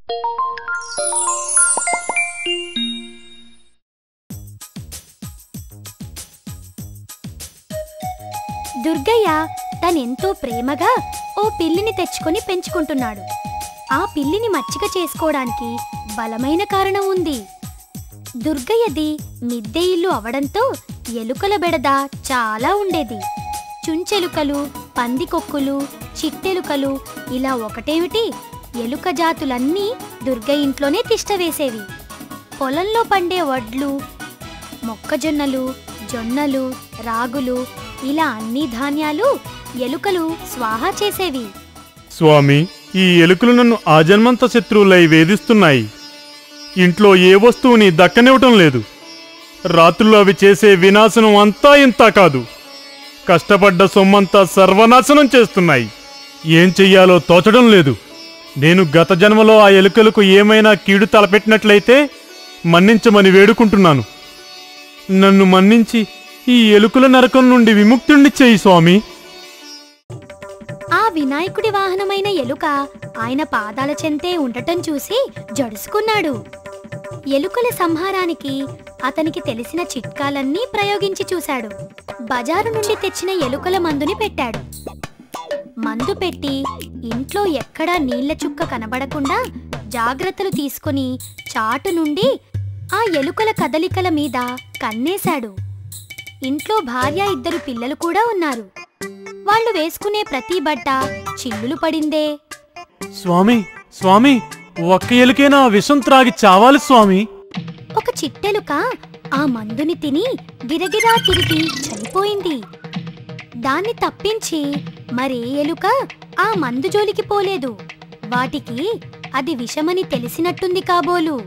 దుర్గయ్య తనెంతో ప్రేమగా ఓ పిల్లిని తెచ్చుకొని పెంచుకుంటున్నాడు ఆ పిల్లిని మచ్చిక చేసుకోవడానికి బలమైన కారణం ఉంది దుర్గయ్యది మిద్దె ఇల్లు అవడంతో ఎలుకల బెడద చాలా ఉండేది చుంచెలుకలు పందికొక్కులు చిట్టెలుకలు ఇలా ఒకటేమిటి ఎలుక జాతులన్నీ దుర్గ ఇంట్లోనే తిష్టవేసేవి పొలంలో పండే వడ్లు మొక్కజొన్నలు జొన్నలు రాగులు ఇలా అన్ని ధాన్యాలు ఎలుకలు స్వాహా చేసేవి స్వామి ఈ ఎలుకలు నన్ను ఆజన్మంత శత్రువులై వేధిస్తున్నాయి ఇంట్లో ఏ వస్తువుని దక్కనివ్వటం లేదు రాత్రులు అవి చేసే వినాశనం అంతా ఇంత కాదు కష్టపడ్డ సొమ్మంతా సర్వనాశనం చేస్తున్నాయి ఏం చెయ్యాలో తోచడం లేదు నేను గత జన్మలో ఆ ఎలుకలకు ఏమైనా కీడు తలపెట్టినట్లయితే మన్నించమని వేడుకుంటున్నాను నన్ను మన్నించి ఈ ఎలుకల నరకం నుండి విముక్తుణ్ణి చేయి స్వామి ఆ వినాయకుడి వాహనమైన ఎలుక ఆయన పాదాల చెంతే ఉండటం చూసి జడుసుకున్నాడు ఎలుకల సంహారానికి అతనికి తెలిసిన చిట్కాలన్నీ ప్రయోగించి చూశాడు బజారు నుండి తెచ్చిన ఎలుకల మందుని పెట్టాడు మందు పెట్టి ఇంట్లో ఎక్కడా నీళ్ల చుక్క కనబడకుండా జాగ్రత్తలు తీసుకుని చాటు నుండి ఆ ఎలుకల కదలికల మీద కన్నేశాడు ఇంట్లో భార్య ఇద్దరు పిల్లలు కూడా ఉన్నారు వాళ్ళు వేసుకునే ప్రతి బట్ట చిల్లులు పడిందే స్వామి స్వామి ఒక్క ఎలుకైనా విషం త్రాగి చావాలి స్వామి ఒక చిట్టెలుక ఆ మందుని తిని గిరగిరా తిరిగి చనిపోయింది దాన్ని తప్పించి మరే ఎలుక ఆ మందు జోలికి పోలేదు వాటికి అది విషమని తెలిసినట్టుంది కాబోలు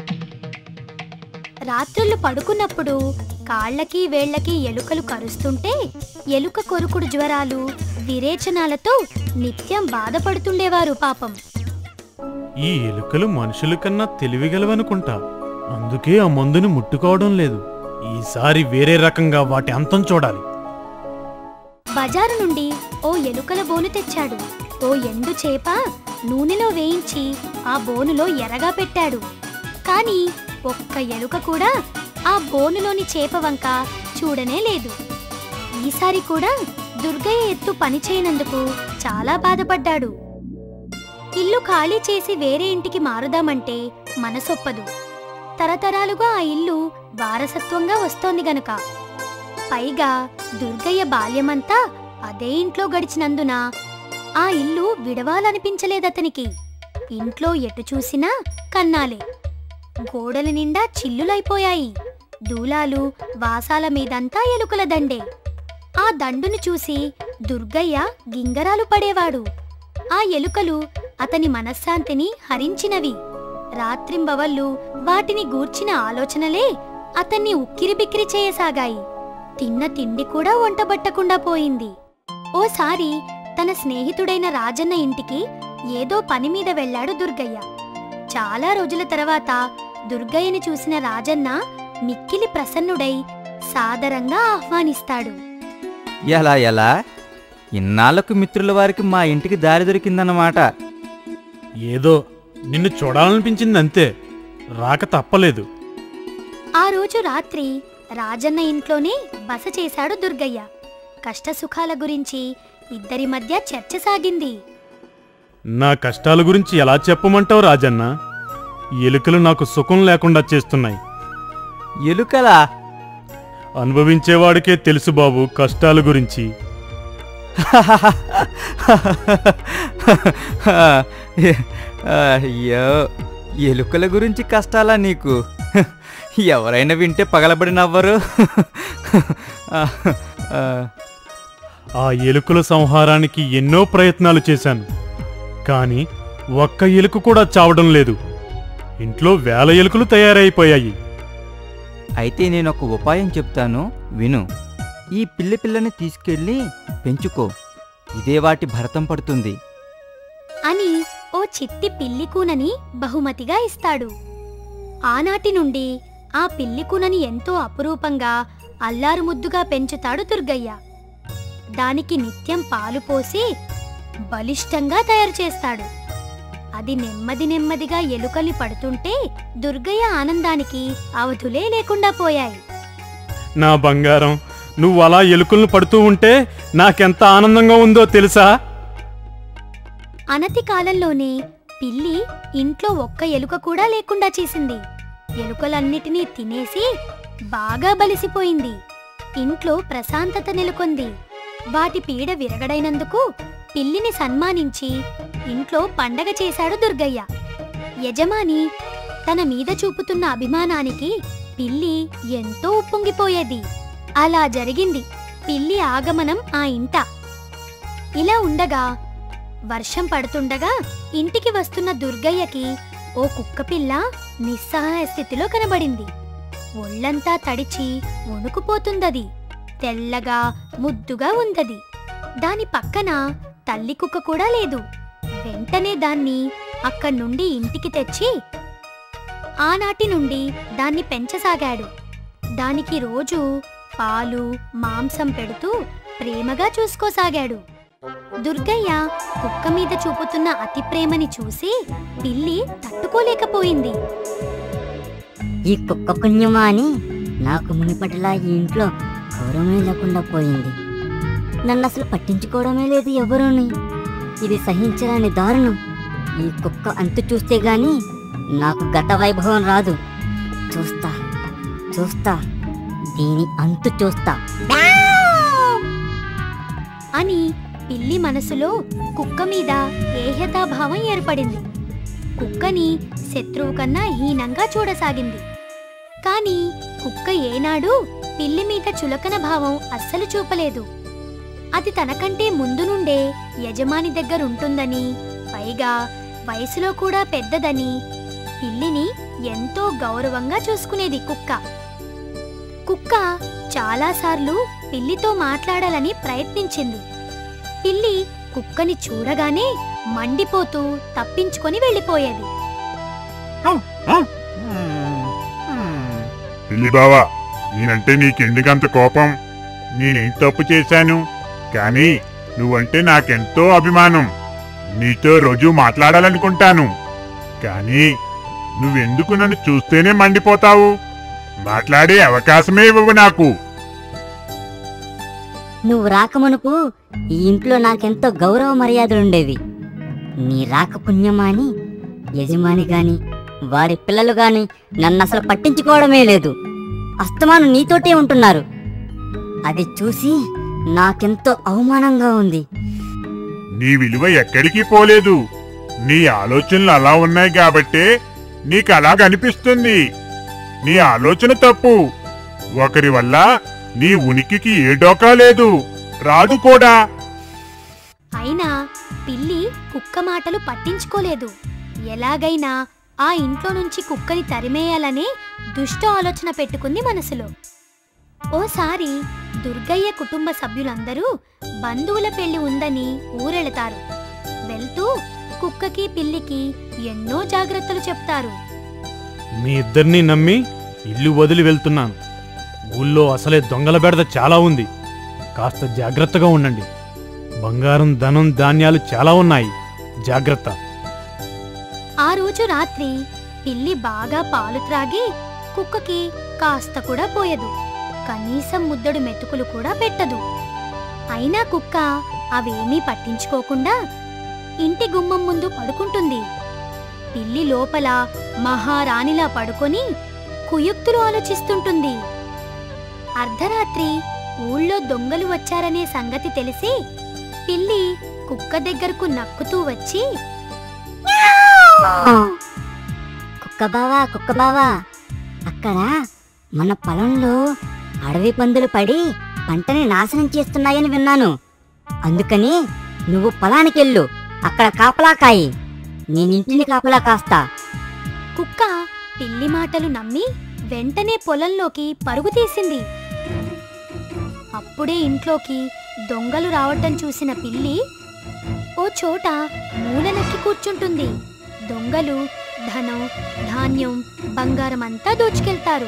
రాత్రుళ్ళు పడుకున్నప్పుడు కాళ్ళకి వేళ్ళకి ఎలుకలు కరుస్తుంటే ఎలుక కొరుకుడు జ్వరాలు విరేచనాలతో నిత్యం బాధపడుతుండేవారు పాపం ఈ ఎలుకలు మనుషుల కన్నా తెలివిగలవనుకుంటా అందుకే ఆ మందుని ముట్టుకోవడం లేదు ఈసారి వేరే రకంగా వాటి అంతం చూడాలి బజారు నుండి ఓ ఎలుకల బోను తెచ్చాడు ఓ ఎండు చేప నూనెలో వేయించి ఆ బోనులో ఎరగా పెట్టాడు కాని ఒక్క ఎలుక కూడా ఆ బోనులోని చేప వంక చూడనే లేదు ఈసారి కూడా దుర్గయ్య ఎత్తు పని చేయనందుకు చాలా బాధపడ్డాడు ఇల్లు ఖాళీ చేసి వేరే ఇంటికి మారుదామంటే మనసొప్పదు తరతరాలుగా ఆ ఇల్లు వారసత్వంగా వస్తోంది గనుక పైగా దుర్గయ్య బాల్యమంతా అదే ఇంట్లో గడిచినందున ఆ ఇల్లు విడవాలనిపించలేదతనికి ఇంట్లో ఎటు చూసినా కన్నాలే గోడల నిండా చిల్లులైపోయాయి దూలాలు వాసాల మీదంతా ఎలుకల దండే ఆ దండును చూసి దుర్గయ్య గింగరాలు పడేవాడు ఆ ఎలుకలు అతని మనశ్శాంతిని హరించినవి రాత్రింబవళ్ళు వాటిని గూర్చిన ఆలోచనలే అతన్ని ఉక్కిరిబిక్కిరి చేయసాగాయి తిన్న తిండి కూడా వంటబట్టకుండా పోయింది ఓసారి తన స్నేహితుడైన రాజన్న ఇంటికి ఏదో పని మీద వెళ్ళాడు దుర్గయ్య చాలా రోజుల తర్వాత దుర్గయ్యని చూసిన రాజన్న మిక్కిలి ప్రసన్నుడై సాదరంగా ఆహ్వానిస్తాడు ఎలా ఎలా ఇన్నాళ్లకు మిత్రుల వారికి మా ఇంటికి దారి దొరికిందన్నమాట ఏదో నిన్ను చూడాలనిపించింది అంతే రాక తప్పలేదు ఆ రోజు రాత్రి రాజన్న ఇంట్లోనే బస చేశాడు దుర్గయ్య కష్టసుఖాల గురించి ఇద్దరి మధ్య చర్చ సాగింది నా కష్టాల గురించి ఎలా చెప్పమంటావు రాజన్న ఎలుకలు నాకు సుఖం లేకుండా చేస్తున్నాయి ఎలుకలా అనుభవించేవాడికే తెలుసు బాబు కష్టాల గురించి అయ్యో ఎలుకల గురించి కష్టాలా నీకు ఎవరైనా వింటే పగలబడి నవ్వరు ఆ ఎలుకల సంహారానికి ఎన్నో ప్రయత్నాలు చేశాను కానీ ఒక్క ఎలుక కూడా చావడం లేదు ఇంట్లో వేల ఎలుకలు తయారైపోయాయి అయితే నేను ఒక ఉపాయం చెప్తాను విను ఈ పిల్లి పిల్లని తీసుకెళ్ళి పెంచుకో ఇదే వాటి భరతం పడుతుంది అని ఓ చిట్టి పిల్లికూనని బహుమతిగా ఇస్తాడు ఆనాటి నుండి ఆ పిల్లికూనని ఎంతో అపురూపంగా అల్లారుముద్దుగా పెంచుతాడు దుర్గయ్య దానికి నిత్యం పాలు పోసి బలిష్టంగా తయారు చేస్తాడు అది నెమ్మది నెమ్మదిగా ఎలుకల్ని పడుతుంటే దుర్గయ్య ఆనందానికి అవధులే లేకుండా పోయాయి నా బంగారం నువ్వు అలా ఎలుకలను పడుతూ ఉంటే నాకెంత ఆనందంగా ఉందో తెలుసా అనతి కాలంలోనే పిల్లి ఇంట్లో ఒక్క ఎలుక కూడా లేకుండా చేసింది ఎలుకలన్నిటినీ తినేసి బాగా బలిసిపోయింది ఇంట్లో ప్రశాంతత నెలకొంది వాటి పీడ విరగడైనందుకు పిల్లిని సన్మానించి ఇంట్లో పండగ చేశాడు దుర్గయ్య యజమాని తన మీద చూపుతున్న అభిమానానికి పిల్లి ఎంతో ఉప్పొంగిపోయేది అలా జరిగింది పిల్లి ఆగమనం ఆ ఇంట ఇలా ఉండగా వర్షం పడుతుండగా ఇంటికి వస్తున్న దుర్గయ్యకి ఓ కుక్కపిల్ల నిస్సహాయ స్థితిలో కనబడింది ఒళ్ళంతా తడిచి వణుకుపోతుందది తెల్లగా ముద్దుగా ఉందది దాని పక్కన తల్లి కుక్క కూడా లేదు వెంటనే దాన్ని అక్కడి నుండి ఇంటికి తెచ్చి ఆనాటి నుండి దాన్ని పెంచసాగాడు దానికి రోజు పాలు మాంసం పెడుతూ ప్రేమగా చూసుకోసాగాడు దుర్గయ్య కుక్క మీద చూపుతున్న అతి ప్రేమని చూసి పిల్లి తట్టుకోలేకపోయింది ఈ కుక్క పుణ్యమా అని నాకు మునిపటిలా ఈ ఇంట్లో గౌరవమే లేకుండా పోయింది నన్ను అసలు పట్టించుకోవడమే లేదు ఎవరూని ఇది సహించరాని దారుణం ఈ కుక్క అంతు చూస్తే గాని నాకు గత వైభవం రాదు చూస్తా చూస్తా దీని అంతు చూస్తా అని పిల్లి మనసులో కుక్క మీద ఏహ్యతాభావం ఏర్పడింది కుక్కని శత్రువు కన్నా హీనంగా చూడసాగింది కాని కుక్క ఏనాడు పిల్లి మీద చులకన భావం అస్సలు చూపలేదు అది తనకంటే ముందు నుండే యజమాని దగ్గరుంటుందని పైగా వయసులో కూడా పెద్దదని పిల్లిని ఎంతో గౌరవంగా చూసుకునేది కుక్క కుక్క చాలాసార్లు పిల్లితో మాట్లాడాలని ప్రయత్నించింది పిల్లి కుక్కని చూడగానే మండిపోతూ తప్పించుకొని వెళ్ళిపోయేది పిల్లి బావా నేనంటే నీకెందుకంత కోపం నేనేం తప్పు చేశాను కానీ నువ్వంటే నాకెంతో అభిమానం నీతో రోజు మాట్లాడాలనుకుంటాను కానీ నువ్వెందుకు నన్ను చూస్తేనే మండిపోతావు మాట్లాడే అవకాశమే ఇవ్వవు నాకు నువ్వు రాకమునుపు ఈ ఇంట్లో నాకెంతో గౌరవ మర్యాదలుండేవి నీ రాక పుణ్యమా అని యజమాని గాని వారి పిల్లలు గాని నన్ను అసలు పట్టించుకోవడమే లేదు అస్తమాను నీతోటే ఉంటున్నారు అది చూసి నాకెంతో అవమానంగా ఉంది నీ విలువ ఎక్కడికి పోలేదు నీ ఆలోచనలు అలా ఉన్నాయి కాబట్టే నీకు అలా కనిపిస్తుంది నీ ఆలోచన తప్పు ఒకరి వల్ల నీ ఉనికికి ఏ డోకా లేదు రాదు కూడా అయినా పిల్లి కుక్క మాటలు పట్టించుకోలేదు ఎలాగైనా ఆ ఇంట్లో నుంచి కుక్కని తరిమేయాలనే దుష్ట ఆలోచన పెట్టుకుంది మనసులో ఓసారి దుర్గయ్య కుటుంబ సభ్యులందరూ బంధువుల పెళ్లి ఉందని ఊరెళతారు వెళ్తూ కుక్కకి పిల్లికి ఎన్నో జాగ్రత్తలు చెప్తారు మీ ఇద్దరినీ నమ్మి ఇల్లు వదిలి వెళ్తున్నాను ఊళ్ళో అసలే దొంగల బెడద చాలా ఉంది కాస్త జాగ్రత్తగా ఉండండి బంగారం ధనం ధాన్యాలు చాలా ఉన్నాయి జాగ్రత్త ఆ రోజు రాత్రి పిల్లి బాగా పాలు త్రాగి కుక్కకి కాస్త కూడా పోయదు కనీసం ముద్దడు మెతుకులు కూడా పెట్టదు అయినా కుక్క అవేమీ పట్టించుకోకుండా ఇంటి గుమ్మం ముందు పడుకుంటుంది పిల్లి లోపల మహారాణిలా పడుకొని కుయుక్తులు ఆలోచిస్తుంటుంది అర్ధరాత్రి ఊళ్ళో దొంగలు వచ్చారనే సంగతి తెలిసి పిల్లి కుక్క దగ్గరకు నక్కుతూ వచ్చి కుక్క బావా కుక్క బావా అక్కడ మన పొలంలో అడవి పందులు పడి పంటని నాశనం చేస్తున్నాయని విన్నాను అందుకని నువ్వు పొలానికెళ్ళు అక్కడ కాపలా కాయి నేనింటిని కాపలా కాస్తా కుక్క పిల్లి మాటలు నమ్మి వెంటనే పొలంలోకి పరుగు తీసింది అప్పుడే ఇంట్లోకి దొంగలు రావటం చూసిన పిల్లి ఓ చోట మూలనక్కి కూర్చుంటుంది దొంగలు ధనం ధాన్యం బంగారం అంతా దోచుకెళ్తారు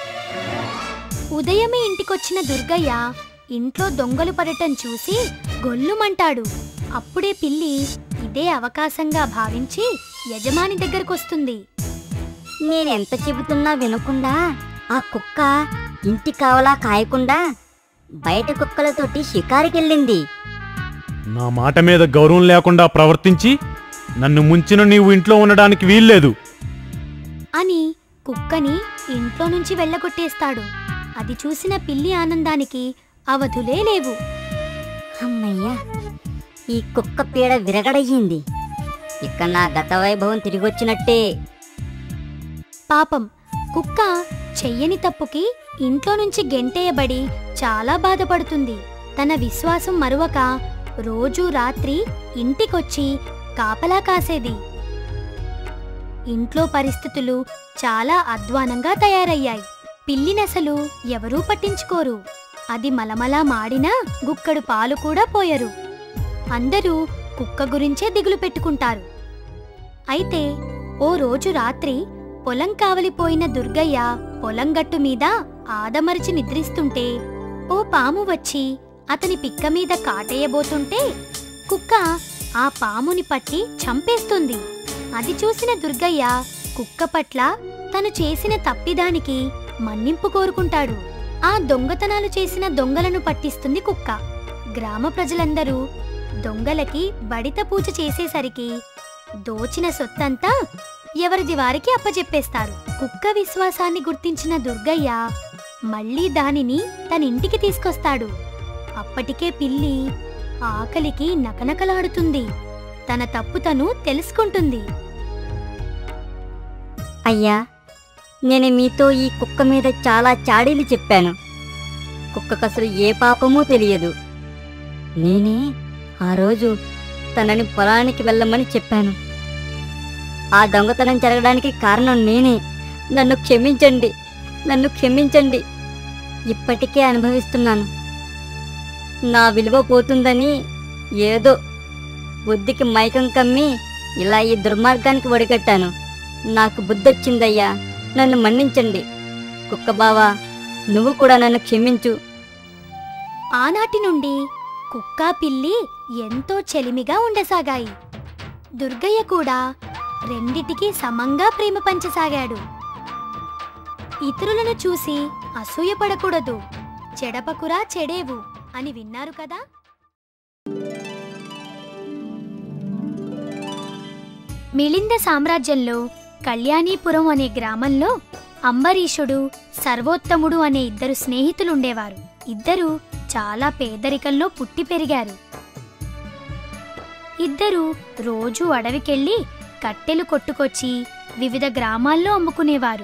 ఉదయమే ఇంటికొచ్చిన దుర్గయ్య ఇంట్లో దొంగలు పడటం చూసి గొల్లుమంటాడు అప్పుడే పిల్లి ఇదే అవకాశంగా భావించి యజమాని దగ్గరకొస్తుంది నేనెంత చెబుతున్నా వినకుండా ఆ కుక్క ఇంటి కావలా కాయకుండా బయట కుక్కలతోటి షికారుకెళ్ళింది నా మాట మీద గౌరవం లేకుండా ప్రవర్తించి నన్ను ముంచిన నీవు ఇంట్లో ఉండడానికి వీల్లేదు అని కుక్కని ఇంట్లో నుంచి వెళ్ళగొట్టేస్తాడు అది చూసిన పిల్లి ఆనందానికి అవధులే లేవు అమ్మయ్యా ఈ కుక్క పీడ విరగడయ్యింది ఇక నా గత వైభవం తిరిగొచ్చినట్టే పాపం కుక్క చెయ్యని తప్పుకి ఇంట్లో నుంచి గెంటేయబడి చాలా బాధపడుతుంది తన విశ్వాసం మరువక రోజూ రాత్రి ఇంటికొచ్చి కాపలా కాసేది ఇంట్లో పరిస్థితులు చాలా అధ్వానంగా తయారయ్యాయి పిల్లినెసలు ఎవరూ పట్టించుకోరు అది మలమలా మాడినా గుక్కడు పాలు కూడా పోయరు అందరూ కుక్క గురించే దిగులు పెట్టుకుంటారు అయితే ఓ రోజు రాత్రి పొలం కావలిపోయిన దుర్గయ్య పొలం గట్టు మీద ఆదమరిచి నిద్రిస్తుంటే ఓ పాము వచ్చి అతని పిక్క మీద కాటేయబోతుంటే కుక్క ఆ పాముని పట్టి చంపేస్తుంది అది చూసిన దుర్గయ్య కుక్క పట్ల తను చేసిన తప్పిదానికి మన్నింపు కోరుకుంటాడు ఆ దొంగతనాలు చేసిన దొంగలను పట్టిస్తుంది కుక్క గ్రామ ప్రజలందరూ దొంగలకి బడిత పూజ చేసేసరికి దోచిన సొత్తంతా ఎవరిది వారికి అప్పజెప్పేస్తారు కుక్క విశ్వాసాన్ని గుర్తించిన దుర్గయ్య మళ్ళీ దానిని తన ఇంటికి తీసుకొస్తాడు అప్పటికే పిల్లి ఆకలికి నకనకలాడుతుంది తన తప్పు తను తెలుసుకుంటుంది అయ్యా నేను మీతో ఈ కుక్క మీద చాలా చాడీలు చెప్పాను కుక్కకసలు ఏ పాపమూ తెలియదు నేనే ఆ రోజు తనని పొలానికి వెళ్ళమని చెప్పాను ఆ దొంగతనం జరగడానికి కారణం నేనే నన్ను క్షమించండి నన్ను క్షమించండి ఇప్పటికే అనుభవిస్తున్నాను నా విలువ పోతుందని ఏదో బుద్ధికి మైకం కమ్మి ఇలా ఈ దుర్మార్గానికి ఒడిగట్టాను నాకు బుద్ధొచ్చిందయ్యా నన్ను మన్నించండి కుక్క బావా నువ్వు కూడా నన్ను క్షమించు ఆనాటి నుండి కుక్క పిల్లి ఎంతో చెలిమిగా ఉండసాగాయి దుర్గయ్య కూడా రెండిటికి సమంగా ప్రేమ పంచసాగాడు ఇతరులను చూసి అసూయపడకూడదు చెడపకురా చెడేవు అని విన్నారు కదా మిళింద సామ్రాజ్యంలో కళ్యాణీపురం అనే గ్రామంలో అంబరీషుడు సర్వోత్తముడు అనే ఇద్దరు స్నేహితులుండేవారు ఇద్దరు చాలా పేదరికంలో పుట్టి పెరిగారు ఇద్దరు రోజూ అడవికెళ్ళి కట్టెలు కొట్టుకొచ్చి వివిధ గ్రామాల్లో అమ్ముకునేవారు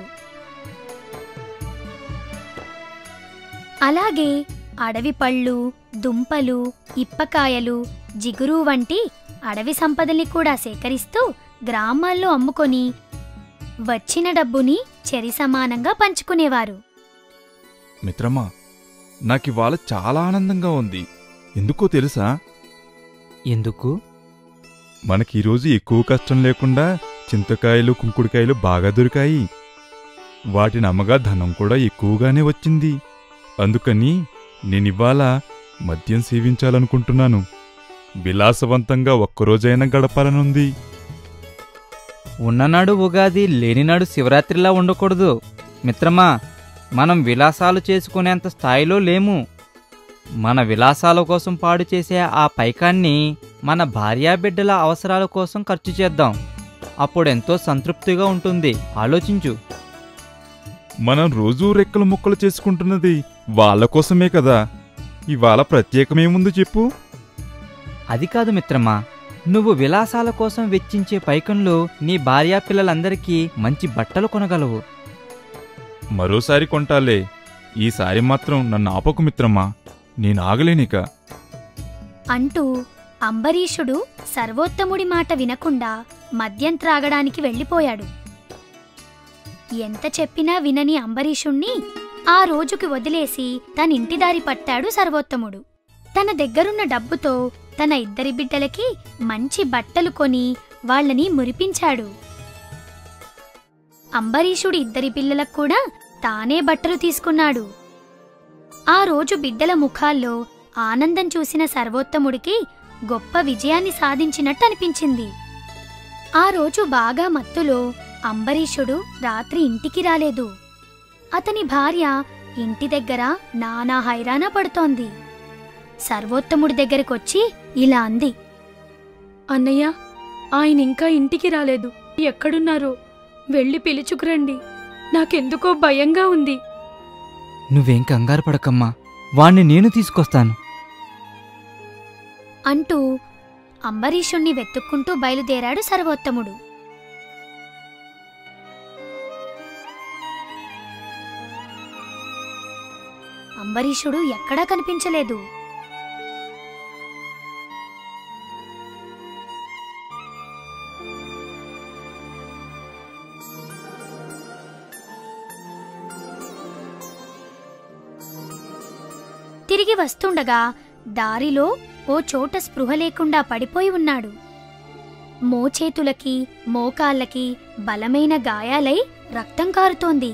అలాగే అడవి పళ్ళు దుంపలు ఇప్పకాయలు జిగురు వంటి అడవి సంపదల్ని కూడా సేకరిస్తూ గ్రామాల్లో అమ్ముకొని వచ్చిన డబ్బుని చెరి సమానంగా పంచుకునేవారు మిత్రమా నాకివాళ చాలా ఆనందంగా ఉంది ఎందుకో తెలుసా ఎందుకు మనకి ఈరోజు ఎక్కువ కష్టం లేకుండా చింతకాయలు కుంకుడుకాయలు బాగా దొరికాయి వాటిని అమ్మగా ధనం కూడా ఎక్కువగానే వచ్చింది అందుకని నేనివాళ మద్యం సేవించాలనుకుంటున్నాను విలాసవంతంగా ఒక్కరోజైనా గడపాలనుంది ఉన్ననాడు ఉగాది లేనినాడు శివరాత్రిలా ఉండకూడదు మిత్రమా మనం విలాసాలు చేసుకునేంత స్థాయిలో లేము మన విలాసాల కోసం పాడు చేసే ఆ పైకాన్ని మన భార్యాబిడ్డల అవసరాల కోసం ఖర్చు చేద్దాం అప్పుడెంతో సంతృప్తిగా ఉంటుంది ఆలోచించు మనం రోజూ రెక్కలు ముక్కలు చేసుకుంటున్నది వాళ్ళ కోసమే కదా ఇవాళ ప్రత్యేకమేముంది చెప్పు అది కాదు మిత్రమా నువ్వు విలాసాల కోసం వెచ్చించే పైకంలో నీ భార్యా పిల్లలందరికీ మంచి బట్టలు కొనగలవు మరోసారి కొంటాలే ఈసారి మాత్రం నన్ను ఆపకు మిత్రమా నేను ఆగలేనిక అంటూ అంబరీషుడు సర్వోత్తముడి మాట వినకుండా మద్యం త్రాగడానికి వెళ్ళిపోయాడు ఎంత చెప్పినా వినని అంబరీషుణ్ణి ఆ రోజుకి వదిలేసి తన ఇంటి దారి పట్టాడు సర్వోత్తముడు తన దగ్గరున్న డబ్బుతో తన ఇద్దరి బిడ్డలకి మంచి బట్టలు కొని వాళ్ళని మురిపించాడు అంబరీషుడి ఇద్దరి పిల్లలకు కూడా తానే బట్టలు తీసుకున్నాడు ఆ రోజు బిడ్డల ముఖాల్లో ఆనందం చూసిన సర్వోత్తముడికి గొప్ప విజయాన్ని సాధించినట్టు అనిపించింది ఆ రోజు బాగా మత్తులో అంబరీషుడు రాత్రి ఇంటికి రాలేదు అతని భార్య ఇంటి దగ్గర నానా హైరాణ పడుతోంది సర్వోత్తముడి దగ్గరకొచ్చి ఇలా అంది అన్నయ్య ఆయన ఇంకా ఇంటికి రాలేదు ఎక్కడున్నారో వెళ్ళి పిలుచుకురండి నాకెందుకో భయంగా ఉంది నువ్వేం కంగారు పడకమ్మా వాణ్ణి నేను తీసుకొస్తాను అంటూ అంబరీషుణ్ణి వెతుక్కుంటూ బయలుదేరాడు సర్వోత్తముడు అంబరీషుడు ఎక్కడా కనిపించలేదు తిరిగి వస్తుండగా దారిలో ఓ చోట స్పృహ లేకుండా పడిపోయి ఉన్నాడు మోచేతులకి మోకాళ్ళకి బలమైన గాయాలై రక్తం కారుతోంది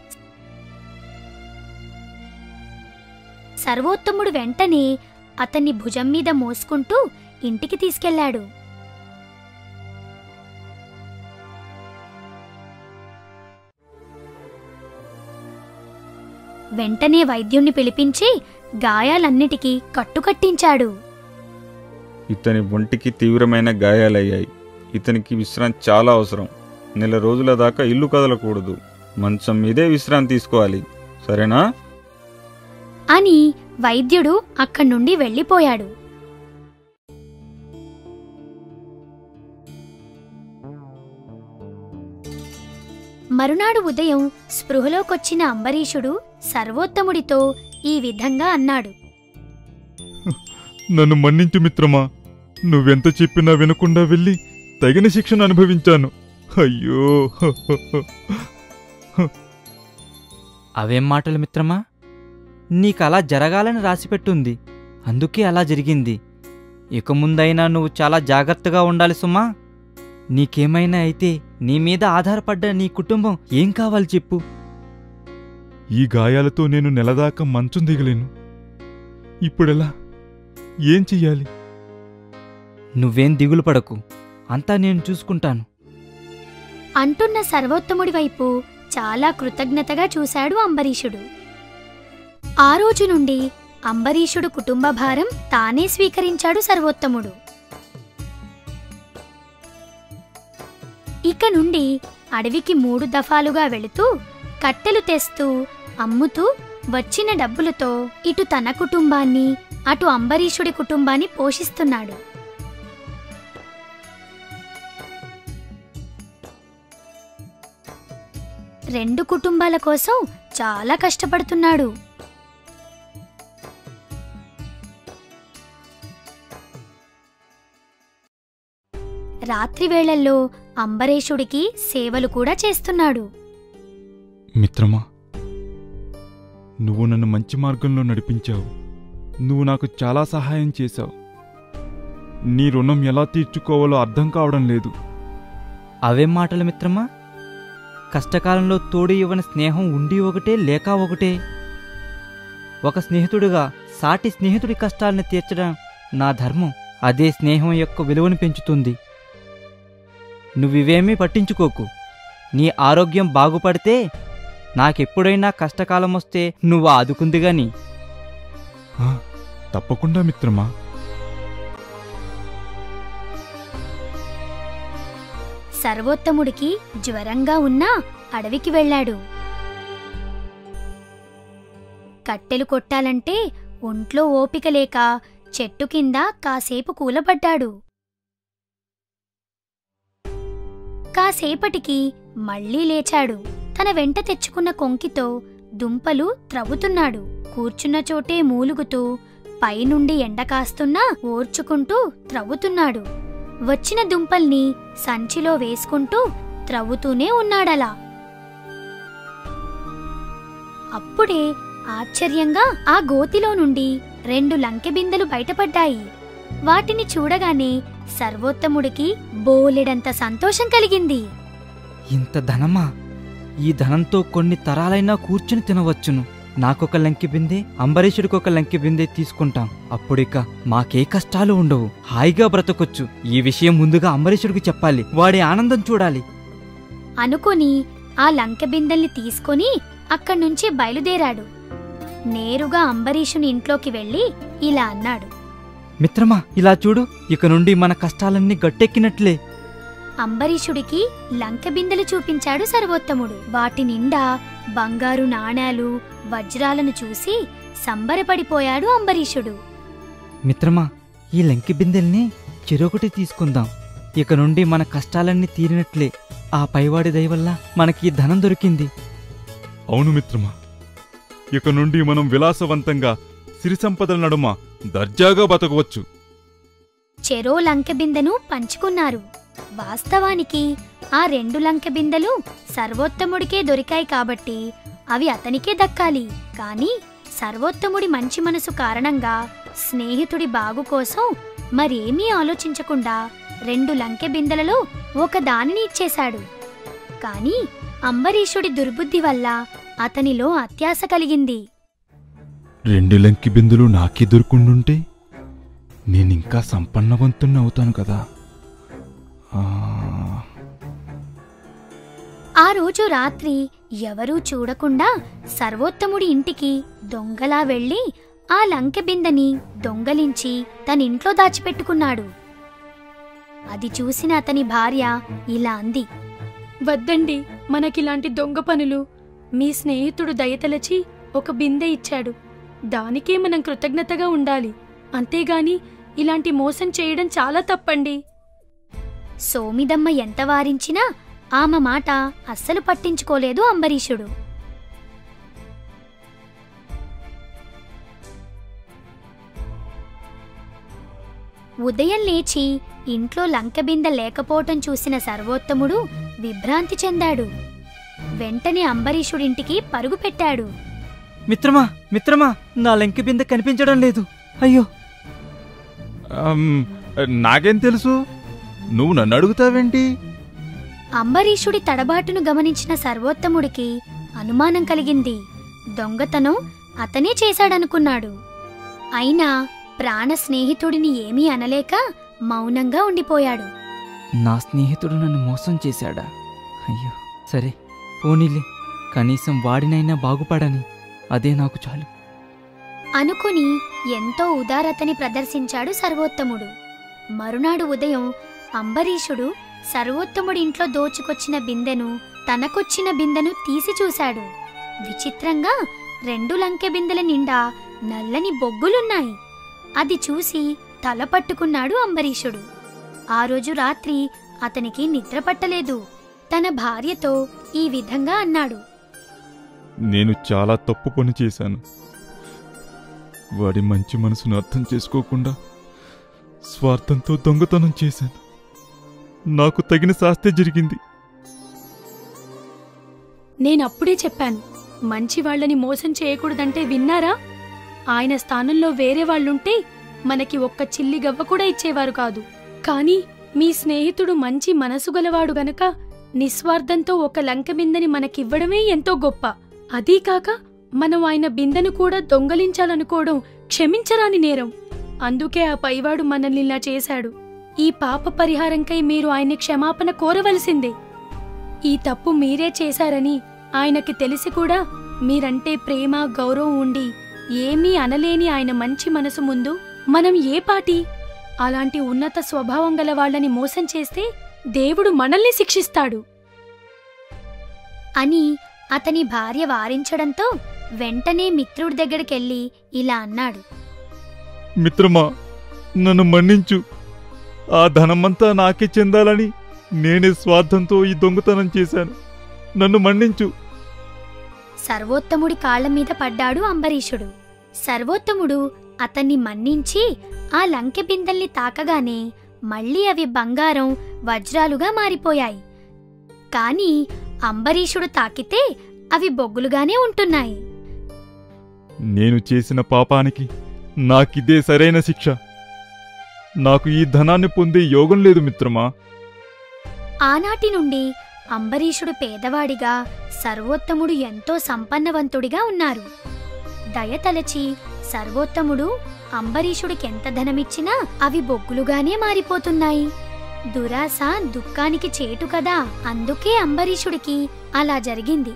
సర్వోత్తముడు వెంటనే అతన్ని భుజం మీద మోసుకుంటూ ఇంటికి తీసుకెళ్లాడు వెంటనే వైద్యుణ్ణి పిలిపించి గాయాలన్నిటికీ కట్టుకట్టించాడు ఇతని ఒంటికి తీవ్రమైన గాయాలయ్యాయి ఇతనికి విశ్రాంతి చాలా అవసరం నెల రోజుల దాకా ఇల్లు కదలకూడదు మంచం మీదే విశ్రాంతి తీసుకోవాలి సరేనా అని వైద్యుడు అక్కడి నుండి వెళ్ళిపోయాడు మరునాడు ఉదయం స్పృహలోకొచ్చిన అంబరీషుడు సర్వోత్తముడితో ఈ విధంగా అన్నాడు నన్ను మన్నించు మిత్రమా నువ్వెంత చెప్పినా వినకుండా వెళ్ళి తగిన శిక్షను అనుభవించాను అయ్యో అవేం మాటలు మిత్రమా నీకలా జరగాలని రాసిపెట్టుంది అందుకే అలా జరిగింది ఇక ముందైనా నువ్వు చాలా జాగ్రత్తగా ఉండాలి సుమా నీకేమైనా అయితే నీ మీద ఆధారపడ్డ నీ కుటుంబం ఏం కావాలి చెప్పు ఈ గాయాలతో నేను నెలదాకా మంచం దిగలేను ఇప్పుడెలా ఏం చెయ్యాలి నువ్వేం దిగులు పడకు అంతా నేను చూసుకుంటాను అంటున్న సర్వోత్తముడి వైపు చాలా కృతజ్ఞతగా చూశాడు అంబరీషుడు ఆ రోజు నుండి అంబరీషుడు కుటుంబ భారం తానే స్వీకరించాడు సర్వోత్తముడు ఇక నుండి అడవికి మూడు దఫాలుగా వెళుతూ కట్టెలు తెస్తూ అమ్ముతూ వచ్చిన డబ్బులతో ఇటు తన కుటుంబాన్ని అటు అంబరీషుడి కుటుంబాన్ని పోషిస్తున్నాడు రెండు కుటుంబాల కోసం చాలా కష్టపడుతున్నాడు రాత్రి వేళల్లో అంబరీషుడికి సేవలు కూడా చేస్తున్నాడు మిత్రమా నువ్వు నన్ను మంచి మార్గంలో నడిపించావు నువ్వు నాకు చాలా సహాయం చేశావు నీ రుణం ఎలా తీర్చుకోవాలో అర్థం కావడం లేదు అవేం మాటలు మిత్రమా కష్టకాలంలో తోడు ఇవ్వని స్నేహం ఉండి ఒకటే లేక ఒకటే ఒక స్నేహితుడిగా సాటి స్నేహితుడి కష్టాలను తీర్చడం నా ధర్మం అదే స్నేహం యొక్క విలువను పెంచుతుంది నువ్వివేమీ పట్టించుకోకు నీ ఆరోగ్యం బాగుపడితే నాకెప్పుడైనా కష్టకాలం వస్తే నువ్వు ఆదుకుంది గాని ఆ, తప్పకుండా మిత్రమా సర్వోత్తముడికి జ్వరంగా ఉన్నా అడవికి వెళ్ళాడు కట్టెలు కొట్టాలంటే ఒంట్లో ఓపిక లేక చెట్టు కింద కాసేపు కూలబడ్డాడు కాసేపటికి మళ్ళీ లేచాడు తన వెంట తెచ్చుకున్న కొంకితో దుంపలు త్రవ్వుతున్నాడు కూర్చున్న చోటే మూలుగుతూ పైనుండి ఎండ కాస్తున్నా ఓర్చుకుంటూ త్రవ్వుతున్నాడు వచ్చిన దుంపల్ని సంచిలో వేసుకుంటూ త్రవ్వుతూనే ఉన్నాడలా అప్పుడే ఆశ్చర్యంగా ఆ గోతిలో నుండి రెండు లంకె బిందెలు బయటపడ్డాయి వాటిని చూడగానే సర్వోత్తముడికి బోలెడంత సంతోషం కలిగింది ఇంత ధనమా ఈ ధనంతో కొన్ని తరాలైనా కూర్చుని తినవచ్చును నాకొక లంకి బిందె అంబరీషుడికి ఒక లంకి బిందె తీసుకుంటాం అప్పుడిక మాకే కష్టాలు ఉండవు హాయిగా బ్రతకొచ్చు ఈ విషయం ముందుగా అంబరీషుడికి చెప్పాలి వాడి ఆనందం చూడాలి అనుకుని ఆ లంకె బిందెల్ని తీసుకొని అక్కడి నుంచి బయలుదేరాడు నేరుగా అంబరీషుని ఇంట్లోకి వెళ్ళి ఇలా అన్నాడు మిత్రమా ఇలా చూడు ఇక నుండి మన కష్టాలన్నీ గట్టెక్కినట్లే అంబరీషుడికి లంకె బిందెలు చూపించాడు సర్వోత్తముడు వాటి నిండా బంగారు నాణేలు వజ్రాలను చూసి సంబరపడిపోయాడు అంబరీషుడు మిత్రమా ఈ లంకి బిందెల్ని చెరొకటి తీసుకుందాం ఇక నుండి మన కష్టాలన్నీ తీరినట్లే ఆ పైవాడి దయ వల్ల మనకి ఈ ధనం దొరికింది అవును మిత్రమా ఇక నుండి మనం విలాసవంతంగా సిరి సంపదల నడుమ దర్జాగా బతకవచ్చు చెరో లంకె బిందెను పంచుకున్నారు వాస్తవానికి ఆ రెండు లంకె బిందెలు సర్వోత్తముడికే దొరికాయి కాబట్టి అవి అతనికే దక్కాలి కాని సర్వోత్తముడి మంచి మనసు కారణంగా స్నేహితుడి బాగు కోసం మరేమీ ఆలోచించకుండా రెండు లంకె బిందెలలో ఒక దానిని ఇచ్చేశాడు కాని అంబరీషుడి దుర్బుద్ధి వల్ల అతనిలో అత్యాశ కలిగింది రెండు లంకి బిందులు నాకే దొరుకుండుంటే నేనింకా సంపన్నవంతుణ్ణి అవుతాను కదా ఆ, ఆ రోజు రాత్రి ఎవరూ చూడకుండా సర్వోత్తముడి ఇంటికి దొంగలా వెళ్ళి ఆ లంకె బిందెని దొంగలించి తన ఇంట్లో దాచిపెట్టుకున్నాడు అది చూసిన అతని భార్య ఇలా అంది వద్దండి మనకిలాంటి దొంగ పనులు మీ స్నేహితుడు దయతలచి ఒక బిందె ఇచ్చాడు దానికే మనం కృతజ్ఞతగా ఉండాలి అంతేగాని ఇలాంటి మోసం చేయడం చాలా తప్పండి సోమిదమ్మ ఎంత వారించినా ఆమె మాట అస్సలు పట్టించుకోలేదు అంబరీషుడు ఉదయం లేచి ఇంట్లో లంకబిందె లేకపోవటం చూసిన సర్వోత్తముడు విభ్రాంతి చెందాడు వెంటనే అంబరీషుడింటికి పరుగు పెట్టాడు మిత్రమా మిత్రమా నా లంకి బిందె కనిపించడం లేదు అయ్యో అమ్, నాకేం తెలుసు నువ్వు నన్ను అడుగుతావేంటి అంబరీషుడి తడబాటును గమనించిన సర్వోత్తముడికి అనుమానం కలిగింది దొంగతనం అతనే చేశాడనుకున్నాడు అయినా ప్రాణ స్నేహితుడిని ఏమీ అనలేక మౌనంగా ఉండిపోయాడు నా స్నేహితుడు నన్ను మోసం చేశాడా అయ్యో సరే పోనీలే కనీసం వాడినైనా బాగుపడని అదే నాకు చాలు అనుకుని ఎంతో ఉదారతని ప్రదర్శించాడు సర్వోత్తముడు మరునాడు ఉదయం అంబరీషుడు సర్వోత్తముడి ఇంట్లో దోచుకొచ్చిన బిందెను తనకొచ్చిన బిందెను తీసి చూశాడు విచిత్రంగా రెండు లంకె బిందెల నిండా నల్లని బొగ్గులున్నాయి అది చూసి తల పట్టుకున్నాడు అంబరీషుడు ఆ రోజు రాత్రి అతనికి నిద్ర పట్టలేదు తన భార్యతో ఈ విధంగా అన్నాడు నేను చాలా తప్పు పని చేశాను వాడి మంచి మనసును అర్థం చేసుకోకుండా స్వార్థంతో దొంగతనం చేశాను నాకు తగిన శాస్తి జరిగింది నేనప్పుడే చెప్పాను మంచి వాళ్ళని మోసం చేయకూడదంటే విన్నారా ఆయన స్థానంలో వేరే వాళ్ళుంటే మనకి ఒక్క చిల్లి గవ్వ కూడా ఇచ్చేవారు కాదు కానీ మీ స్నేహితుడు మంచి మనసు గలవాడు గనక నిస్వార్థంతో ఒక లంక బిందెని మనకివ్వడమే ఎంతో గొప్ప అదీ కాక మనం ఆయన బిందెను కూడా దొంగలించాలనుకోవడం క్షమించరాని నేరం అందుకే ఆ పైవాడు మనల్ని ఇలా చేశాడు ఈ పాప పరిహారంకై మీరు ఆయన్ని క్షమాపణ కోరవలసిందే ఈ తప్పు మీరే చేశారని ఆయనకి తెలిసి కూడా మీరంటే ప్రేమ గౌరవం ఉండి ఏమీ అనలేని ఆయన మంచి మనసు ముందు మనం ఏ పాటి అలాంటి ఉన్నత స్వభావం గల వాళ్ళని మోసం చేస్తే దేవుడు మనల్ని శిక్షిస్తాడు అని అతని భార్య వారించడంతో వెంటనే మిత్రుడి దగ్గరికెళ్ళి ఇలా అన్నాడు మిత్రమా నన్ను మన్నించు ఆ ధనమంతా నాకే చెందాలని నేనే స్వార్థంతో ఈ దొంగతనం చేశాను నన్ను మన్నించు సర్వోత్తముడి కాళ్ల మీద పడ్డాడు అంబరీషుడు సర్వోత్తముడు అతన్ని మన్నించి ఆ లంకె బిందెల్ని తాకగానే మళ్ళీ అవి బంగారం వజ్రాలుగా మారిపోయాయి కాని అంబరీషుడు తాకితే అవి బొగ్గులుగానే ఉంటున్నాయి నేను చేసిన పాపానికి నాకిదే సరైన శిక్ష నాకు ఈ ధనాన్ని పొందే యోగం లేదు మిత్రమా ఆనాటి నుండి అంబరీషుడు పేదవాడిగా సర్వోత్తముడు ఎంతో సంపన్నవంతుడిగా ఉన్నారు దయతలచి సర్వోత్తముడు అంబరీషుడికెంత ధనమిచ్చినా అవి బొగ్గులుగానే మారిపోతున్నాయి దురాశ దుఃఖానికి చేటు కదా అందుకే అంబరీషుడికి అలా జరిగింది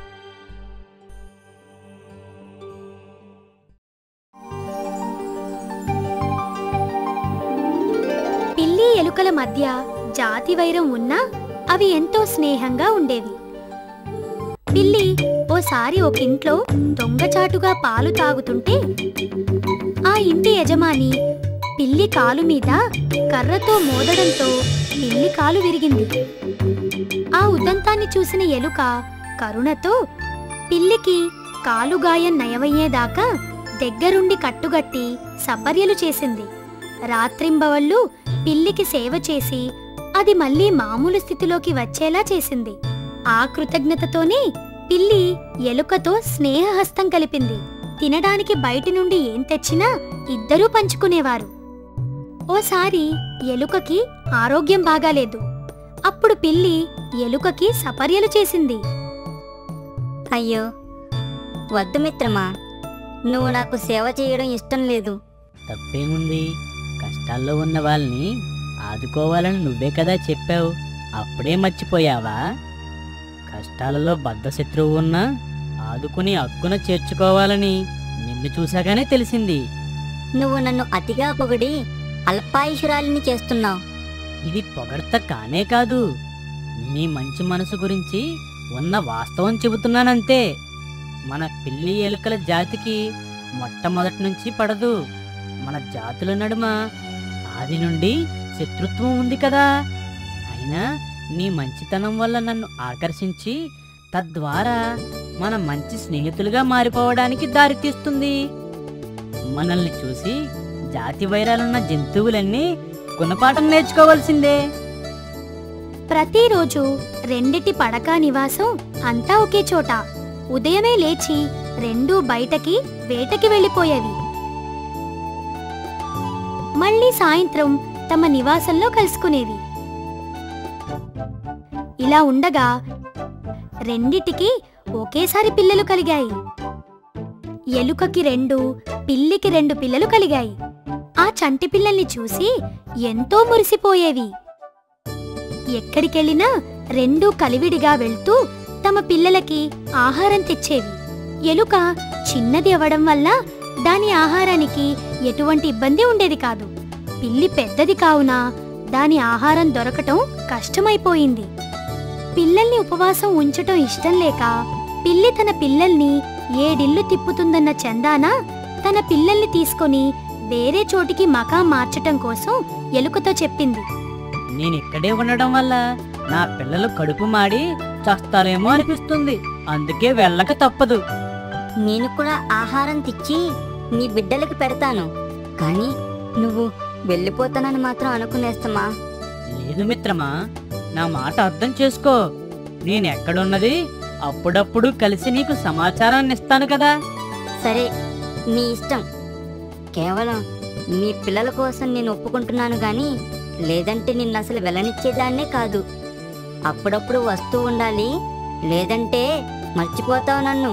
పిల్లి ఎలుకల మధ్య జాతి వైరం ఉన్నా అవి ఎంతో స్నేహంగా ఉండేవి పిల్లి ఓసారి ఒక ఇంట్లో దొంగచాటుగా పాలు తాగుతుంటే ఆ ఇంటి యజమాని పిల్లి కాలు మీద కర్రతో మోదడంతో పిల్లి కాలు విరిగింది ఆ ఉదంతాన్ని చూసిన ఎలుక కరుణతో పిల్లికి కాలు గాయం నయమయ్యేదాకా దగ్గరుండి కట్టుగట్టి సపర్యలు చేసింది రాత్రింబవళ్ళు పిల్లికి సేవ చేసి అది మళ్ళీ మామూలు స్థితిలోకి వచ్చేలా చేసింది ఆ కృతజ్ఞతతోనే పిల్లి ఎలుకతో స్నేహహస్తం కలిపింది తినడానికి బయటి నుండి ఏం తెచ్చినా ఇద్దరూ పంచుకునేవారు ఓసారి ఎలుకకి ఆరోగ్యం బాగాలేదు అప్పుడు పిల్లి ఎలుకకి సపర్యలు చేసింది అయ్యో వద్దు మిత్రమా నువ్వు నాకు సేవ చేయడం ఇష్టం లేదు తప్పేముంది కష్టాల్లో ఉన్న వాళ్ళని ఆదుకోవాలని నువ్వే కదా చెప్పావు అప్పుడే మర్చిపోయావా కష్టాలలో బద్ధ శత్రువు ఉన్నా ఆదుకుని హక్కున చేర్చుకోవాలని నిన్ను చూశాగానే తెలిసింది నువ్వు నన్ను అతిగా పొగిడి అల్పాయుషురాలిని చేస్తున్నావు ఇది పొగడ్త కానే కాదు నీ మంచి మనసు గురించి ఉన్న వాస్తవం చెబుతున్నానంతే మన పిల్లి ఎలుకల జాతికి మొట్టమొదటి నుంచి పడదు మన జాతుల నడుమ ఆది నుండి శత్రుత్వం ఉంది కదా అయినా నీ మంచితనం వల్ల నన్ను ఆకర్షించి తద్వారా మన మంచి స్నేహితులుగా మారిపోవడానికి దారితీస్తుంది మనల్ని చూసి జాతి వైరాలున్న జంతువులన్నీ గుణపాఠం నేర్చుకోవాల్సిందే ప్రతిరోజు రెండిటి పడకా నివాసం అంతా ఒకే చోట ఉదయమే లేచి రెండూ బయటకి వేటకి వెళ్ళిపోయేవి మళ్ళీ సాయంత్రం తమ నివాసంలో కలుసుకునేవి ఇలా ఉండగా రెండిటికి ఒకేసారి పిల్లలు కలిగాయి ఎలుకకి రెండు పిల్లికి రెండు పిల్లలు కలిగాయి ఆ చంటి పిల్లల్ని చూసి ఎంతో మురిసిపోయేవి ఎక్కడికెళ్ళినా రెండూ కలివిడిగా వెళ్తూ తమ పిల్లలకి ఆహారం తెచ్చేవి ఎలుక చిన్నది అవ్వడం వల్ల దాని ఆహారానికి ఎటువంటి ఇబ్బంది ఉండేది కాదు పిల్లి పెద్దది కావున దాని ఆహారం దొరకటం కష్టమైపోయింది పిల్లల్ని ఉపవాసం ఉంచటం ఇష్టం లేక పిల్లి తన పిల్లల్ని ఏడిల్లు తిప్పుతుందన్న చందాన తన పిల్లల్ని తీసుకొని వేరే చోటికి మకా మార్చటం కోసం ఎలుకతో చెప్పింది నేను ఇక్కడే ఉండడం వల్ల నా పిల్లలు కడుపు మాడి చస్తారేమో అనిపిస్తుంది అందుకే వెళ్ళక తప్పదు నేను కూడా ఆహారం తెచ్చి నీ బిడ్డలకు పెడతాను కానీ నువ్వు వెళ్ళిపోతానని మాత్రం అనుకునేస్తమా లేదు మిత్రమా నా మాట అర్థం చేసుకో నేను ఎక్కడున్నది అప్పుడప్పుడు కలిసి నీకు సమాచారాన్ని ఇస్తాను కదా సరే నీ ఇష్టం కేవలం నీ పిల్లల కోసం నేను ఒప్పుకుంటున్నాను గాని లేదంటే నిన్ను అసలు వెళ్ళనిచ్చేదాన్నే కాదు అప్పుడప్పుడు వస్తూ ఉండాలి లేదంటే మర్చిపోతావు నన్ను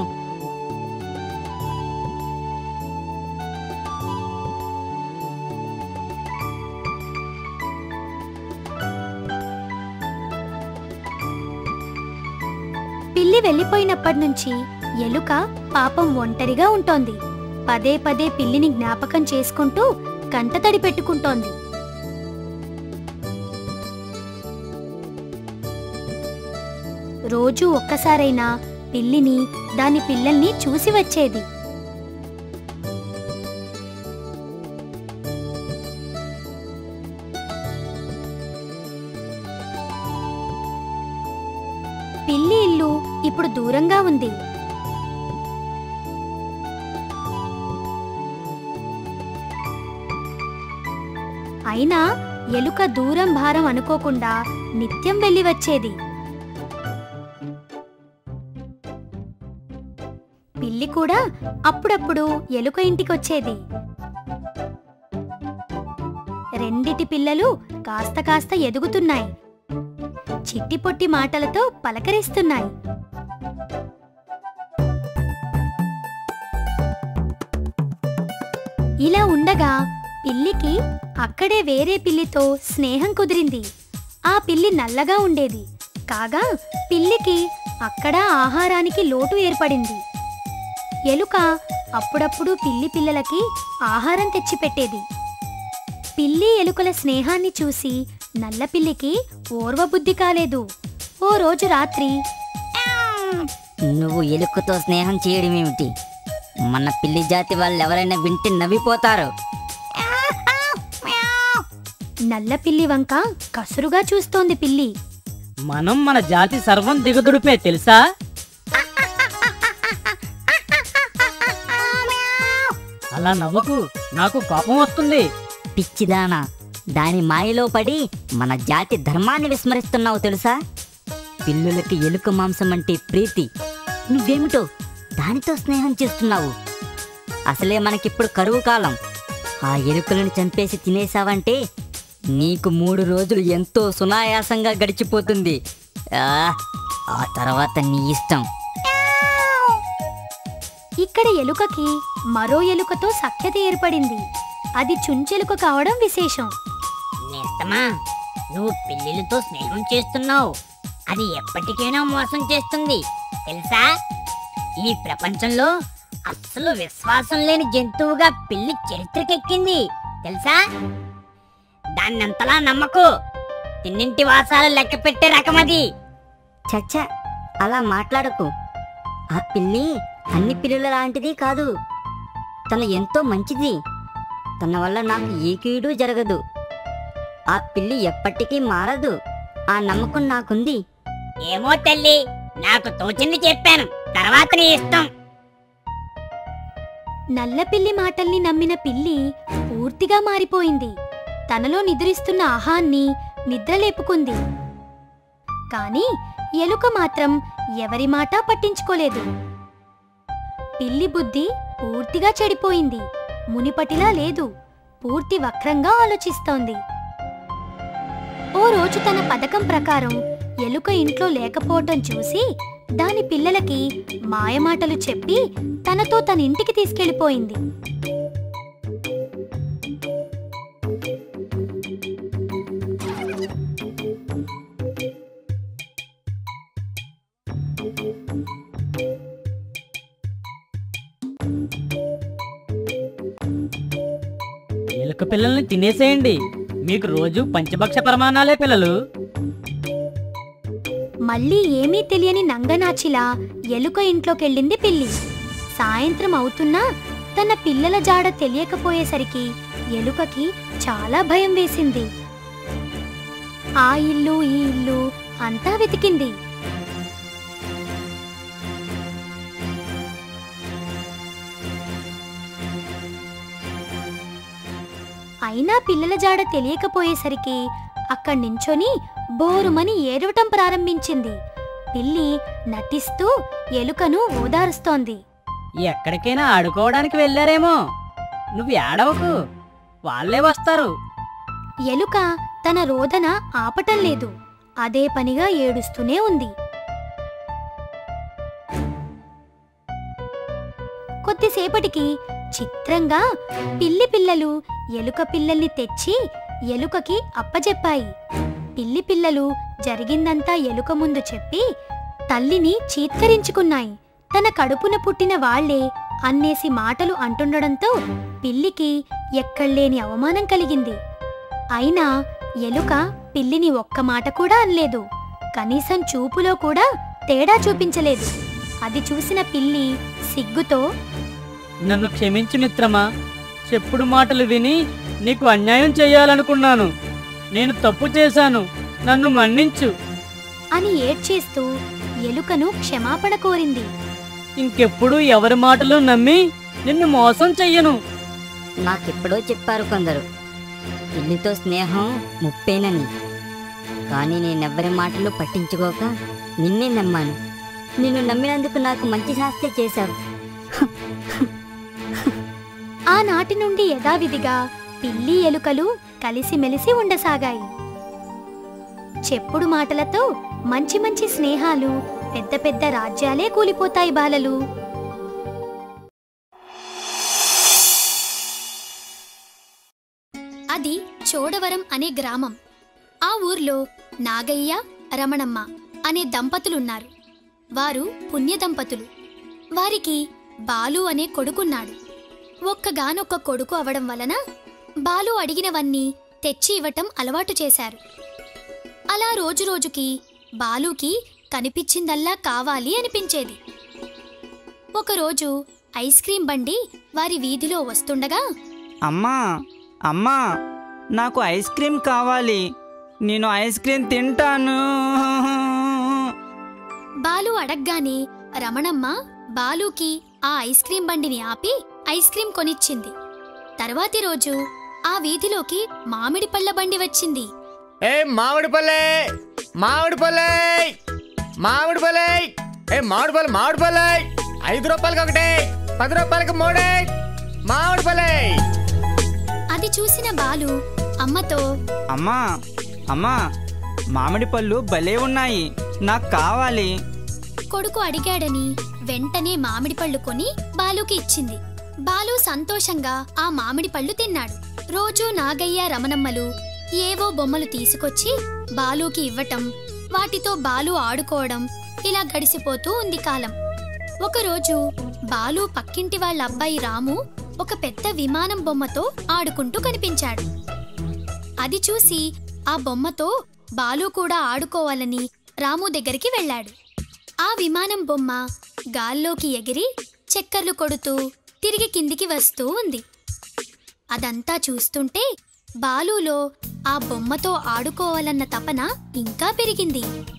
పిల్లి వెళ్ళిపోయినప్పటి నుంచి ఎలుక పాపం ఒంటరిగా ఉంటోంది పదే పదే పిల్లిని జ్ఞాపకం చేసుకుంటూ కంటతడి పెట్టుకుంటోంది రోజూ ఒక్కసారైనా పిల్లిని దాని పిల్లల్ని చూసి వచ్చేది పిల్లి ఇల్లు ఇప్పుడు దూరంగా ఉంది అయినా ఎలుక దూరం భారం అనుకోకుండా నిత్యం వెళ్ళి వచ్చేది పిల్లి కూడా అప్పుడప్పుడు ఎలుక ఇంటికొచ్చేది రెండిటి పిల్లలు కాస్త కాస్త ఎదుగుతున్నాయి చిట్టి పొట్టి మాటలతో పలకరిస్తున్నాయి ఇలా ఉండగా పిల్లికి అక్కడే వేరే పిల్లితో స్నేహం కుదిరింది ఆ పిల్లి నల్లగా ఉండేది కాగా పిల్లికి అక్కడ ఆహారానికి లోటు ఏర్పడింది ఎలుక అప్పుడప్పుడు పిల్లి పిల్లలకి ఆహారం తెచ్చిపెట్టేది పిల్లి ఎలుకల స్నేహాన్ని చూసి నల్లపిల్లికి ఓర్వబుద్ధి కాలేదు ఓ రోజు రాత్రి నువ్వు ఎలుకతో స్నేహం చేయడం ఏమిటి మన పిల్లి జాతి వాళ్ళు ఎవరైనా వింటే నవ్విపోతారు నల్లపిల్లి వంక కసురుగా చూస్తోంది పిల్లి మనం మన జాతి సర్వం దిగదుడిపే తెలుసా అలా నవ్వకు నాకు కోపం వస్తుంది పిచ్చిదానా దాని మాయలో పడి మన జాతి ధర్మాన్ని విస్మరిస్తున్నావు తెలుసా పిల్లులకి ఎలుక మాంసం అంటే ప్రీతి నువ్వేమిటో దానితో స్నేహం చేస్తున్నావు అసలే మనకిప్పుడు కరువు కాలం ఆ ఎలుకలను చంపేసి తినేసావంటే నీకు మూడు రోజులు ఎంతో సునాయాసంగా గడిచిపోతుంది ఆ, ఆ తర్వాత నీ ఇష్టం ఇక్కడ ఎలుకకి మరో ఎలుకతో సఖ్యత ఏర్పడింది అది చుంచెలుక కావడం విశేషం నేస్తమా నువ్వు పిల్లిలతో స్నేహం చేస్తున్నావు అది ఎప్పటికైనా మోసం చేస్తుంది తెలుసా ఈ ప్రపంచంలో అస్సలు విశ్వాసం లేని జంతువుగా పిల్లి చరిత్రకెక్కింది తెలుసా దాన్నంతలా నమ్మకు తిన్నింటి వాసాలు లెక్క పెట్టే రకమది చచ్చ అలా మాట్లాడకు ఆ పిల్లి అన్ని పిల్లుల లాంటిది కాదు తను ఎంతో మంచిది తన వల్ల నాకు ఏ కీడు జరగదు ఆ పిల్లి ఎప్పటికీ మారదు ఆ నమ్మకం నాకుంది ఏమో తల్లి నాకు తోచింది చెప్పాను తర్వాత నీ ఇష్టం నల్లపిల్లి మాటల్ని నమ్మిన పిల్లి పూర్తిగా మారిపోయింది తనలో నిద్రిస్తున్న ఆహాన్ని నిద్రలేపుకుంది కాని ఎలుక మాత్రం ఎవరి మాట పట్టించుకోలేదు పిల్లి బుద్ధి పూర్తిగా చెడిపోయింది మునిపటిలా లేదు పూర్తి వక్రంగా ఆలోచిస్తోంది ఓ రోజు తన పథకం ప్రకారం ఎలుక ఇంట్లో లేకపోవటం చూసి దాని పిల్లలకి మాయమాటలు చెప్పి తనతో తన ఇంటికి తీసుకెళ్లిపోయింది ఎలుక పిల్లల్ని తినేసేయండి మీకు రోజు పంచభక్ష ప్రమాణాలే పిల్లలు మళ్ళీ ఏమీ తెలియని నంగనాచిలా ఎలుక ఇంట్లోకెళ్ళింది పిల్లి సాయంత్రం అవుతున్నా తన పిల్లల జాడ తెలియకపోయేసరికి ఎలుకకి చాలా భయం వేసింది ఆ ఇల్లు ఈ ఇల్లు అంతా వెతికింది అయినా పిల్లల జాడ తెలియకపోయేసరికి అక్కడి నించొని బోరుమని ఏడవటం ప్రారంభించింది పిల్లి నటిస్తూ ఎలుకను ఓదారుస్తోంది ఎక్కడికైనా ఆడుకోవడానికి వెళ్ళారేమో నువ్వు ఏడవకు వాళ్ళే వస్తారు ఎలుక తన రోదన ఆపటం లేదు అదే పనిగా ఏడుస్తూనే ఉంది కొద్దిసేపటికి చిత్రంగా పిల్లి పిల్లలు ఎలుక పిల్లల్ని తెచ్చి ఎలుకకి అప్పజెప్పాయి పిల్లి పిల్లలు జరిగిందంతా ఎలుక ముందు చెప్పి తల్లిని చీత్కరించుకున్నాయి తన కడుపున పుట్టిన వాళ్లే అన్నేసి మాటలు అంటుండడంతో పిల్లికి ఎక్కడ్లేని అవమానం కలిగింది అయినా ఎలుక పిల్లిని ఒక్క మాట కూడా అనలేదు కనీసం చూపులో కూడా తేడా చూపించలేదు అది చూసిన పిల్లి సిగ్గుతో నన్ను క్షమించు మిత్రమా చెప్పుడు మాటలు విని నీకు అన్యాయం చేయాలనుకున్నాను నేను తప్పు చేశాను నన్ను మన్నించు అని ఏడ్చేస్తూ ఎలుకను క్షమాపణ కోరింది ఇంకెప్పుడు ఎవరి మాటలు నమ్మి నిన్ను మోసం చెయ్యను నాకెప్పుడో చెప్పారు కొందరు పిల్లితో స్నేహం ముప్పేనని కానీ నేనెవ్వరి మాటలు పట్టించుకోక నిన్నే నమ్మాను నిన్ను నమ్మినందుకు నాకు మంచి శాస్త్రి చేశావు ఆనాటి నుండి యథావిధిగా పిల్లి ఎలుకలు కలిసిమెలిసి ఉండసాగాయి చెప్పుడు మాటలతో మంచి మంచి స్నేహాలు పెద్ద పెద్ద రాజ్యాలే కూలిపోతాయి బాలలు చోడవరం అనే గ్రామం ఆ ఊర్లో నాగయ్య రమణమ్మ అనే దంపతులున్నారు వారు పుణ్య దంపతులు వారికి బాలు అనే కొడుకున్నాడు ఒక్కగానొక్క కొడుకు అవడం వలన బాలు అడిగినవన్నీ తెచ్చి ఇవ్వటం అలవాటు చేశారు అలా రోజురోజుకి బాలుకి కనిపించిందల్లా కావాలి అనిపించేది ఒకరోజు ఐస్ క్రీం బండి వారి వీధిలో వస్తుండగా అమ్మా అమ్మా నాకు ఐస్ క్రీమ్ కావాలి నేను ఐస్ క్రీమ్ తింటాను బాలు అడగ్గానే రమణమ్మ బాలుకి ఆ ఐస్ క్రీం బండిని ఆపి ఐస్ క్రీం కొనిచ్చింది తర్వాతి రోజు ఆ వీధిలోకి మామిడి పళ్ళ బండి వచ్చింది ఏ మామిడి పల్లె మామిడి పల్లె మామిడి పల్లె ఏ మామిడి పల్లె మామిడి పల్లె ఐదు రూపాయలకి ఒకటి పది రూపాయలకి మూడే మామిడి పల్లె అది చూసిన బాలు అమ్మతో అమ్మా అమ్మా మామిడి పళ్ళు భలే ఉన్నాయి నాకు కావాలి కొడుకు అడిగాడని వెంటనే మామిడి పళ్ళు కొని బాలుకి ఇచ్చింది బాలు సంతోషంగా ఆ మామిడి పళ్ళు తిన్నాడు రోజూ నాగయ్య రమణమ్మలు ఏవో బొమ్మలు తీసుకొచ్చి బాలుకి ఇవ్వటం వాటితో బాలు ఆడుకోవడం ఇలా గడిసిపోతూ ఉంది కాలం ఒకరోజు బాలు పక్కింటి వాళ్ళ అబ్బాయి రాము ఒక పెద్ద విమానం బొమ్మతో ఆడుకుంటూ కనిపించాడు అది చూసి ఆ బొమ్మతో బాలు కూడా ఆడుకోవాలని రాము దగ్గరికి వెళ్ళాడు ఆ విమానం బొమ్మ గాల్లోకి ఎగిరి చక్కర్లు కొడుతూ తిరిగి కిందికి వస్తూ ఉంది అదంతా చూస్తుంటే బాలులో ఆ బొమ్మతో ఆడుకోవాలన్న తపన ఇంకా పెరిగింది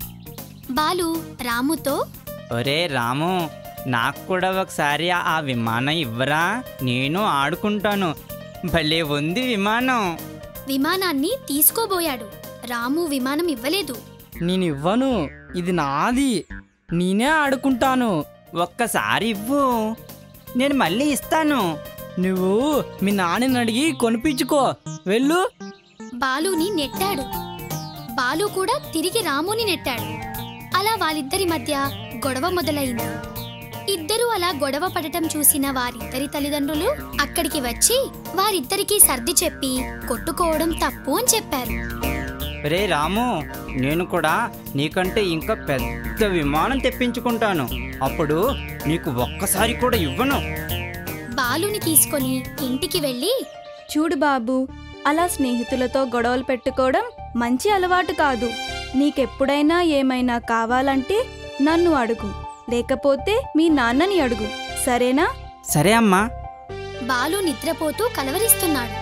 బాలు రాముతో ఒరే రాము నాకు కూడా ఒకసారి ఆ విమానం ఇవ్వరా నేను ఆడుకుంటాను భలే ఉంది విమానం విమానాన్ని తీసుకోబోయాడు రాము విమానం ఇవ్వలేదు నేను ఇవ్వను ఇది నాది నేనే ఆడుకుంటాను ఒక్కసారి ఇవ్వు నేను మళ్ళీ ఇస్తాను నువ్వు మీ నాన్నని అడిగి కొనిపించుకో వెళ్ళు బాలుని నెట్టాడు బాలు కూడా తిరిగి రాముని నెట్టాడు అలా వాళ్ళిద్దరి మధ్య గొడవ మొదలైంది ఇద్దరూ అలా గొడవ పడటం చూసిన వారిద్దరి తల్లిదండ్రులు అక్కడికి వచ్చి వారిద్దరికీ సర్ది చెప్పి కొట్టుకోవడం తప్పు అని చెప్పారు రే రాము నేను కూడా నీకంటే ఇంకా పెద్ద విమానం తెప్పించుకుంటాను అప్పుడు నీకు ఒక్కసారి కూడా ఇవ్వను బాలుని తీసుకొని ఇంటికి వెళ్ళి చూడు బాబు అలా స్నేహితులతో గొడవలు పెట్టుకోవడం మంచి అలవాటు కాదు నీకెప్పుడైనా ఏమైనా కావాలంటే నన్ను అడుగు లేకపోతే మీ నాన్నని అడుగు సరేనా సరే అమ్మా బాలు నిద్రపోతూ కలవరిస్తున్నాడు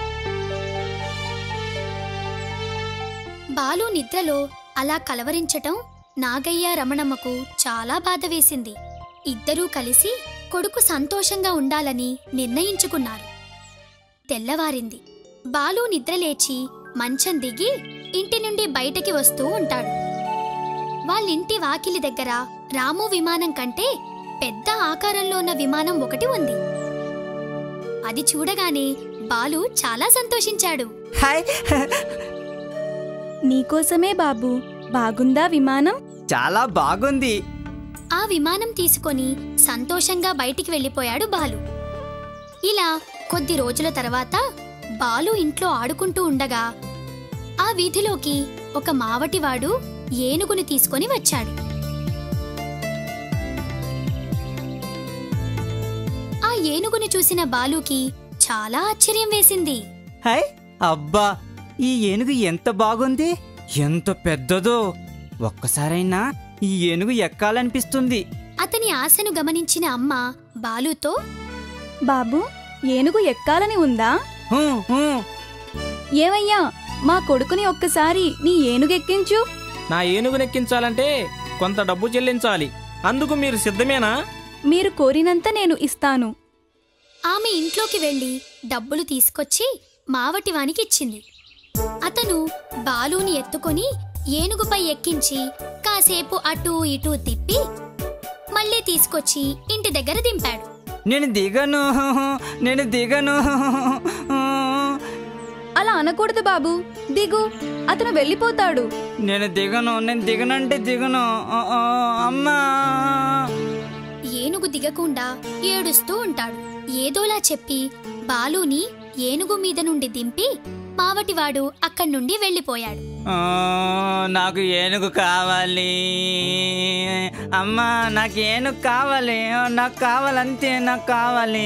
బాలు నిద్రలో అలా కలవరించటం నాగయ్య రమణమ్మకు చాలా బాధ వేసింది ఇద్దరూ కలిసి కొడుకు సంతోషంగా ఉండాలని నిర్ణయించుకున్నారు తెల్లవారింది బాలు నిద్రలేచి మంచం దిగి ఇంటి నుండి బయటకి వస్తూ ఉంటాడు వాళ్ళింటి వాకిలి దగ్గర రాము విమానం కంటే పెద్ద ఆకారంలో ఉన్న విమానం ఒకటి ఉంది అది చూడగానే బాలు చాలా సంతోషించాడు హాయ్ నీకోసమే బాబు బాగుందా విమానం చాలా బాగుంది ఆ విమానం తీసుకొని సంతోషంగా బయటికి వెళ్ళిపోయాడు బాలు ఇలా కొద్ది రోజుల తర్వాత బాలు ఇంట్లో ఆడుకుంటూ ఉండగా ఆ వీధిలోకి ఒక మావటివాడు ఏనుగుని తీసుకొని వచ్చాడు ఆ ఏనుగుని చూసిన బాలుకి చాలా ఆశ్చర్యం వేసింది హాయ్ అబ్బా ఈ ఏనుగు ఎంత బాగుంది ఎంత పెద్దదో ఒక్కసారైనా ఈ ఏనుగు ఎక్కాలనిపిస్తుంది అతని ఆశను గమనించిన అమ్మ బాలుతో బాబు ఏనుగు ఎక్కాలని ఉందా హూ, హూ. ఏమయ్యా మా కొడుకుని ఒక్కసారి నీ ఏనుగెక్కించు నా ఏనుగునెక్కించాలంటే కొంత డబ్బు చెల్లించాలి అందుకు మీరు సిద్ధమేనా మీరు కోరినంత నేను ఇస్తాను ఆమె ఇంట్లోకి వెళ్ళి డబ్బులు తీసుకొచ్చి మావటివానికి ఇచ్చింది అతను బాలుని ఎత్తుకొని ఏనుగుపై ఎక్కించి కాసేపు అటూ ఇటూ తిప్పి మళ్ళీ తీసుకొచ్చి ఇంటి దగ్గర దింపాడు నేను దిగను నేను దిగను అలా అనకూడదు బాబు దిగు అతను వెళ్ళిపోతాడు నేను దిగను నేను దిగనంటే దిగను ఆ, ఆ, అమ్మా ఏనుగు దిగకుండా ఏడుస్తూ ఉంటాడు ఏదోలా చెప్పి బాలుని ఏనుగు మీద నుండి దింపి మావటివాడు అక్కడి నుండి వెళ్ళిపోయాడు ఆ, నాకు ఏనుగు కావాలి అమ్మా నాకు ఏనుగు కావాలి ఆ, నాకు కావాలంతే నాకు కావాలి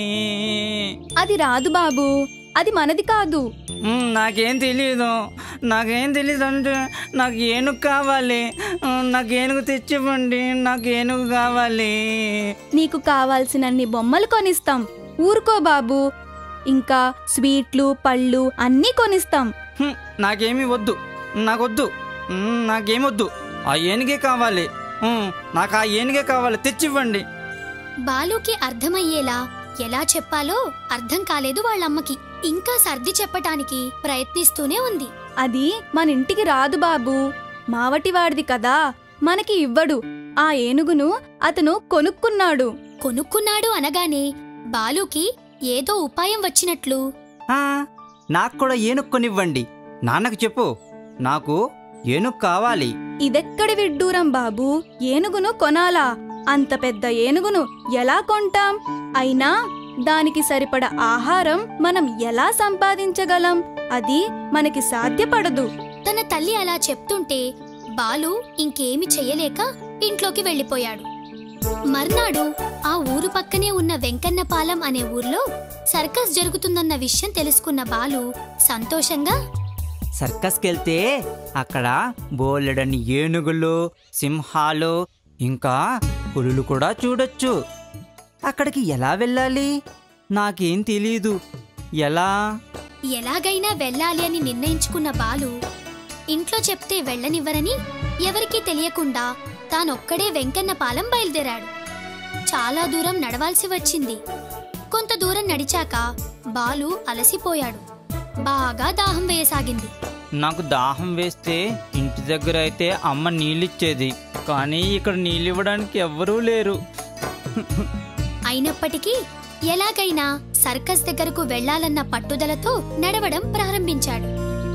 అది రాదు బాబు అది మనది కాదు మ్, నాకేం తెలీదు నాకేం తెలీదు అంటే నాకు ఏనుగు కావాలి ఆ, నాకు ఏనుగు తెచ్చివ్వండి నాకు ఏనుగు కావాలి నీకు కావాల్సినన్ని బొమ్మలు కొనిస్తాం ఊరుకో బాబు ఇంకా స్వీట్లు పళ్ళు అన్నీ కొనిస్తాం హ్మ్, నాకేమీ వద్దు నాకొద్దు మ్, నాకేమొద్దు ఆ ఏనుగే కావాలి మ్, నాకు ఆ ఏనుగే కావాలి తెచ్చివ్వండి బాలుకి అర్థమయ్యేలా ఎలా చెప్పాలో అర్థం కాలేదు వాళ్ళమ్మకి ఇంకా సర్ది చెప్పటానికి ప్రయత్నిస్తూనే ఉంది అది మన ఇంటికి రాదు బాబు మావటివాడిది కదా మనకి ఇవ్వడు ఆ ఏనుగును అతను కొనుక్కున్నాడు కొనుక్కున్నాడు అనగానే బాలుకి ఏదో ఉపాయం వచ్చినట్లు ఆ, నాకు కూడా ఏనుగు కొనివ్వండి నాన్నకు చెప్పు నాకు ఏనుగు కావాలి ఇదెక్కడి విడ్డూరం బాబు ఏనుగును కొనాలా అంత పెద్ద ఏనుగును ఎలా కొంటాం అయినా దానికి సరిపడ ఆహారం మనం ఎలా సంపాదించగలం అది మనకి సాధ్యపడదు తన తల్లి అలా చెప్తుంటే బాలు ఇంకేమి చెయ్యలేక ఇంట్లోకి వెళ్ళిపోయాడు మర్నాడు ఆ ఊరు పక్కనే ఉన్న వెంకన్నపాలెం అనే ఊర్లో సర్కస్ జరుగుతుందన్న విషయం తెలుసుకున్న బాలు సంతోషంగా సర్కస్కి వెళ్తే అక్కడ బోలెడని ఏనుగులు సింహాలు ఇంకా పులులు కూడా చూడొచ్చు అక్కడికి ఎలా వెళ్ళాలి నాకేం తెలీదు ఎలా ఎలాగైనా వెళ్ళాలి అని నిర్ణయించుకున్న బాలు ఇంట్లో చెప్తే వెళ్ళనివ్వరని ఎవరికీ తెలియకుండా తానొక్కడే వెంకన్నపాలెం బయలుదేరాడు చాలా దూరం నడవాల్సి వచ్చింది కొంత దూరం నడిచాక బాలు అలసిపోయాడు బాగా దాహం వేయసాగింది నాకు దాహం వేస్తే ఇంటి దగ్గర అయితే అమ్మ నీళ్ళిచ్చేది కానీ ఇక్కడ నీళ్ళివ్వడానికి ఎవ్వరూ లేరు అయినప్పటికీ ఎలాగైనా సర్కస్ దగ్గరకు వెళ్ళాలన్న పట్టుదలతో నడవడం ప్రారంభించాడు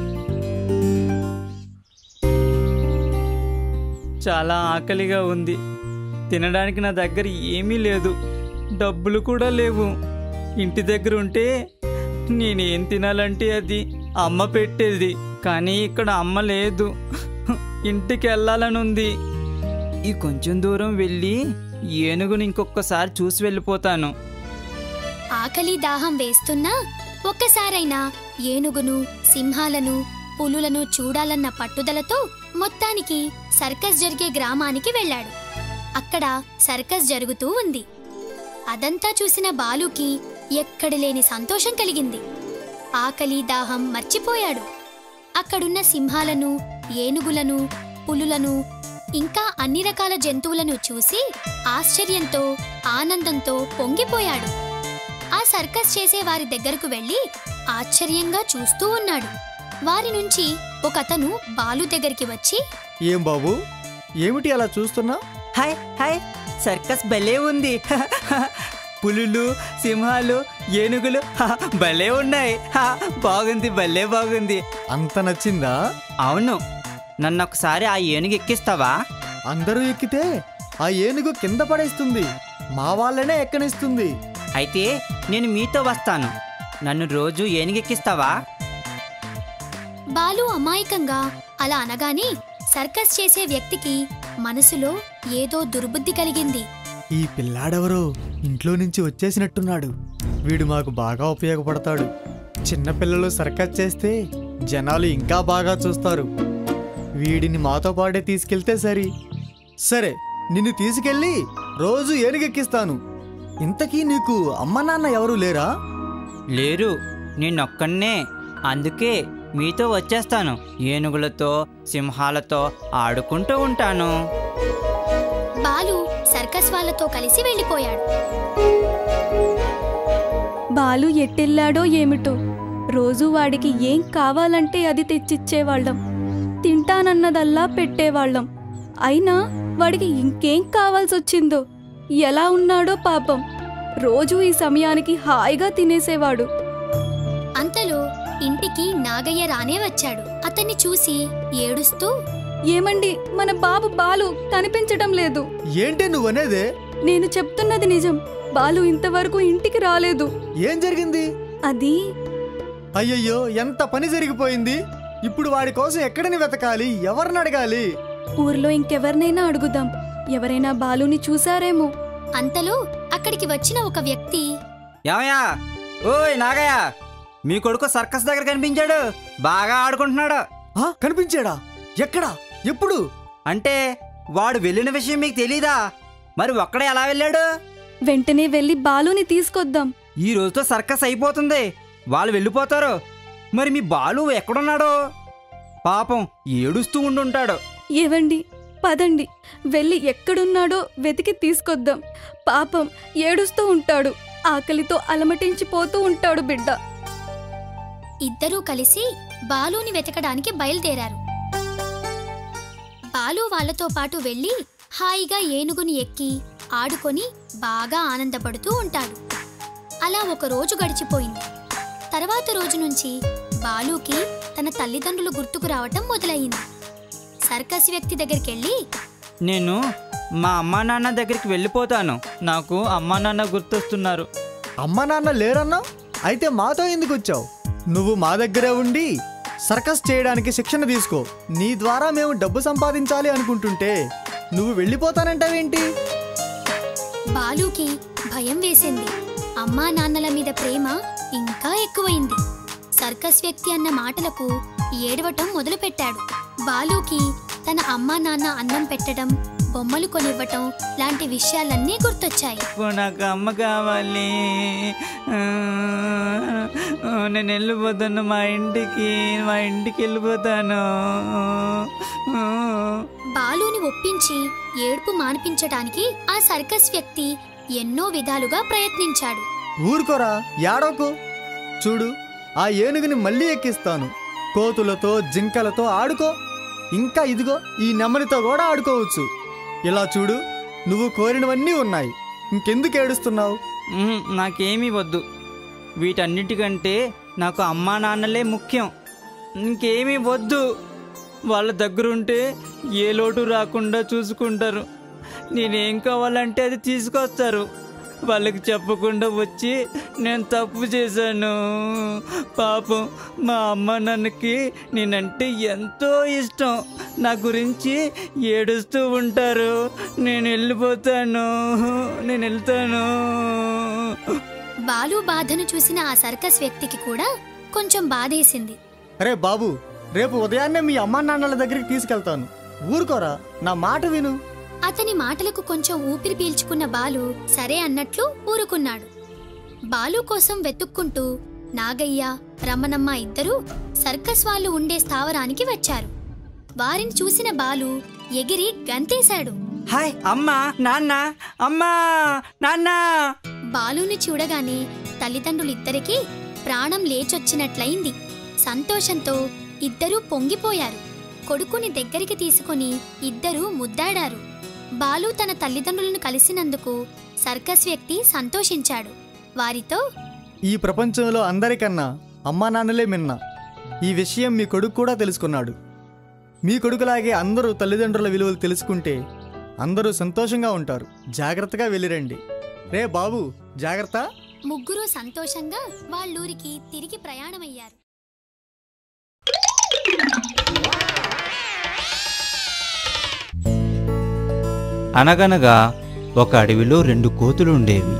చాలా ఆకలిగా ఉంది తినడానికి నా దగ్గర ఏమీ లేదు డబ్బులు కూడా లేవు ఇంటి దగ్గర ఉంటే నేనేం తినాలంటే అది అమ్మ పెట్టేది కానీ ఇక్కడ అమ్మ లేదు ఇంటికి వెళ్ళాలని ఉంది ఈ కొంచెం దూరం వెళ్ళి ఏనుగుని ఇంకొకసారి చూసి వెళ్ళిపోతాను ఆకలి దాహం వేస్తున్నా ఒక్కసారైనా ఏనుగును సింహాలను పులులను చూడాలన్న పట్టుదలతో మొత్తానికి సర్కస్ జరిగే గ్రామానికి వెళ్ళాడు అక్కడ సర్కస్ జరుగుతూ ఉంది అదంతా చూసిన బాలుకి ఎక్కడలేని సంతోషం కలిగింది ఆకలి దాహం మర్చిపోయాడు అక్కడున్న సింహాలను ఏనుగులను పులులను ఇంకా అన్ని రకాల జంతువులను చూసి ఆశ్చర్యంతో ఆనందంతో పొంగిపోయాడు ఆ సర్కస్ చేసే వారి దగ్గరకు వెళ్ళి ఆశ్చర్యంగా చూస్తూ ఉన్నాడు వారి నుంచి ఒకతను బాలు దగ్గరికి వచ్చి ఏం బాబు ఏమిటి అలా చూస్తున్నా హాయ్ హాయ్ సర్కస్ భలే ఉంది పులులు సింహాలు ఏనుగులు భలే ఉన్నాయి బాగుంది భలే బాగుంది అంత నచ్చిందా అవును నన్ను ఒకసారి ఆ ఏనుగు ఎక్కిస్తావా అందరూ ఎక్కితే ఆ ఏనుగు కింద పడేస్తుంది మా వాళ్ళనే ఎక్కనిస్తుంది అయితే నేను మీతో వస్తాను నన్ను రోజు ఏనుగు ఎక్కిస్తావా బాలు అమాయకంగా అలా అనగానే సర్కస్ చేసే వ్యక్తికి మనసులో ఏదో దుర్బుద్ధి కలిగింది ఈ పిల్లాడెవరో ఇంట్లో నుంచి వచ్చేసినట్టున్నాడు వీడు మాకు బాగా ఉపయోగపడతాడు చిన్నపిల్లలు సర్కస్ చేస్తే జనాలు ఇంకా బాగా చూస్తారు వీడిని మాతో పాటే తీసుకెళ్తే సరి సరే నిన్ను తీసుకెళ్ళి రోజు ఏనుగెక్కిస్తాను ఇంతకీ నీకు అమ్మ నాన్న ఎవరు లేరా లేరు నేనొక్కనే అందుకే మీతో వచ్చేస్తాను ఏనుగులతో సింహాలతో ఆడుకుంటూ ఉంటాను బాలు సర్కస్ వాళ్ళతో కలిసి వెళ్ళిపోయాడు బాలు ఎట్టెళ్ళాడో ఏమిటో రోజు వాడికి ఏం కావాలంటే అది తెచ్చిచ్చేవాళ్ళం తింటానన్నదల్లా పెట్టేవాళ్ళం అయినా వాడికి ఇంకేం కావాల్సొచ్చిందో ఎలా ఉన్నాడో పాపం రోజు ఈ సమయానికి హాయిగా తినేసేవాడు అంతలో ఇంటికి నాగయ్య రానే వచ్చాడు అతన్ని చూసి ఏడుస్తూ ఏమండి మన బాబు బాలు కనిపించడం లేదు ఏంటి నువ్వనేదే నేను చెప్తున్నది నిజం బాలు ఇంతవరకు ఇంటికి రాలేదు ఏం జరిగింది అది అయ్యయ్యో ఎంత పని జరిగిపోయింది ఇప్పుడు వాడి కోసం ఎక్కడిని వెతకాలి ఎవరిని అడగాలి ఊర్లో ఇంకెవరినైనా అడుగుదాం ఎవరైనా బాలుని చూసారేమో అంతలో అక్కడికి వచ్చిన ఒక వ్యక్తి ఏమయ్యా ఓయ్ నాగయ్య మీ కొడుకు సర్కస్ దగ్గర కనిపించాడు బాగా ఆడుకుంటున్నాడు ఆ, కనిపించాడా ఎక్కడా ఎప్పుడు అంటే వాడు వెళ్ళిన విషయం మీకు తెలీదా మరి ఒక్కడే ఎలా వెళ్ళాడు వెంటనే వెళ్ళి బాలుని తీసుకొద్దాం ఈ రోజుతో సర్కస్ అయిపోతుంది వాళ్ళు వెళ్ళిపోతారు మరి మీ బాలు ఎక్కడున్నాడో పాపం ఏడుస్తూ ఉండుంటాడు ఏవండి పదండి వెళ్ళి ఎక్కడున్నాడో వెతికి తీసుకొద్దాం పాపం ఏడుస్తూ ఉంటాడు ఆకలితో అలమటించిపోతూ ఉంటాడు బిడ్డ ఇద్దరూ కలిసి బాలుని వెతకడానికి బయలుదేరారు బాలు వాళ్ళతో పాటు వెళ్ళి హాయిగా ఏనుగుని ఎక్కి ఆడుకొని బాగా ఆనందపడుతూ ఉంటాడు అలా ఒక రోజు గడిచిపోయింది తర్వాత రోజు నుంచి బాలుకి తన తల్లిదండ్రులు గుర్తుకు రావటం మొదలయ్యింది సర్కస్ వ్యక్తి దగ్గరికెళ్ళి నేను మా అమ్మా నాన్న దగ్గరికి వెళ్ళిపోతాను నాకు అమ్మా నాన్న గుర్తొస్తున్నారు అమ్మ నాన్న లేరన్నా అయితే మాతో ఎందుకు వచ్చావు నువ్వు మా దగ్గరే ఉండి సర్కస్ చేయడానికి శిక్షణ తీసుకో నీ ద్వారా మేము డబ్బు సంపాదించాలి అనుకుంటుంటే నువ్వు వెళ్ళిపోతానంటావేంటి బాలుకి భయం వేసింది అమ్మా నాన్నల మీద ప్రేమ ఇంకా ఎక్కువైంది సర్కస్ వ్యక్తి అన్న మాటలకు ఏడవటం మొదలుపెట్టాడు బాలుకి తన అమ్మా నాన్న అన్నం పెట్టడం బొమ్మలు కొనివ్వటం లాంటి విషయాలన్నీ గుర్తొచ్చాయి ఇప్పుడు నాకు అమ్మ కావాలి ఆ, నేను వెళ్ళిపోతాను మా ఇంటికి మా ఇంటికి వెళ్ళిపోతాను ఆ. బాలుని ఒప్పించి ఏడుపు మాన్పించటానికి ఆ సర్కస్ వ్యక్తి ఎన్నో విధాలుగా ప్రయత్నించాడు ఊరుకోరా యాడోకు చూడు ఆ ఏనుగుని మళ్ళీ ఎక్కిస్తాను కోతులతో జింకలతో ఆడుకో ఇంకా ఇదిగో ఈ నెమలితో కూడా ఆడుకోవచ్చు ఇలా చూడు నువ్వు కోరినవన్నీ ఉన్నాయి ఇంకెందుకు ఏడుస్తున్నావు ఉహుం, నాకేమీ వద్దు వీటన్నిటికంటే నాకు అమ్మా నాన్నలే ముఖ్యం ఇంకేమీ వద్దు వాళ్ళ దగ్గరుంటే ఏ లోటు రాకుండా చూసుకుంటారు నేనేం కావాలంటే అది తీసుకొస్తారు వాళ్ళకి చెప్పకుండా వచ్చి నేను తప్పు చేశాను పాపం మా అమ్మ నాన్నకి నేనంటే ఎంతో ఇష్టం నా గురించి ఏడుస్తూ ఉంటారు నేను వెళ్ళిపోతాను నేను వెళ్తాను బాలు బాధను చూసిన ఆ సర్కస్ వ్యక్తికి కూడా కొంచెం బాధేసింది అరే బాబు రేపు ఉదయాన్నే మీ అమ్మా నాన్నల దగ్గరికి తీసుకెళ్తాను ఊరుకోరా నా మాట విను అతని మాటలకు కొంచెం ఊపిరి పీల్చుకున్న బాలు సరే అన్నట్లు ఊరుకున్నాడు బాలు కోసం వెతుక్కుంటూ నాగయ్య రమణమ్మ ఇద్దరూ సర్కస్ వాళ్ళు ఉండే స్థావరానికి వచ్చారు వారిని చూసిన బాలు ఎగిరి గంతేశాడు హాయ్ అమ్మా నాన్న అమ్మా నాన్న బాలుని చూడగానే తల్లిదండ్రులిద్దరికీ ప్రాణం లేచొచ్చినట్లయింది సంతోషంతో ఇద్దరూ పొంగిపోయారు కొడుకుని దగ్గరికి తీసుకొని ఇద్దరూ ముద్దాడారు బాలు తన తల్లిదండ్రులను కలిసినందుకు సర్కస్ వ్యక్తి సంతోషించాడు వారితో ఈ ప్రపంచంలో అందరికన్నా అమ్మా నాన్నలే మిన్న ఈ విషయం మీ కొడుకు కూడా తెలుసుకున్నాడు మీ కొడుకులాగే అందరూ తల్లిదండ్రుల విలువలు తెలుసుకుంటే అందరూ సంతోషంగా ఉంటారు జాగ్రత్తగా వెళ్ళిరండి రే బాబు జాగ్రత్త ముగ్గురు సంతోషంగా వాళ్ళూరికి తిరిగి ప్రయాణమయ్యారు అనగనగా ఒక అడవిలో రెండు కోతులు ఉండేవి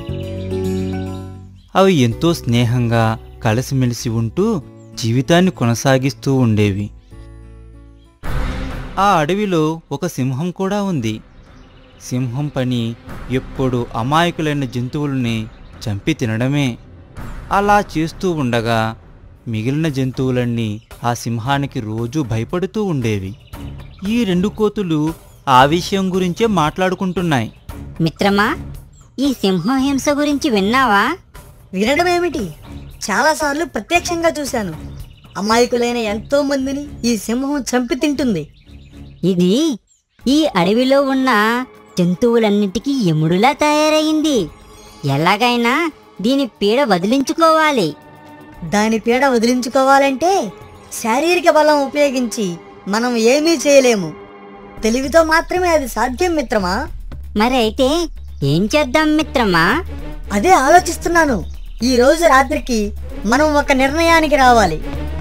అవి ఎంతో స్నేహంగా కలిసిమెలిసి ఉంటూ జీవితాన్ని కొనసాగిస్తూ ఉండేవి ఆ అడవిలో ఒక సింహం కూడా ఉంది సింహం పని ఎప్పుడు అమాయకులైన జంతువుల్ని చంపి తినడమే అలా చేస్తూ ఉండగా మిగిలిన జంతువులన్నీ ఆ సింహానికి రోజూ భయపడుతూ ఉండేవి ఈ రెండు కోతులు ఆ విషయం గురించే మాట్లాడుకుంటున్నాయి మిత్రమా ఈ సింహహింస గురించి విన్నావా వినడం ఏమిటి చాలాసార్లు ప్రత్యక్షంగా చూశాను అమాయకులైన ఎంతో మందిని ఈ సింహం చంపి తింటుంది ఇది ఈ అడవిలో ఉన్న జంతువులన్నిటికీ ఎముడులా తయారయింది ఎలాగైనా దీని పీడ వదిలించుకోవాలి దాని పీడ వదిలించుకోవాలంటే శారీరక బలం ఉపయోగించి మనం ఏమీ చేయలేము తెలివితో మాత్రమే అది సాధ్యం మిత్రమా మరి అయితే ఏం చేద్దాం మిత్రమా అదే ఆలోచిస్తున్నాను ఈ రోజు రాత్రికి మనం ఒక నిర్ణయానికి రావాలి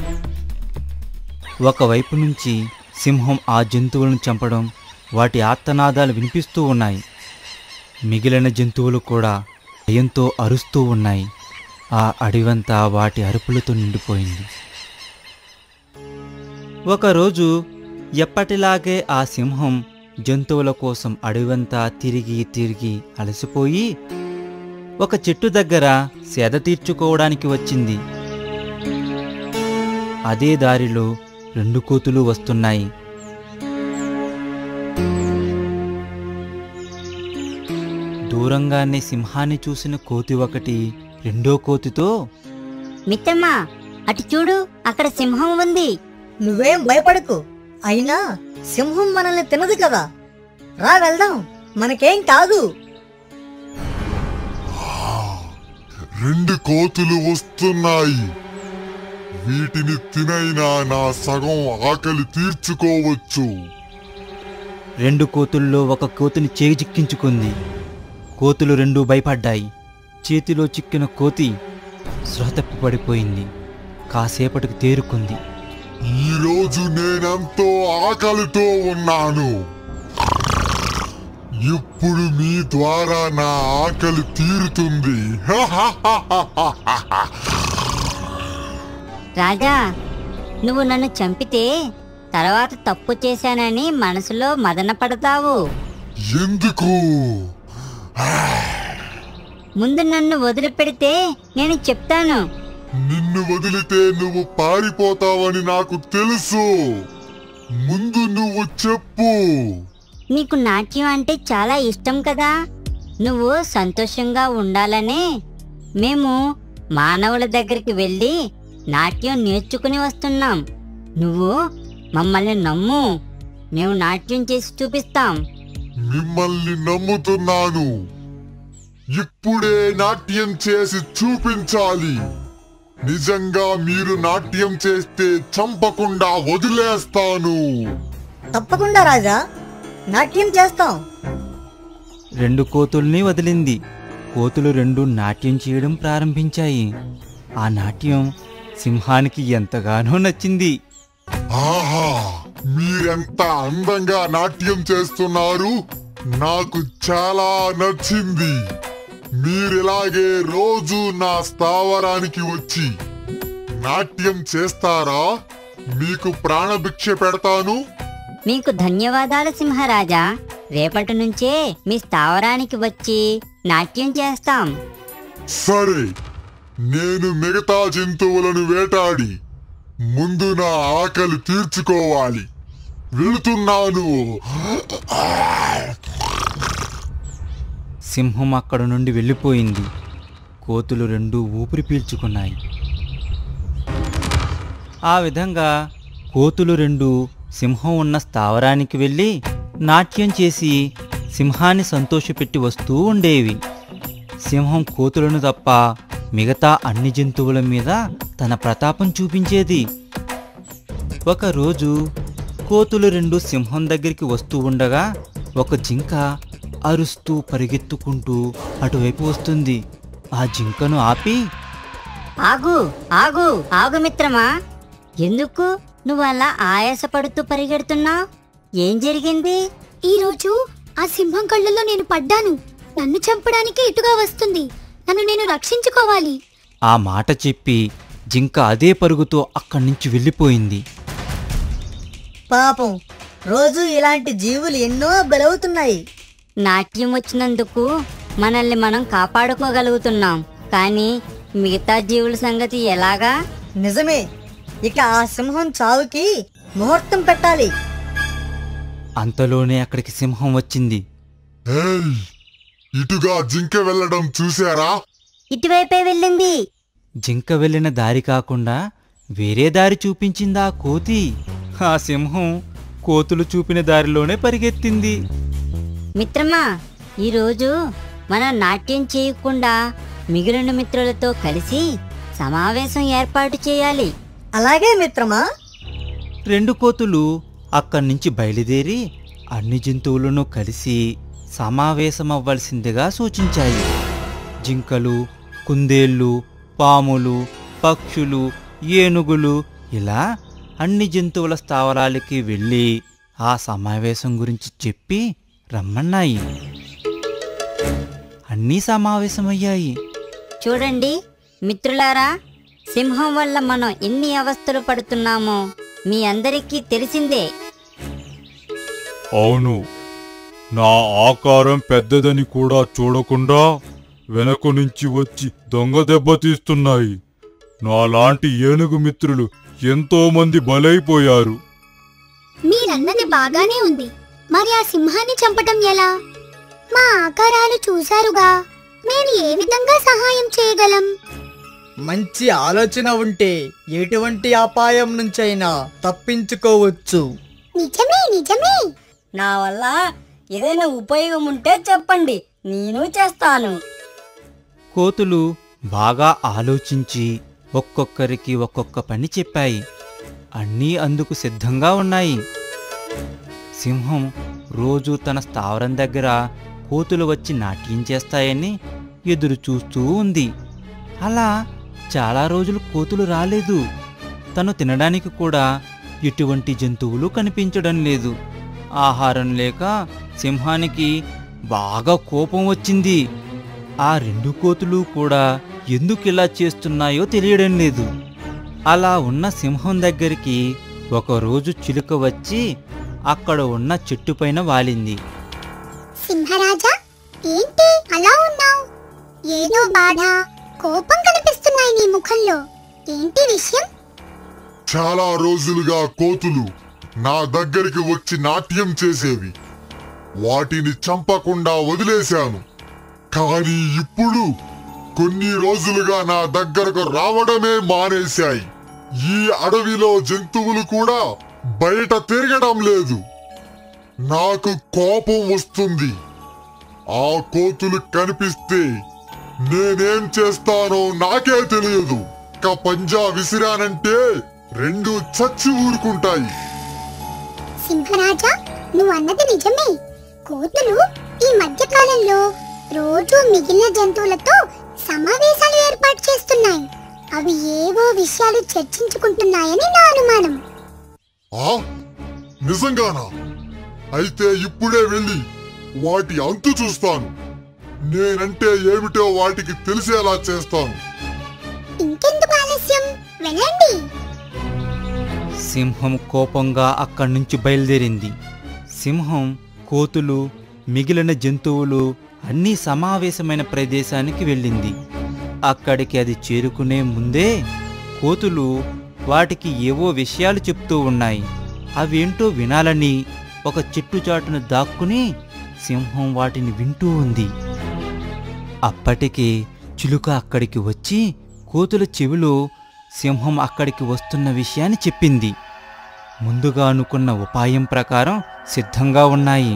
ఒకవైపు నుంచి సింహం ఆ జంతువులను చంపడం వాటి ఆర్తనాదాలు వినిపిస్తూ ఉన్నాయి మిగిలిన జంతువులు కూడా భయంతో అరుస్తూ ఉన్నాయి ఆ అడివంతా వాటి అరుపులతో నిండిపోయింది ఒకరోజు ఎప్పటిలాగే ఆ సింహం జంతువుల కోసం అడవంతా తిరిగి తిరిగి అలసిపోయి ఒక చెట్టు దగ్గర సేద తీర్చుకోవడానికి వచ్చింది అదే దారిలో రెండు కోతులు వస్తున్నాయి దూరంగానే సింహాన్ని చూసిన కోతి ఒకటి రెండో కోతితో మిత్రమా అటు చూడు అక్కడ సింహం ఉంది నువ్వేం భయపడకు అయినా సింహం మనల్ని తినదు కదా రా వెళ్దాం మనకేం కాదు రెండు కోతులు వస్తున్నాయి వీటిని తినైనా నా సగం ఆకలి తీర్చుకోవచ్చు రెండు కోతుల్లో ఒక కోతిని చేజిక్కించుకుంది కోతులు రెండు భయపడ్డాయి చేతిలో చిక్కిన కోతి స్పృహ తప్పి పడిపోయింది కాసేపటికి తేరుకుంది ఈరోజు నేనెంతో ఆకలితో ఉన్నాను ఇప్పుడు మీ ద్వారా నా ఆకలి తీరుతుంది రాజా నువ్వు నన్ను చంపితే తర్వాత తప్పు చేశానని మనసులో మదన పడతావు ఎందుకు ముందు నన్ను వదిలిపెడితే నేను చెప్తాను నిన్ను వదిలితే నువ్వు పారిపోతావని నాకు తెలుసు ముందు నువ్వు చెప్పు నీకు నాట్యం అంటే చాలా ఇష్టం కదా నువ్వు సంతోషంగా ఉండాలనే మేము మానవుల దగ్గరికి వెళ్ళి నాట్యం నేర్చుకుని వస్తున్నాం నువ్వు మమ్మల్ని నమ్ము మేము నాట్యం చేసి చూపిస్తాం మిమ్మల్ని నమ్ముతున్నాను ఇప్పుడే నాట్యం చేసి చూపించాలి నిజంగా మీరు నాట్యం చేస్తే చంపకుండా వదిలేస్తాను తప్పకుండా రాజా నాట్యం చేస్తాం రెండు కోతుల్ని వదిలింది కోతులు రెండు నాట్యం చేయడం ప్రారంభించాయి ఆ నాట్యం సింహానికి ఎంతగానో నచ్చింది ఆహా మీరెంత అందంగా నాట్యం చేస్తున్నారు నాకు చాలా నచ్చింది మీరిలాగే రోజు నా స్థావరానికి వచ్చి నాట్యం చేస్తారా మీకు ప్రాణభిక్ష పెడతాను మీకు ధన్యవాదాలు సింహరాజా రేపటి నుంచే మీ స్థావరానికి వచ్చి నాట్యం చేస్తాం సరే నేను మిగతా జంతువులను వేటాడి ముందు నా ఆకలి తీర్చుకోవాలి వెళుతున్నాను సింహం అక్కడ నుండి వెళ్ళిపోయింది కోతులు రెండు ఊపిరి పీల్చుకున్నాయి ఆ విధంగా కోతులు రెండు సింహం ఉన్న స్థావరానికి వెళ్ళి నాట్యం చేసి సింహాన్ని సంతోషపెట్టి వస్తూ ఉండేవి సింహం కోతులను తప్ప మిగతా అన్ని జంతువుల మీద తన ప్రతాపం చూపించేది ఒకరోజు కోతులు రెండు సింహం దగ్గరికి వస్తూ ఉండగా ఒక జింక అరుస్తూ పరిగెత్తుకుంటూ అటువైపు వస్తుంది ఆ జింకను ఆపి ఆగు ఆగు ఆగు మిత్రమా ఎందుకు నువ్వు అలా ఆయాసపడుతూ పరిగెడుతున్నావు ఏం జరిగింది ఈరోజు ఆ సింహం కళ్ళల్లో నేను పడ్డాను నన్ను చంపడానికి ఇటుగా వస్తుంది నన్ను నేను రక్షించుకోవాలి ఆ మాట చెప్పి జింక అదే పరుగుతో అక్కడి నుంచి వెళ్ళిపోయింది పాపం రోజు ఇలాంటి జీవులు ఎన్నో బలవుతున్నాయి నాట్యం వచ్చినందుకు మనల్ని మనం కాపాడుకోగలుగుతున్నాం కానీ మిగతా జీవుల సంగతి ఎలాగా నిజమే ఇక ఆ సింహం చావుకి ముహూర్తం పెట్టాలి అంతలోనే అక్కడికి సింహం వచ్చింది ఏయ్, ఇటుగా జింక వెళ్ళడం చూసారా ఇటువైపే వెళ్ళింది జింక వెళ్ళిన దారి కాకుండా వేరే దారి చూపించింది ఆ కోతి ఆ సింహం కోతులు చూపిన దారిలోనే పరిగెత్తింది మిత్రమా ఈరోజు మనం నాట్యం చేయకుండా మిగిలిన మిత్రులతో కలిసి సమావేశం ఏర్పాటు చేయాలి అలాగే మిత్రమా రెండు కోతులు అక్కడి నుంచి బయలుదేరి అన్ని జంతువులను కలిసి సమావేశమవ్వాల్సిందిగా సూచించాయి జింకలు కుందేళ్ళు పాములు పక్షులు ఏనుగులు ఇలా అన్ని జంతువుల స్థావరాలకి వెళ్ళి ఆ సమావేశం గురించి చెప్పి రమ్మన్నాయి అన్నీ సమావేశమయ్యాయి చూడండి మిత్రులారా సింహం వల్ల మనం ఎన్ని అవస్థలు పడుతున్నామో మీ అందరికీ తెలిసిందే అవును నా ఆకారం పెద్దదని కూడా చూడకుండా వెనక నుంచి వచ్చి దొంగ దెబ్బతీస్తున్నాయి నాలాంటి ఏనుగు మిత్రులు ఎంతో మంది బలైపోయారు మీరన్నది బాగానే ఉంది మరి ఆ సింహాన్ని చంపటం ఎలా మా ఆకారాలు చూశారుగా మేము ఏ విధంగా సహాయం చేయగలం మంచి ఆలోచన ఉంటే ఎటువంటి అపాయం నుంచైనా తప్పించుకోవచ్చు నిజమే నిజమే నా వల్ల ఏదైనా ఉపయోగం ఉంటే చెప్పండి నేను చేస్తాను కోతులు బాగా ఆలోచించి ఒక్కొక్కరికి ఒక్కొక్క పని చెప్పాయి అన్నీ అందుకు సిద్ధంగా ఉన్నాయి సింహం రోజు తన స్థావరం దగ్గర కోతులు వచ్చి నాట్యం చేస్తాయని ఎదురు చూస్తూ ఉంది అలా చాలా రోజులు కోతులు రాలేదు తను తినడానికి కూడా ఎటువంటి జంతువులు కనిపించడం లేదు ఆహారం లేక సింహానికి బాగా కోపం వచ్చింది ఆ రెండు కోతులు కూడా ఎందుకు ఇలా చేస్తున్నాయో తెలియడం లేదు అలా ఉన్న సింహం దగ్గరికి ఒకరోజు చిలుక వచ్చి అక్కడ ఉన్న చెట్టుపైన వాలింది సింహరాజా ఏంటి అలా ఉన్నావు ఏదో బాధ కోపం కనిపిస్తున్నాయి నీ ముఖంలో ఏంటి విషయం చాలా రోజులుగా కోతులు నా దగ్గరికి వచ్చి నాట్యం చేసేవి వాటిని చంపకుండా వదిలేశాను కానీ ఇప్పుడు కొన్ని రోజులుగా నా దగ్గరకు రావడమే మానేశాయి ఈ అడవిలో జంతువులు కూడా బయట తిరగడం లేదు నాకు కోపం వస్తుంది ఆ కోతులు కనిపిస్తే నేనేం చేస్తానో నాకే తెలియదు ఒక పంజా విసిరానంటే రెండు చచ్చి ఊరుకుంటాయి సింహరాజా నువ్వు అన్నది నిజమే కోతులు ఈ మధ్య కాలంలో రోజు మిగిలిన జంతువులతో సమావేశాలు ఏర్పాటు చేస్తున్నాయి అవి ఏవో విషయాలు చర్చించుకుంటున్నాయని నా అనుమానం ఆ నిజంగానా అయితే ఇప్పుడే వెళ్ళి వాటి అంతు చూస్తాను నేనంటే ఏమిటో వాటికి తెలిసేలా చేస్తాను ఇంకెందుకు ఆలస్యం వెళ్ళండి సింహం కోపంగా అక్కడి నుంచి బయలుదేరింది సింహం కోతులు మిగిలిన జంతువులు అన్నీ సమావేశమైన ప్రదేశానికి వెళ్ళింది అక్కడికి అది చేరుకునే ముందే కోతులు వాటికి ఏవో విషయాలు చెప్తూ ఉన్నాయి అవేంటో వినాలని ఒక చెట్టు చాటును దాక్కుని సింహం వాటిని వింటూ ఉంది అప్పటికే చిలుక అక్కడికి వచ్చి కోతుల చెవిలో సింహం అక్కడికి వస్తున్న విషయాన్ని చెప్పింది ముందుగా అనుకున్న ఉపాయం ప్రకారం సిద్ధంగా ఉన్నాయి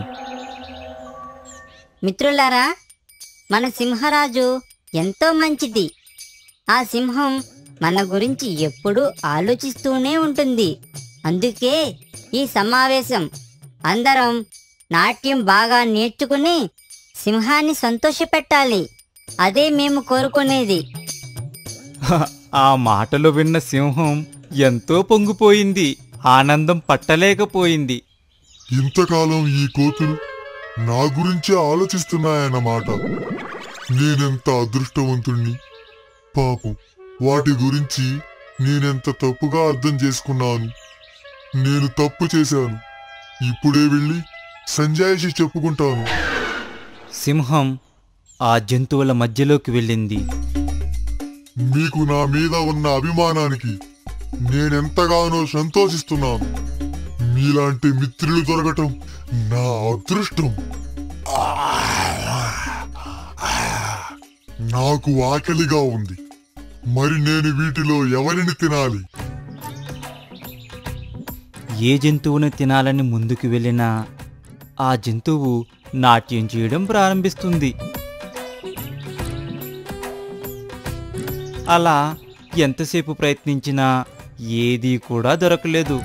మిత్రులారా మన సింహరాజు ఎంతో మంచిది ఆ సింహం మన గురించి ఎప్పుడూ ఆలోచిస్తూనే ఉంటుంది అందుకే ఈ సమావేశం అందరం నాట్యం బాగా నేర్చుకుని సింహాన్ని సంతోషపెట్టాలి అదే మేము కోరుకునేది హ, ఆ మాటలు విన్న సింహం ఎంతో పొంగిపోయింది ఆనందం పట్టలేకపోయింది ఇంతకాలం ఈ కోతులు నా గురించే ఆలోచిస్తున్నాయన్నమాట నేనెంత అదృష్టవంతుణ్ణి పాపం వాటి గురించి నేనెంత తప్పుగా అర్థం చేసుకున్నాను నేను తప్పు చేశాను ఇప్పుడే వెళ్ళి సంజాయిషి చెప్పుకుంటాను సింహం ఆ జంతువుల మధ్యలోకి వెళ్ళింది మీకు నా మీద ఉన్న అభిమానానికి నేనెంతగానో సంతోషిస్తున్నాను మీలాంటి మిత్రులు దొరకటం నా అదృష్టం నాకు ఆకలిగా ఉంది మరి నేను వీటిలో ఎవరిని తినాలి ఏ జంతువుని తినాలని ముందుకు వెళ్ళినా ఆ జంతువు నాట్యం చేయడం ప్రారంభిస్తుంది అలా ఎంతసేపు ప్రయత్నించినా ఏదీ కూడా దొరకలేదు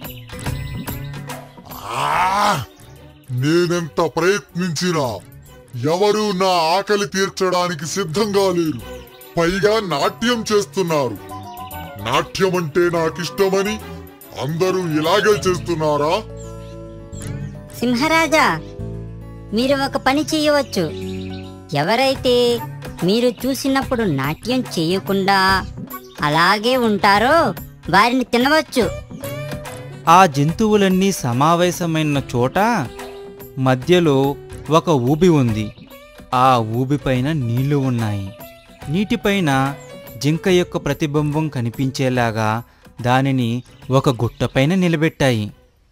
ఆ! నేనెంత ప్రయత్నించినా ఎవరు నా ఆకలి తీర్చడానికి సిద్ధంగా లేరు పైగా నాట్యం చేస్తున్నారు నాట్యం అంటే నాకిష్టమని అందరూ ఇలాగే చేస్తున్నారా సింహరాజా మీరు ఒక పని చేయవచ్చు ఎవరైతే మీరు చూసినప్పుడు నాట్యం చేయకుండా అలాగే ఉంటారో వారిని తినవచ్చు ఆ జంతువులన్నీ సమావేశమైన చోట మధ్యలో ఒక ఊబి ఉంది ఆ ఊబిపైన నీళ్లు ఉన్నాయి నీటిపైన జింక యొక్క ప్రతిబింబం కనిపించేలాగా దానిని ఒక గుట్టపైన నిలబెట్టాయి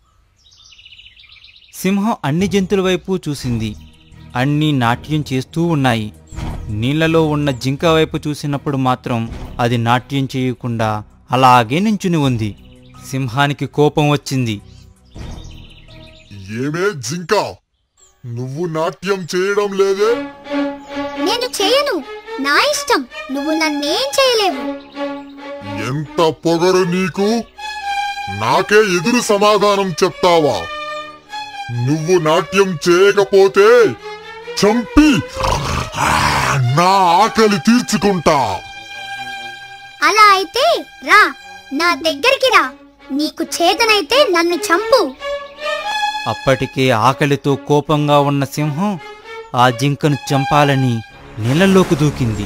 సింహం అన్ని జంతువుల వైపు చూసింది అన్నీ నాట్యం చేస్తూ ఉన్నాయి నీళ్లలో ఉన్న జింక వైపు చూసినప్పుడు మాత్రం అది నాట్యం చేయకుండా అలాగే నించుని ఉంది సింహానికి కోపం వచ్చింది ఏమే జింక నువ్వు నాట్యం చేయడం లేదే నేను చేయను నా ఇష్టం నువ్వు నన్నేం చేయలేవు ఎంత పొగరు నీకు నాకే ఎదురు సమాధానం చెప్తావా నువ్వు నాట్యం చేయకపోతే చంపి నా ఆకలి తీర్చుకుంటా అలా అయితే రా నా దగ్గరికి రా నీకు చేతనైతే నన్ను చంపు అప్పటికే ఆకలితో కోపంగా ఉన్న సింహం ఆ జింకను చంపాలని నీళ్ళలోకి దూకింది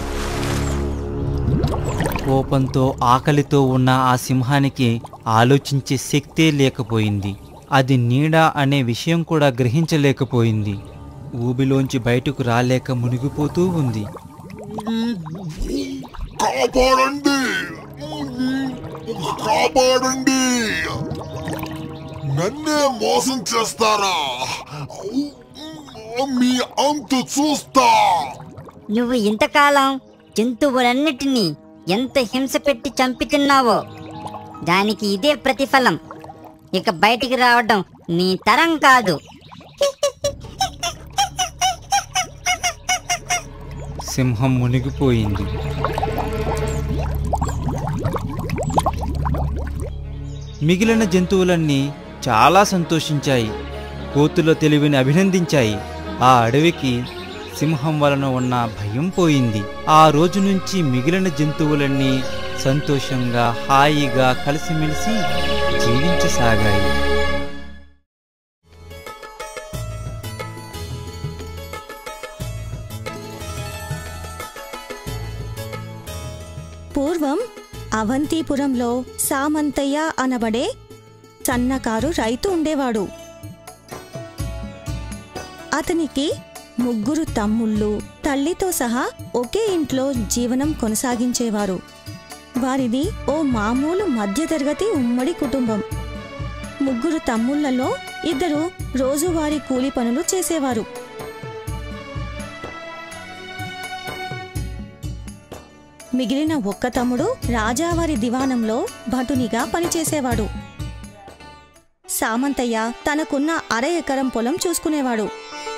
కోపంతో ఆకలితో ఉన్న ఆ సింహానికి ఆలోచించే శక్తే లేకపోయింది అది నీడ అనే విషయం కూడా గ్రహించలేకపోయింది ఊబిలోంచి బయటకు రాలేక మునిగిపోతూ ఉంది కాపాడండి కాపాడండి నన్నే మోసం చేస్తారా మీ అంతు చూస్తా నువ్వు ఇంతకాలం జంతువులన్నిటినీ ఎంత హింస పెట్టి చంపి తిన్నావో దానికి ఇదే ప్రతిఫలం ఇక బయటికి రావడం నీ తరం కాదు సింహం మునిగిపోయింది మిగిలిన జంతువులన్నీ చాలా సంతోషించాయి కోతుల తెలివిని అభినందించాయి ఆ అడవికి సింహం వలన ఉన్న భయం పోయింది ఆ రోజు నుంచి మిగిలిన జంతువులన్నీ సంతోషంగా హాయిగా కలిసిమెలిసి జీవించసాగాయి పూర్వం అవంతిపురంలో సామంతయ్య అనబడే సన్నకారు రైతు ఉండేవాడు అతనికి ముగ్గురు తమ్ముళ్ళు తల్లితో సహా ఒకే ఇంట్లో జీవనం కొనసాగించేవారు వారిది ఓ మామూలు మధ్యతరగతి ఉమ్మడి కుటుంబం ముగ్గురు తమ్ముళ్లలో ఇద్దరు రోజువారీ కూలి పనులు చేసేవారు మిగిలిన ఒక్క తమ్ముడు రాజావారి దివాణంలో భటునిగా పనిచేసేవాడు సామంతయ్య తనకున్న అర ఎకరం పొలం చూసుకునేవాడు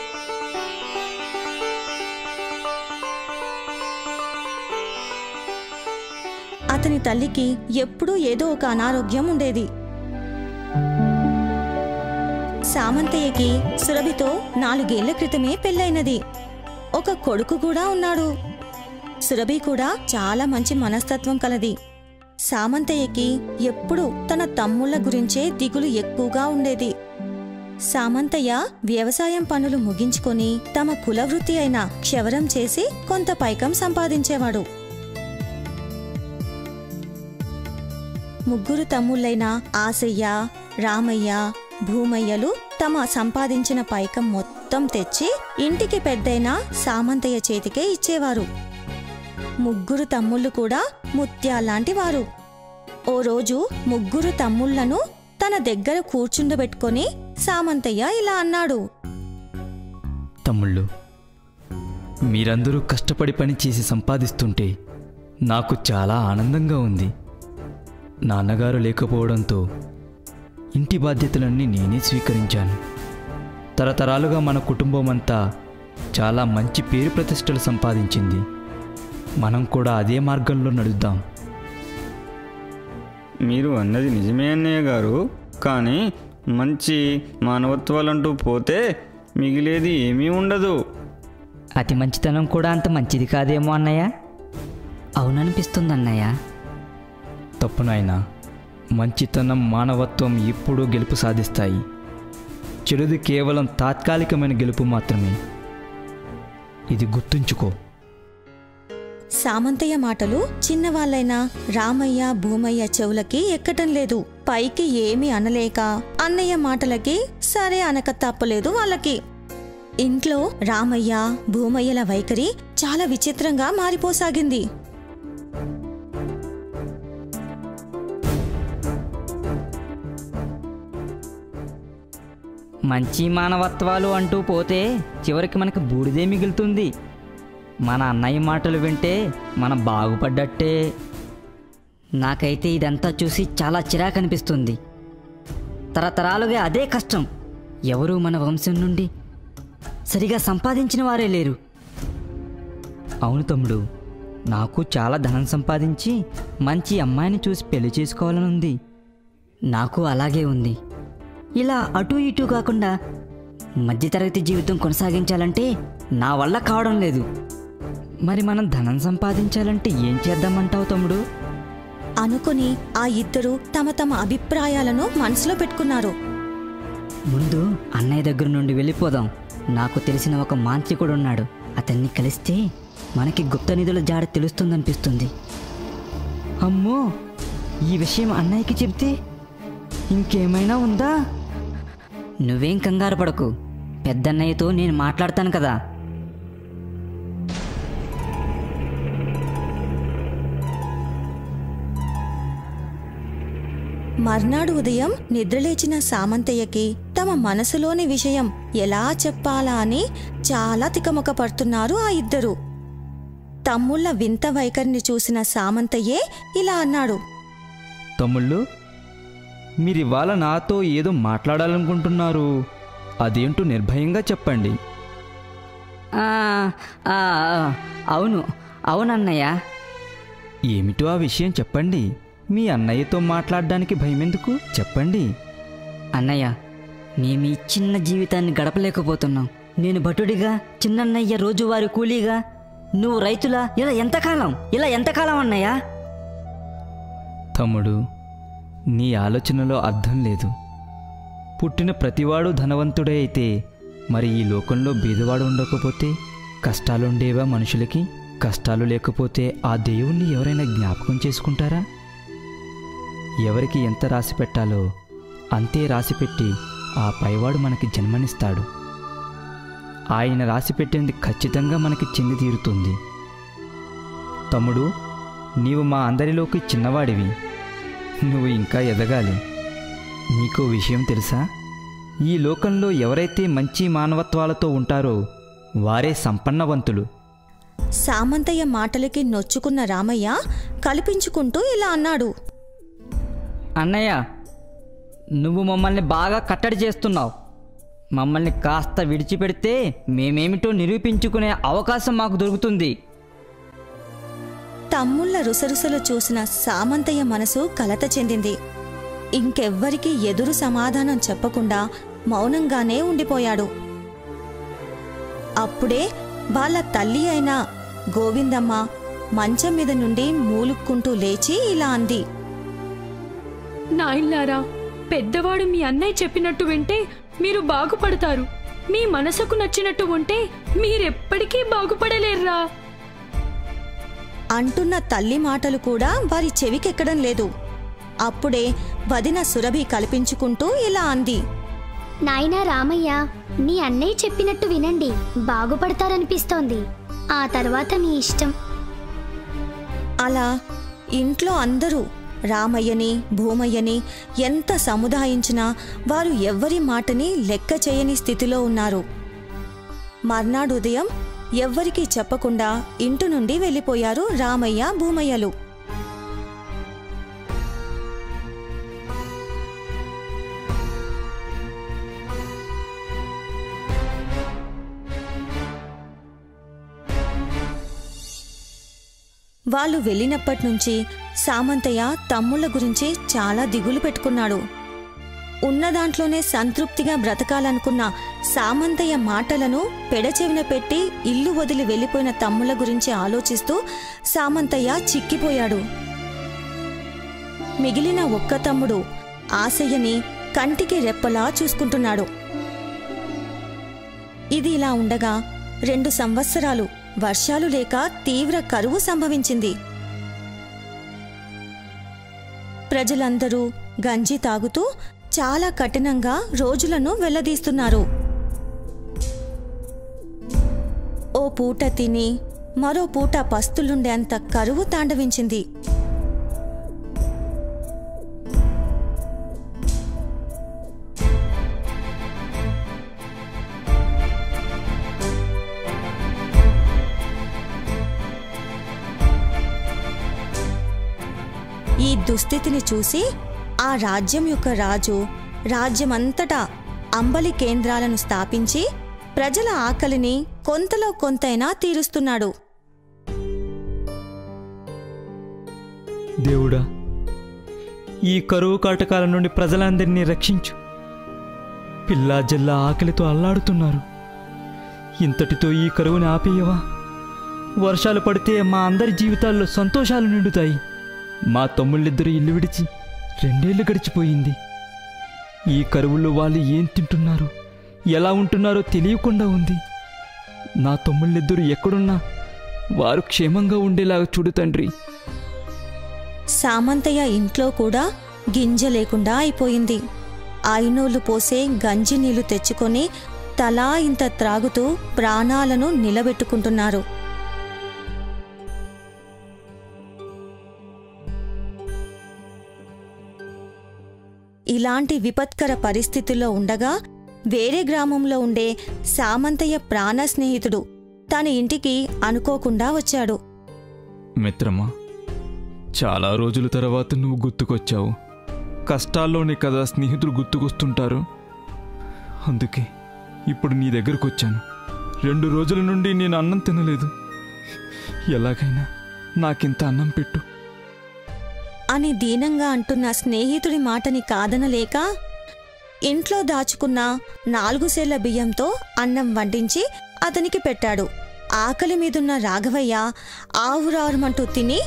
అతని తల్లికి ఎప్పుడూ ఏదో ఒక అనారోగ్యం ఉండేది సామంతయ్యకి సురభితో నాలుగేళ్ల క్రితమే పెళ్ళైనది ఒక కొడుకు కూడా ఉన్నాడు సురభి కూడా చాలా మంచి మనస్తత్వం కలది సామంతయ్యకి ఎప్పుడు తన తమ్ముళ్ళ గురించే దిగులు ఎక్కువగా ఉండేది సామంతయ్య వ్యవసాయం పనులు ముగించుకొని తమ కులవృత్తి అయిన క్షవరం చేసి కొంత పైకం సంపాదించేవాడు ముగ్గురు తమ్ముళ్ళైన ఆసయ్య రామయ్య భూమయ్యలు తమ సంపాదించిన పైకం మొత్తం తెచ్చి ఇంటికి పెద్దయిన సామంతయ్య చేతికే ఇచ్చేవారు ముగ్గురు తమ్ముళ్ళు కూడా ముత్యాలాంటి వారు ఓ రోజు ముగ్గురు తమ్ముళ్లను తన దగ్గర కూర్చుండబెట్టుకొని సామంతయ్య ఇలా అన్నాడు తమ్ముళ్ళు మీరందరూ కష్టపడి పని చేసి సంపాదిస్తుంటే నాకు చాలా ఆనందంగా ఉంది నాన్నగారు లేకపోవడంతో ఇంటి బాధ్యతలన్నీ నేనే స్వీకరించాను తరతరాలుగా మన కుటుంబం అంతా చాలా మంచి పేరు ప్రతిష్టలు సంపాదించింది మనం కూడా అదే మార్గంలో నడుద్దాం మీరు అన్నది నిజమే అన్నయ్య గారు కానీ మంచి మానవత్వాలంటూ పోతే మిగిలేది ఏమీ ఉండదు అతి మంచితనం కూడా అంత మంచిది కాదేమో అన్నయ్య అవుననిపిస్తుంది అన్నయ్య తప్పు నాయనా మంచితనం మానవత్వం ఎప్పుడూ గెలుపు సాధిస్తాయి చెడుది కేవలం తాత్కాలికమైన గెలుపు మాత్రమే ఇది గుర్తుంచుకో సామంతయ్య మాటలు చిన్నవాళ్ళైన రామయ్య భూమయ్య చెవులకి ఎక్కటం లేదు పైకి ఏమీ అనలేక అన్నయ్య మాటలకి సరే అనక తప్పలేదు వాళ్ళకి ఇంట్లో రామయ్య భూమయ్యల వైఖరి చాలా విచిత్రంగా మారిపోసాగింది మంచి మానవత్వాలు అంటూ పోతే చివరికి మనకు బూడిదే మిగులుతుంది మన అన్నయ్య మాటలు వింటే మనం బాగుపడ్డట్టే నాకైతే ఇదంతా చూసి చాలా చిరాకు అనిపిస్తుంది తరతరాలుగా అదే కష్టం ఎవరు మన వంశం నుండి సరిగా సంపాదించిన వారే లేరు అవును తమ్ముడు నాకు చాలా ధనం సంపాదించి మంచి అమ్మాయిని చూసి పెళ్లి చేసుకోవాలనుంది నాకు అలాగే ఉంది ఇలా అటు ఇటు కాకుండా మధ్యతరగతి జీవితం కొనసాగించాలంటే నా వల్ల కావడం లేదు మరి మనం ధనం సంపాదించాలంటే ఏం చేద్దామంటావు తమ్ముడు అనుకుని ఆ ఇద్దరు తమ తమ అభిప్రాయాలను మనసులో పెట్టుకున్నారు ముందు అన్నయ్య దగ్గర నుండి వెళ్ళిపోదాం నాకు తెలిసిన ఒక మాంత్రికుడు ఉన్నాడు అతన్ని కలిస్తే మనకి గుప్త నిధుల జాడ తెలుస్తుందనిపిస్తుంది అమ్మో ఈ విషయం అన్నయ్యకి చెప్తే ఇంకేమైనా ఉందా నువ్వేం కంగారు పడకు పెద్దన్నయ్యతో నేను మాట్లాడతాను కదా మర్నాడు ఉదయం నిద్రలేచిన సామంతయ్యకి తమ మనసులోని విషయం ఎలా చెప్పాలా అని చాలా తికమక పడుతున్నారు ఆ ఇద్దరు తమ్ముళ్ళ వింత వైఖరిని చూసిన సామంతయ్యే ఇలా అన్నాడు తమ్ముళ్ళు మీరివాళ నాతో ఏదో మాట్లాడాలనుకుంటున్నారు అదేంటో నిర్భయంగా చెప్పండి ఆ, ఆ, అవును అవునన్నయ్య ఏమిటో ఆ విషయం చెప్పండి మీ అన్నయ్యతో మాట్లాడడానికి భయమెందుకు చెప్పండి అన్నయ్య మేము ఈ చిన్న జీవితాన్ని గడపలేకపోతున్నాం నేను భటుడిగా చిన్నన్నయ్య రోజువారి కూలీగా నువ్వు రైతులా ఇలా ఎంతకాలం ఇలా ఎంతకాలం అన్నయ్య తమ్ముడు నీ ఆలోచనలో అర్థం లేదు పుట్టిన ప్రతివాడు ధనవంతుడే అయితే మరి ఈ లోకంలో బీదవాడు ఉండకపోతే కష్టాలుండేవా మనుషులకి కష్టాలు లేకపోతే ఆ దేవుణ్ణి ఎవరైనా జ్ఞాపకం చేసుకుంటారా ఎవరికి ఎంత రాసి పెట్టాలో అంతే రాసిపెట్టి ఆ పైవాడు మనకి జన్మనిస్తాడు ఆయన రాసిపెట్టినది ఖచ్చితంగా మనకి చెంది తీరుతుంది తమ్ముడు నీవు మా అందరిలోకి చిన్నవాడివి నువ్వు ఇంకా ఎదగాలి నీకో విషయం తెలుసా ఈ లోకంలో ఎవరైతే మంచి మానవత్వాలతో ఉంటారో వారే సంపన్నవంతులు సామంతయ్య మాటలకి నొచ్చుకున్న రామయ్య కల్పించుకుంటూ ఇలా అన్నాడు అన్నయ్య నువ్వు మమ్మల్ని బాగా కట్టడి చేస్తున్నావు మమ్మల్ని కాస్త విడిచిపెడితే మేమేమిటో నిరూపించుకునే అవకాశం మాకు దొరుకుతుంది తమ్ముళ్ళ రుసరుసలు చూసిన సామంతయ్య మనసు కలత చెందింది ఇంకెవ్వరికీ ఎదురు సమాధానం చెప్పకుండా మౌనంగానే ఉండిపోయాడు అప్పుడే వాళ్ళ తల్లి అయిన గోవిందమ్మ మంచం మీద నుండి మూలుక్కుంటూ లేచి ఇలా అంది నాయన్లారా పెద్దవాడు మీ అన్నయ్య చెప్పినట్టు వింటే మీరు బాగుపడతారు మీ మనసుకు నచ్చినట్టు ఉంటే మీరెప్పటికీ బాగుపడలేర్రా అంటున్న తల్లి మాటలు కూడా వారి చెవికెక్కడం లేదు అప్పుడే వదిన సురభి కల్పించుకుంటూ ఇలా అంది నాయనా రామయ్య మీ అన్నయ్య చెప్పినట్టు వినండి బాగుపడతారనిపిస్తోంది ఆ తర్వాత మీ ఇష్టం అలా ఇంట్లో అందరూ రామయ్యని భూమయ్యని ఎంత సముదాయించినా వారు ఎవ్వరి మాటని లెక్క చేయని స్థితిలో ఉన్నారు మర్నాడు ఉదయం ఎవ్వరికీ చెప్పకుండా ఇంటి నుండి వెళ్ళిపోయారు రామయ్య భూమయ్యలు వాళ్ళు వెళ్ళినప్పటి నుంచి సామంతయ్య తమ్ముళ్ళ గురించి చాలా దిగులు పెట్టుకున్నాడు ఉన్న దాంట్లోనే సంతృప్తిగా బ్రతకాలనుకున్న సామంతయ్య మాటలను పెడచెవిన పెట్టి ఇల్లు వదిలి వెళ్ళిపోయిన తమ్ముల గురించి ఆలోచిస్తూ సామంతయ్య చిక్కిపోయాడు మిగిలిన ఒక్క తమ్ముడు ఆశయ్యని కంటికి రెప్పలా చూసుకుంటున్నాడు ఇది ఇలా ఉండగా రెండు సంవత్సరాలు వర్షాలు లేక తీవ్ర కరువు సంభవించింది ప్రజలందరూ గంజి తాగుతూ చాలా కఠినంగా రోజులను వెల్లదీస్తున్నారు ఓ పూట తిని మరో పూట పస్తులుండేంత కరువు తాండవించింది ఈ దుస్థితిని చూసి ఆ రాజ్యం యొక్క రాజు రాజ్యమంతటా అంబలి కేంద్రాలను స్థాపించి ప్రజల ఆకలిని కొంతలో కొంతైనా తీరుస్తున్నాడు దేవుడా ఈ కరువు కాటకాల నుండి ప్రజలందరినీ రక్షించు పిల్లా జల్లా ఆకలితో అల్లాడుతున్నారు ఇంతటితో ఈ కరువుని ఆపేయవా వర్షాలు పడితే మా అందరి జీవితాల్లో సంతోషాలు నిండుతాయి మా తమ్ముళ్ళిద్దరూ ఇల్లు విడిచి రెండేళ్లు గడిచిపోయింది ఈ కరువులో వాళ్ళు ఏం తింటున్నారు ఎలా ఉంటున్నారో తెలియకుండా ఉంది నా తమ్ముళ్ళిద్దరూ ఎక్కడున్నా వారు క్షేమంగా ఉండేలాగా చూడు తండ్రి సామంతయ్య ఇంట్లో కూడా గింజ లేకుండా అయిపోయింది ఐనోళ్లు పోసే గంజి నీళ్లు తెచ్చుకొని తలా ఇంత త్రాగుతూ ప్రాణాలను నిలబెట్టుకుంటున్నారు ఇలాంటి విపత్కర పరిస్థితుల్లో ఉండగా వేరే గ్రామంలో ఉండే సామంతయ్య ప్రాణ స్నేహితుడు తన ఇంటికి అనుకోకుండా వచ్చాడు మిత్రమా చాలా రోజుల తర్వాత నువ్వు గుర్తుకొచ్చావు కష్టాల్లోనే కదా స్నేహితులు గుర్తుకొస్తుంటారు అందుకే ఇప్పుడు నీ దగ్గరకు వచ్చాను రెండు రోజుల నుండి నేను అన్నం తినలేదు ఎలాగైనా నాకింత అన్నం పెట్టు అని దీనంగా అంటున్న స్నేహితుడి మాటని కాదనలేక ఇంట్లో దాచుకున్న నాలుగు సేళ్ల బియ్యంతో అన్నం వండించి అతనికి పెట్టాడు ఆకలి మీదున్న రాఘవయ్య ఆవురారుమంటూ తిని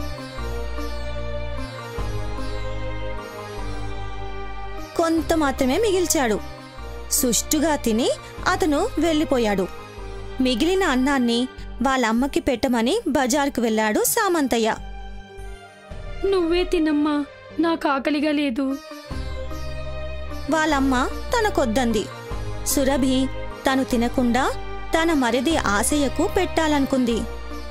కొంత మాత్రమే మిగిల్చాడు సుష్టుగా తిని అతను వెళ్ళిపోయాడు మిగిలిన అన్నాన్ని వాళ్ళమ్మకి పెట్టమని బజార్కు వెళ్ళాడు సామంతయ్య నువ్వే తినమ్మా నాకు ఆకలిగా లేదు వాళ్ళమ్మ తనకొద్దంది సురభి తను తినకుండా తన మరిది ఆశయ్యకు పెట్టాలనుకుంది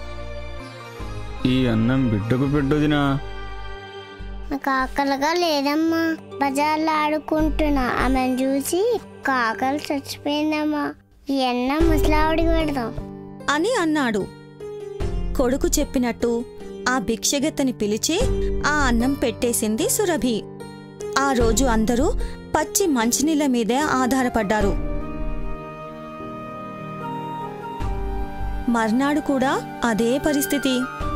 ఈ అన్నం బిడ్డకు పెట్టొదినా నాకు ఆకలిగా లేదమ్మా బజార్లో ఆడుకుంటున్నా ఆమెను చూసి కాకలు చచ్చిపోయిందమ్మా ఈ అన్న ముసలావిడికి పెడదాం అని అన్నాడు కొడుకు చెప్పినట్టు ఆ భిక్షగత్తని పిలిచి ఆ అన్నం పెట్టేసింది సురభి ఆ రోజు అందరూ పచ్చి మంచినీళ్ళ మీదే ఆధారపడ్డారు మర్నాడు కూడా అదే పరిస్థితి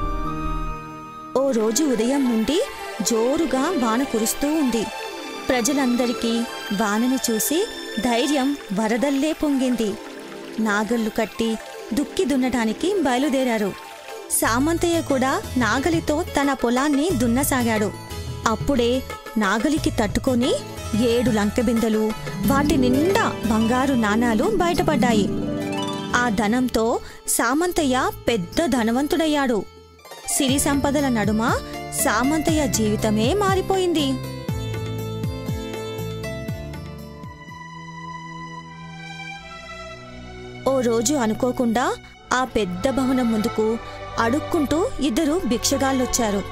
ఓ రోజు ఉదయం నుండి జోరుగా వాన కురుస్తూ ఉంది ప్రజలందరికీ వానని చూసి ధైర్యం వరదల్లే పొంగింది నాగళ్ళు కట్టి దుక్కి దున్నటానికి బయలుదేరారు సామంతయ్య కూడా నాగలితో తన పొలాన్ని దున్నసాగాడు అప్పుడే నాగలికి తట్టుకొని ఏడు లంకెబిందెలు వాటి నిండా బంగారు నాణాలు బయటపడ్డాయి ఆ ధనంతో సామంతయ్య పెద్ద ధనవంతుడయ్యాడు సిరి సంపదల నడుమ సామంతయ్య జీవితమే మారిపోయింది ఓ రోజు అనుకోకుండా ఆ పెద్ద భవనం ముందుకు అడుక్కుంటూ ఇద్దరు భిక్షగాళ్ళొచ్చారు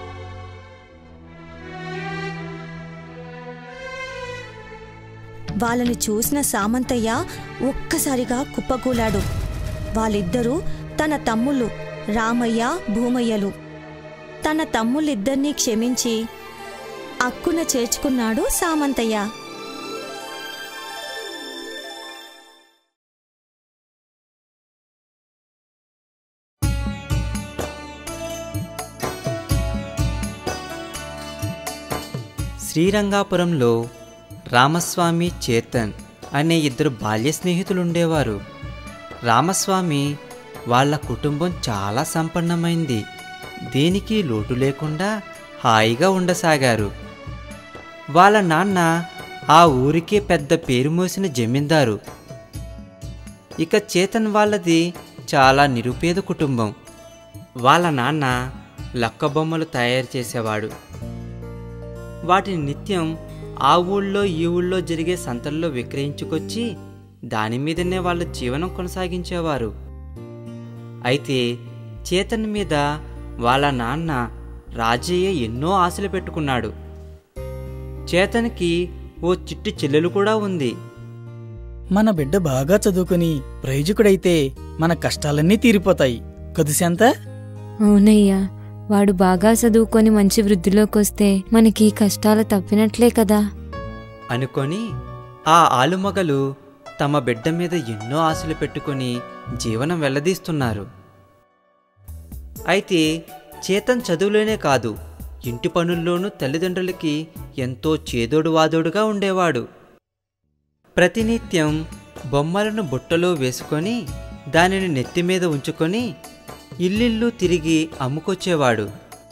వాళ్ళని చూసిన సామంతయ్య ఒక్కసారిగా కుప్పకూలాడు వాళ్ళిద్దరూ తన తమ్ముళ్ళు రామయ్య భూమయ్యలు తన తమ్ముళ్ళిద్దరినీ క్షమించి అక్కున చేర్చుకున్నాడు సామంతయ్య శ్రీరంగాపురంలో రామస్వామి చేతన్ అనే ఇద్దరు బాల్య స్నేహితులు ఉండేవారు రామస్వామి వాళ్ళ కుటుంబం చాలా సంపన్నమైంది దేనికి లోటు లేకుండా హాయిగా ఉండసాగారు వాళ్ళ నాన్న ఆ ఊరికే పెద్ద పేరు మోసిన జమీందారు ఇక చేతన్ వాళ్ళది చాలా నిరుపేద కుటుంబం వాళ్ళ నాన్న లక్క బొమ్మలు తయారు చేసేవాడు వాటిని నిత్యం ఆ ఊళ్ళో ఈ ఊళ్ళో జరిగే సంతల్లో విక్రయించుకొచ్చి దాని మీదనే వాళ్ళ జీవనం కొనసాగించేవారు అయితే చేతన్ మీద వాళ్ళ నాన్న రాజయ్య ఎన్నో ఆశలు పెట్టుకున్నాడు చేతన్కి ఓ చిట్టి చెల్లెలు కూడా ఉంది మన బిడ్డ బాగా చదువుకుని ప్రయోజకుడైతే మన కష్టాలన్నీ తీరిపోతాయి కదు శాంత అవునయ్యా వాడు బాగా చదువుకొని మంచి వృద్ధిలోకి వస్తే మనకి ఈ కష్టాలు తప్పినట్లే కదా అనుకొని ఆ ఆలుమగలు తమ బిడ్డ మీద ఎన్నో ఆశలు పెట్టుకొని జీవనం వెల్లదీస్తున్నారు అయితే చేతన్ చదువులోనే కాదు ఇంటి పనుల్లోనూ తల్లిదండ్రులకి ఎంతో చేదోడు వాదోడుగా ఉండేవాడు ప్రతినిత్యం బొమ్మలను బుట్టలో వేసుకొని దానిని నెత్తి మీద ఉంచుకొని ఇల్లిల్లు తిరిగి అమ్ముకొచ్చేవాడు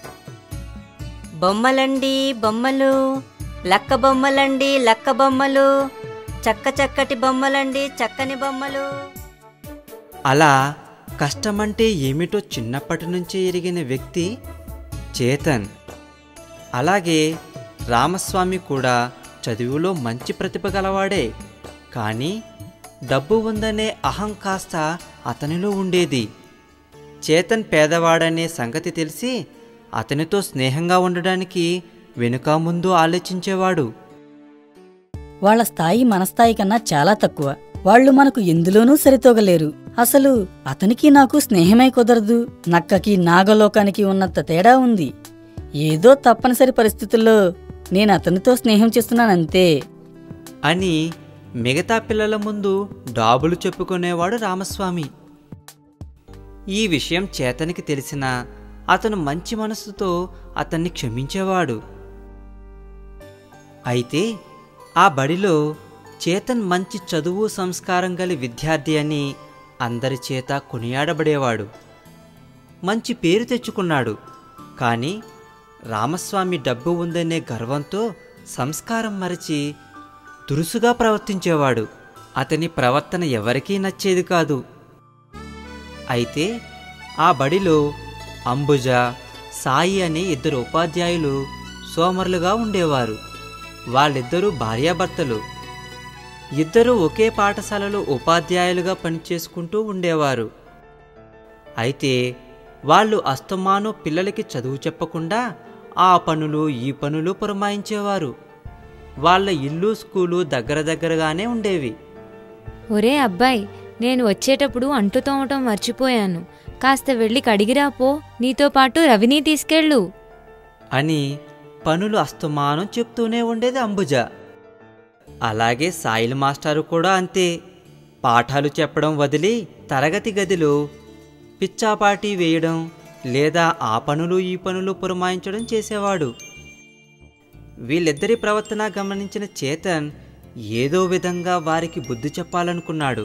బొమ్మలండి బొమ్మలు లక్క బొమ్మలండి లక్క బొమ్మలు చక్క చక్కటి బొమ్మలండి చక్కని బొమ్మలు అలా కష్టమంటే ఏమిటో చిన్నప్పటి నుంచే ఎరిగిన వ్యక్తి చేతన్ అలాగే రామస్వామి కూడా చదువులో మంచి ప్రతిభ గలవాడే కానీ డబ్బు ఉందనే అహం కాస్త అతనిలో ఉండేది చేతన్ పేదవాడనే సంగతి తెలిసి అతనితో స్నేహంగా ఉండడానికి వెనుక ముందు ఆలోచించేవాడు వాళ్ళ స్థాయి మన స్థాయి కన్నా చాలా తక్కువ వాళ్ళు మనకు ఎందులోనూ సరితూగలేరు అసలు అతనికి నాకు స్నేహమే కుదరదు నక్కకి నాగలోకానికి ఉన్నంత తేడా ఉంది ఏదో తప్పనిసరి పరిస్థితుల్లో నేను అతనితో స్నేహం చేస్తున్నానంతే అని మిగతా పిల్లల ముందు డాబులు చెప్పుకునేవాడు రామస్వామి ఈ విషయం చేతనికి తెలిసినా అతను మంచి మనసుతో అతన్ని క్షమించేవాడు అయితే ఆ బడిలో చేతన్ మంచి చదువు సంస్కారం గల విద్యార్థి అని అందరి చేత కొనియాడబడేవాడు మంచి పేరు తెచ్చుకున్నాడు కానీ రామస్వామి డబ్బు ఉందనే గర్వంతో సంస్కారం మరచి దురుసుగా ప్రవర్తించేవాడు అతని ప్రవర్తన ఎవరికీ నచ్చేది కాదు అయితే ఆ బడిలో అంబుజ సాయి అనే ఇద్దరు ఉపాధ్యాయులు సోమరులుగా ఉండేవారు వాళ్ళిద్దరూ భార్యాభర్తలు ఇద్దరూ ఒకే పాఠశాలలో ఉపాధ్యాయులుగా పనిచేసుకుంటూ ఉండేవారు అయితే వాళ్ళు అస్తమాను పిల్లలకి చదువు చెప్పకుండా ఆ పనులు ఈ పనులు పురమాయించేవారు వాళ్ళ ఇల్లు స్కూలు దగ్గర దగ్గరగానే ఉండేవి ఒరే అబ్బాయి నేను వచ్చేటప్పుడు అంటు తోమటం మర్చిపోయాను కాస్త వెళ్ళి కడిగిరాపో నీతో పాటు రవిని తీసుకెళ్ళు అని పనులు అస్తమానం చెప్తూనే ఉండేది అంబుజ అలాగే సాయిల్ మాస్టారు కూడా అంతే పాఠాలు చెప్పడం వదిలి తరగతి గదిలో పిచ్చాపాటి వేయడం లేదా ఆ పనులు ఈ పనులు పురమాయించడం చేసేవాడు వీళ్ళిద్దరి ప్రవర్తన గమనించిన చేతన్ ఏదో విధంగా వారికి బుద్ధి చెప్పాలనుకున్నాడు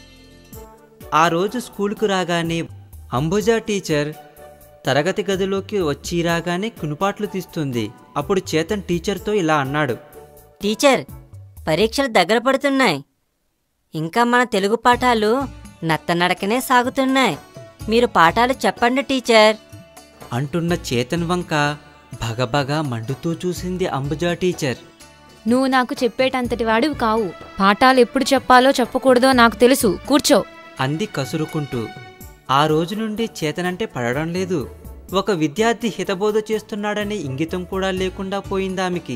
ఆ రోజు స్కూలుకు రాగానే అంబుజా టీచర్ తరగతి గదిలోకి వచ్చి రాగానే కునుపాట్లు తీస్తుంది అప్పుడు చేతన్ టీచర్తో ఇలా అన్నాడు టీచర్ పరీక్షలు దగ్గర పడుతున్నాయి ఇంకా మన తెలుగు పాఠాలు నత్తనడకనే సాగుతున్నాయి మీరు పాఠాలు చెప్పండి టీచర్ అంటున్న చేతన్ వంక భగభగ మండుతూ చూసింది అంబుజా టీచర్ నువ్వు నాకు చెప్పేటంతటి వాడివి కావు పాఠాలు ఎప్పుడు చెప్పాలో చెప్పకూడదో నాకు తెలుసు కూర్చో అంది కసురుకుంటూ ఆ రోజు నుండి చేతనంటే పడడం లేదు ఒక విద్యార్థి హితబోధ చేస్తున్నాడనే ఇంగితం కూడా లేకుండా పోయిందామెకి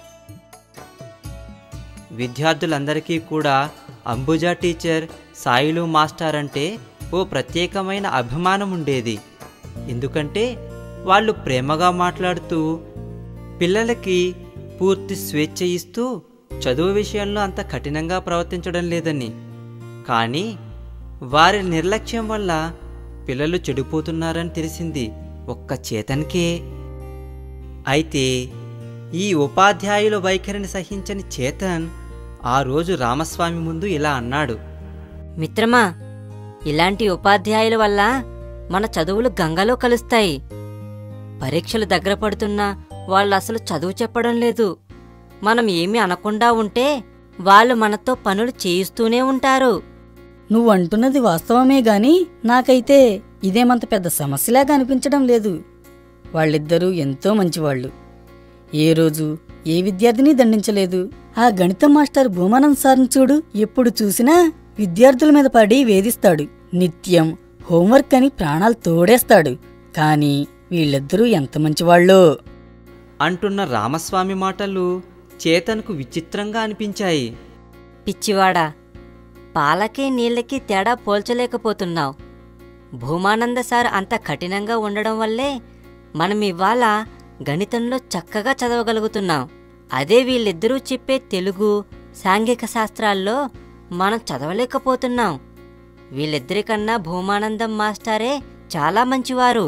విద్యార్థులందరికీ కూడా అంబుజా టీచర్ సాయిలు మాస్టర్ అంటే ఓ ప్రత్యేకమైన అభిమానం ఉండేది ఎందుకంటే వాళ్ళు ప్రేమగా మాట్లాడుతూ పిల్లలకి పూర్తి స్వేచ్ఛ ఇస్తూ చదువు విషయంలో అంత కఠినంగా ప్రవర్తించడం లేదని కానీ వారి నిర్లక్ష్యం వల్ల పిల్లలు చెడిపోతున్నారని తెలిసింది ఒక్క చేతన్కే అయితే ఈ ఉపాధ్యాయుల వైఖరిని సహించని చేతన్ ఆ రోజు రామస్వామి ముందు ఇలా అన్నాడు మిత్రమా ఇలాంటి ఉపాధ్యాయుల వల్ల మన చదువులు గంగలో కలుస్తాయి పరీక్షలు దగ్గర పడుతున్నా వాళ్ళు అసలు చదువు చెప్పడం లేదు మనం ఏమీ అనకుండా ఉంటే వాళ్ళు మనతో పనులు చేయిస్తూనే ఉంటారు నువ్వు అంటున్నది వాస్తవమే గాని నాకైతే ఇదేమంత పెద్ద సమస్యలాగా అనిపించడం లేదు వాళ్ళిద్దరూ ఎంతో మంచివాళ్ళు ఏ రోజు ఏ విద్యార్థిని దండించలేదు ఆ గణిత మాస్టర్ భూమానంద్ సార్ని చూడు ఎప్పుడు చూసినా విద్యార్థుల మీద పడి వేధిస్తాడు నిత్యం హోంవర్క్ అని ప్రాణాలు తోడేస్తాడు కానీ వీళ్ళిద్దరూ ఎంత మంచివాళ్ళో అంటున్న రామస్వామి మాటలు చేతన్కు విచిత్రంగా అనిపించాయి పిచ్చివాడా పాలకి నీళ్ళకి తేడా పోల్చలేకపోతున్నావు భూమానంద సార్ అంత కఠినంగా ఉండడం వల్లే మనం ఇవాళ గణితంలో చక్కగా చదవగలుగుతున్నాం అదే వీళ్ళిద్దరూ చెప్పే తెలుగు సాంఘిక శాస్త్రాల్లో మనం చదవలేకపోతున్నాం వీళ్ళిద్దరికన్నా భూమానందం మాస్టారే చాలా మంచివారు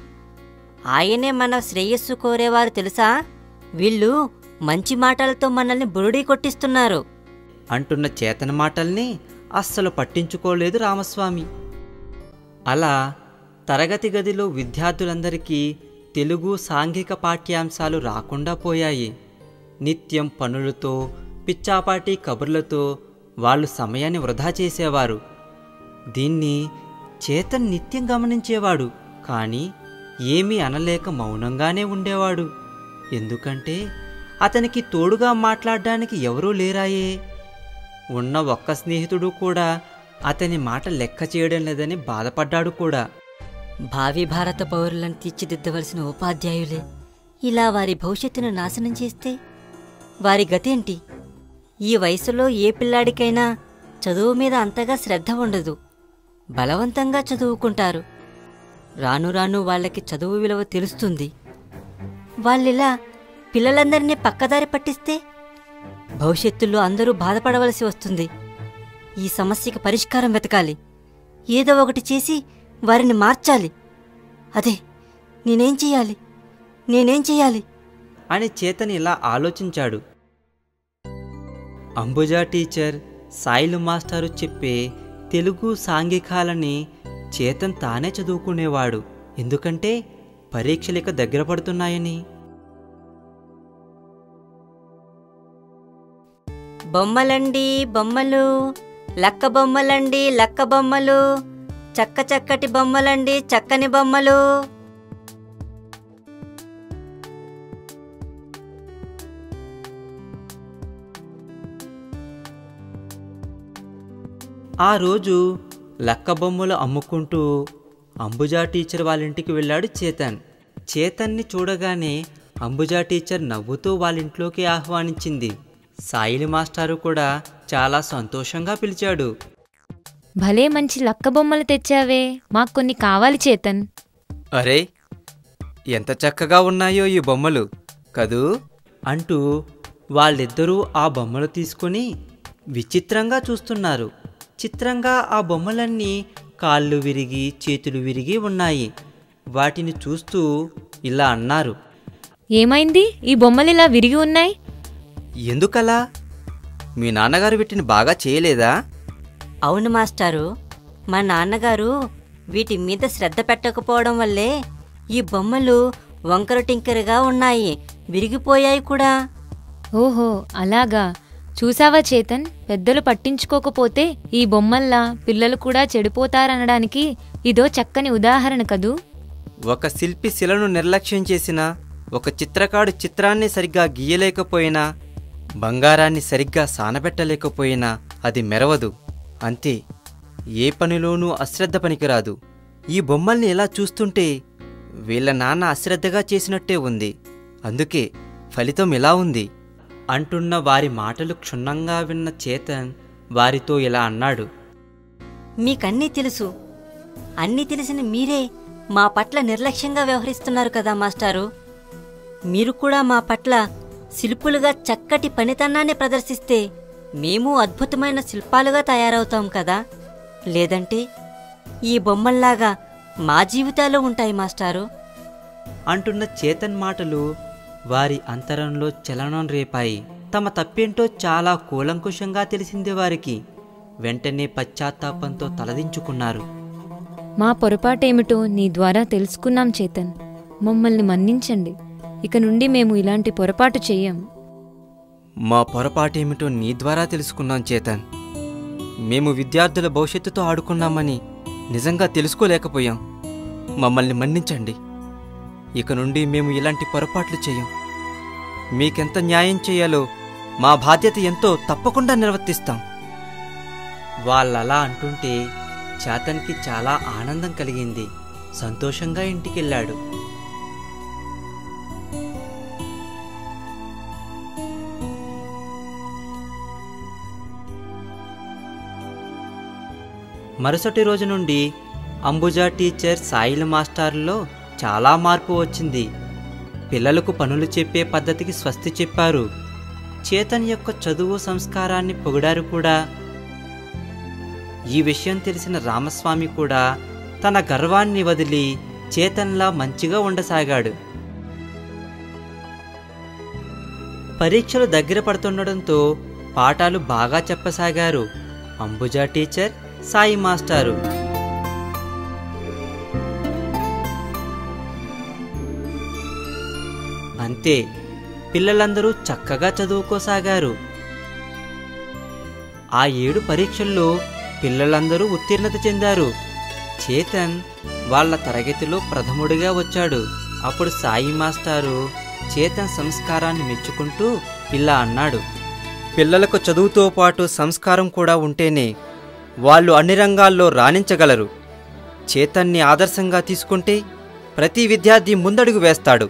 ఆయనే మన శ్రేయస్సు కోరేవారు తెలుసా వీళ్ళు మంచి మాటలతో మనల్ని బురుడీ కొట్టిస్తున్నారు అంటున్న చేతన మాటల్ని అస్సలు పట్టించుకోలేదు రామస్వామి అలా తరగతి గదిలో విద్యార్థులందరికీ తెలుగు సాంఘిక పాఠ్యాంశాలు రాకుండా పోయాయి నిత్యం పనులతో పిచ్చాపాటి కబుర్లతో వాళ్ళు సమయాన్ని వృధా చేసేవారు దీన్ని చేతన్ నిత్యం గమనించేవాడు కానీ ఏమీ అనలేక మౌనంగానే ఉండేవాడు ఎందుకంటే అతనికి తోడుగా మాట్లాడడానికి ఎవరూ లేరాయే ఉన్న ఒక్క స్నేహితుడు కూడా అతని మాట లెక్క చేయడం లేదని బాధపడ్డాడు కూడా భావి భారత పౌరులను తీర్చిదిద్దవలసిన ఉపాధ్యాయులే ఇలా వారి భవిష్యత్తును నాశనం చేస్తే వారి గతేంటి ఈ వయసులో ఏ పిల్లాడికైనా చదువు మీద అంతగా శ్రద్ధ ఉండదు బలవంతంగా చదువుకుంటారు రాను రాను వాళ్ళకి చదువు విలువ తెలుస్తుంది వాళ్ళిలా పిల్లలందరినీ పక్కదారి పట్టిస్తే భవిష్యత్తులో అందరూ బాధపడవలసి వస్తుంది ఈ సమస్యకి పరిష్కారం వెతకాలి ఏదో ఒకటి చేసి వారిని మార్చాలి అదే నేనేం చెయ్యాలి నేనేం చెయ్యాలి అని చేతన్ ఇలా ఆలోచించాడు అంబుజా టీచర్ సాయిలు మాస్టారు చెప్పే తెలుగు సాంఘికాలని చేతన్ తానే చదువుకునేవాడు ఎందుకంటే పరీక్షలిక దగ్గర పడుతున్నాయని బొమ్మలండి బొమ్మలు లక్క బొమ్మలండి లక్క బొమ్మలు చక్క చక్కటి బొమ్మలండి చక్కని బొమ్మలు ఆ రోజు లక్క బొమ్మలు అమ్ముకుంటూ అంబుజా టీచర్ వాళ్ళ ఇంటికి వెళ్ళాడు చేతన్ చేతన్ని చూడగానే అంబుజా టీచర్ నవ్వుతూ వాళ్ళ ఇంట్లోకి ఆహ్వానించింది సాయిలి మాస్టారు కూడా చాలా సంతోషంగా పిలిచాడు భలే మంచి లక్క బొమ్మలు తెచ్చావే మాకు కొన్ని కావాలి చేతన్ అరే ఎంత చక్కగా ఉన్నాయో ఈ బొమ్మలు కదూ అంటూ వాళ్ళిద్దరూ ఆ బొమ్మలు తీసుకొని విచిత్రంగా చూస్తున్నారు చిత్రంగా ఆ బొమ్మలన్నీ కాళ్ళు విరిగి చేతులు విరిగి ఉన్నాయి వాటిని చూస్తూ ఇలా అన్నారు ఏమైంది ఈ బొమ్మలు ఇలా విరిగి ఉన్నాయి ఎందుకలా మీ నాన్నగారు వీటిని బాగా చేయలేదా అవును మాస్టారు మా నాన్నగారు వీటి మీద శ్రద్ధ పెట్టకపోవడం వల్లే ఈ బొమ్మలు వంకర టింకరగా ఉన్నాయి విరిగిపోయాయి కూడా ఓహో అలాగా చూసావా చేతన్ పెద్దలు పట్టించుకోకపోతే ఈ బొమ్మల్లా పిల్లలు కూడా చెడిపోతారనడానికి ఇదో చక్కని ఉదాహరణ కదూ ఒక శిల్పి శిలను నిర్లక్ష్యం చేసినా ఒక చిత్రకాడు చిత్రాన్ని సరిగ్గా గీయలేకపోయినా బంగారాన్ని సరిగ్గా సానబెట్టలేకపోయినా అది మెరవదు అంతే ఏ పనిలోనూ అశ్రద్ధ పనికిరాదు ఈ బొమ్మల్ని ఎలా చూస్తుంటే వీళ్ళ నాన్న అశ్రద్ధగా చేసినట్టే ఉంది అందుకే ఫలితం ఇలా ఉంది అంటున్న వారి మాటలు క్షుణ్ణంగా విన్న చేతన్ వారితో ఇలా అన్నాడు మీకన్నీ తెలుసు అన్నీ తెలిసిన మీరే మా పట్ల నిర్లక్ష్యంగా వ్యవహరిస్తున్నారు కదా మాస్టారు మీరు కూడా మా పట్ల శిల్పులుగా చక్కటి పనితనాన్ని ప్రదర్శిస్తే మేము అద్భుతమైన శిల్పాలుగా తయారవుతాం కదా లేదంటే ఈ బొమ్మల్లాగా మా జీవితాలు ఉంటాయి మాస్టారు అంటున్న చేతన్ మాటలు వారి అంతరంలో చలనం రేపాయి తమ తప్పేంటో చాలా కూలంకుషంగా తెలిసింది వారికి వెంటనే పశ్చాత్తాపంతో తలదించుకున్నారు మా పొరపాటేమిటో నీ ద్వారా తెలుసుకున్నాం చేతన్ మమ్మల్ని మన్నించండి ఇక నుండి మేము ఇలాంటి పొరపాటు చెయ్యం మా పొరపాటేమిటో నీ ద్వారా తెలుసుకున్నాం చేతన్ మేము విద్యార్థుల భవిష్యత్తుతో ఆడుకున్నామని నిజంగా తెలుసుకోలేకపోయాం మమ్మల్ని మన్నించండి ఇక నుండి మేము ఇలాంటి పొరపాట్లు చేయం మీకెంత న్యాయం చేయాలో మా బాధ్యత ఎంతో తప్పకుండా నిర్వర్తిస్తాం వాళ్ళలా అంటుంటే చేతన్కి చాలా ఆనందం కలిగింది సంతోషంగా ఇంటికెళ్ళాడు మరుసటి రోజు నుండి అంబుజా టీచర్ సాయిల మాస్టార్లో చాలా మార్పు వచ్చింది పిల్లలకు పనులు చెప్పే పద్ధతికి స్వస్తి చెప్పారు చేతన్ యొక్క చదువు సంస్కారాన్ని పొగిడారు కూడా ఈ విషయం తెలిసిన రామస్వామి కూడా తన గర్వాన్ని వదిలి చేతన్లా మంచిగా ఉండసాగాడు పరీక్షలు దగ్గర పడుతుండడంతో పాఠాలు బాగా చెప్పసాగారు అంబుజా టీచర్ సాయి మాస్టారు అంతే పిల్లలందరూ చక్కగా చదువుకోసాగారు ఆ ఏడు పరీక్షల్లో పిల్లలందరూ ఉత్తీర్ణత చెందారు చేతన్ వాళ్ళ తరగతిలో ప్రథముడిగా వచ్చాడు అప్పుడు సాయి మాస్టారు చేతన్ సంస్కారాన్ని మెచ్చుకుంటూ ఇలా అన్నాడు పిల్లలకు చదువుతో పాటు సంస్కారం కూడా ఉంటేనే వాళ్ళు అన్ని రంగాల్లో రాణించగలరు చేతన్ని ఆదర్శంగా తీసుకుంటే ప్రతి విద్యార్థి ముందడుగు వేస్తాడు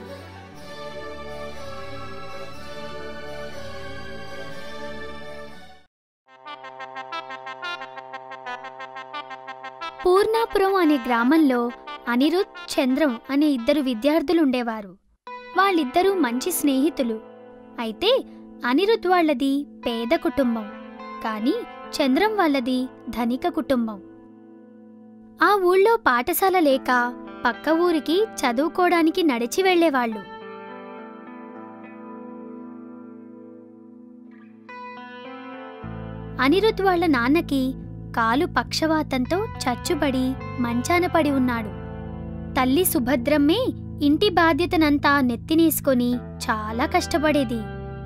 పూర్ణాపురం అనే గ్రామంలో అనిరుద్ చంద్రం అనే ఇద్దరు విద్యార్థులుండేవారు వాళ్ళిద్దరూ మంచి స్నేహితులు అయితే అనిరుద్ వాళ్ళది పేద కుటుంబం కానీ చంద్రం వాళ్ళది ధనిక కుటుంబం ఆ ఊళ్ళో పాఠశాల లేక పక్క ఊరికి చదువుకోడానికి నడిచి వెళ్ళేవాళ్ళు అనిరుద్ వాళ్ళ నాన్నకి కాలు పక్షవాతంతో చచ్చుబడి మంచాన పడి ఉన్నాడు తల్లి సుభద్రమ్మే ఇంటి బాధ్యతనంతా నెత్తినేసుకొని చాలా కష్టపడేది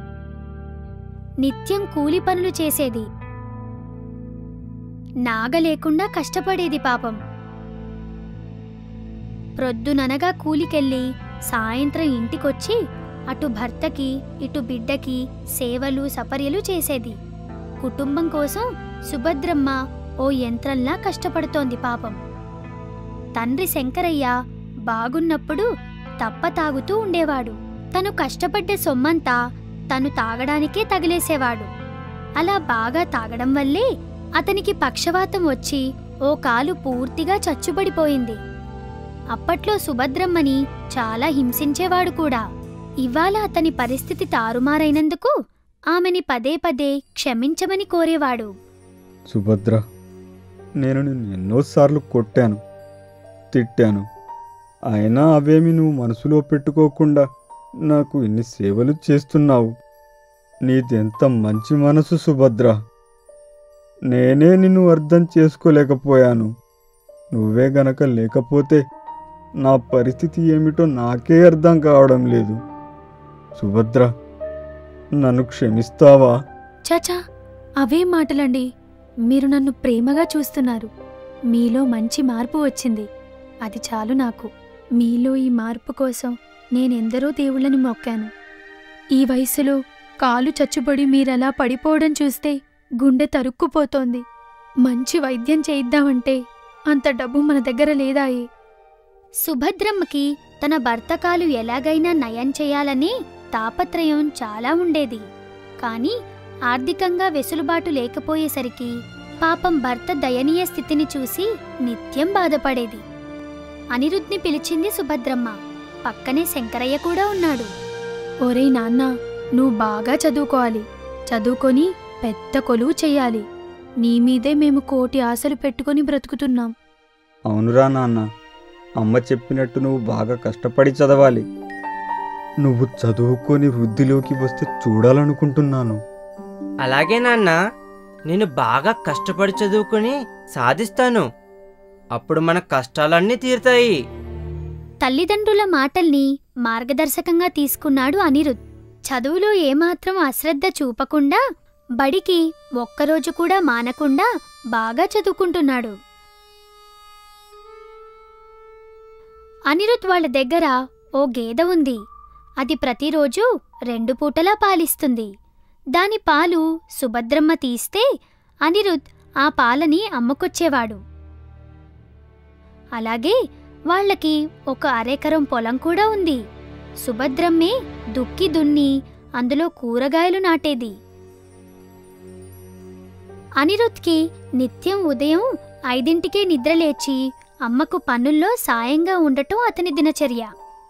నిత్యం కూలి పనులు చేసేది నాగలేకుండా కష్టపడేది పాపం ప్రొద్దుననగా కూలికెళ్ళి సాయంత్రం ఇంటికొచ్చి అటు భర్తకి ఇటు బిడ్డకి సేవలు సపర్యలు చేసేది కుటుంబం కోసం సుభద్రమ్మ ఓ యంత్రంలా కష్టపడుతోంది పాపం తండ్రి శంకరయ్య బాగున్నప్పుడు తప్ప తాగుతూ ఉండేవాడు తను కష్టపడ్డ సొమ్మంతా తను తాగడానికే తగిలేసేవాడు అలా బాగా తాగడం వల్లే అతనికి పక్షవాతం వచ్చి ఓ కాలు పూర్తిగా చచ్చుబడిపోయింది అప్పట్లో సుభద్రమ్మని చాలా హింసించేవాడు కూడా ఇవాళ అతని పరిస్థితి తారుమారైనందుకు ఆమెని పదే పదే క్షమించమని కోరేవాడు సుభద్ర నేను నిన్ను ఎన్నోసార్లు కొట్టాను తిట్టాను అయినా అవేమి నువ్వు మనసులో పెట్టుకోకుండా నాకు ఇన్ని సేవలు చేస్తున్నావు నీదెంత మంచి మనసు సుభద్ర నేనే నిన్ను అర్థం చేసుకోలేకపోయాను నువ్వే గనక లేకపోతే నా పరిస్థితి ఏమిటో నాకే అర్థం కావడం లేదు సుభద్ర నన్ను క్షమిస్తావా చాచా అవే మాటలండి మీరు నన్ను ప్రేమగా చూస్తున్నారు మీలో మంచి మార్పు వచ్చింది అది చాలు నాకు మీలో ఈ మార్పు కోసం నేనెందరో దేవుళ్ళని మొక్కాను ఈ వయసులో కాలు చచ్చుబడి మీరలా పడిపోవడం చూస్తే గుండె తరుక్కుపోతోంది మంచి వైద్యం చేయిద్దామంటే అంత డబ్బు మన దగ్గర లేదాయే సుభద్రమ్మకి తన భర్త కాలు ఎలాగైనా నయం చేయాలని తాపత్రయం చాలా ఉండేది కాని ఆర్థికంగా వెసులుబాటు లేకపోయేసరికి పాపం భర్త దయనీయ స్థితిని చూసి నిత్యం బాధపడేది అనిరుద్ని పిలిచింది సుభద్రమ్మ పక్కనే శంకరయ్య కూడా ఉన్నాడు ఒరేయ్ నాన్న నువ్వు బాగా చదువుకోవాలి చదువుకొని పెద్ద కొలువు చెయ్యాలి నీ మీదే మేము కోటి ఆశలు పెట్టుకొని బ్రతుకుతున్నాం అవునురా నాన్న అమ్మ చెప్పినట్టు నువ్వు బాగా కష్టపడి చదవాలి నువ్వు చదువుకొని వృద్ధిలోకి వస్తే చూడాలనుకుంటున్నాను అలాగే నాన్న నేను బాగా కష్టపడి చదువుకుని సాధిస్తాను అప్పుడు మన కష్టాలన్నీ తీరుతాయి తల్లిదండ్రుల మాటల్ని మార్గదర్శకంగా తీసుకున్నాడు అనిరుద్ చదువులో ఏమాత్రం అశ్రద్ధ చూపకుండా బడికి ఒక్కరోజు కూడా మానకుండా బాగా చదువుకుంటున్నాడు అనిరుద్ వాళ్ళ దగ్గర ఓ గేదె ఉంది అది ప్రతిరోజు రెండు పూటలా పాలిస్తుంది దాని పాలు సుభద్రమ్మ తీస్తే అనిరుద్ ఆ పాలని అమ్ముకొచ్చేవాడు అలాగే వాళ్ళకి ఒక అరెకరం పొలం కూడా ఉంది సుభద్రమ్మే దుక్కి దున్ని అందులో కూరగాయలు నాటేది అనిరుద్కి నిత్యం ఉదయం ఐదింటికే నిద్రలేచి అమ్మకు పనుల్లో సాయంగా ఉండటం అతని దినచర్య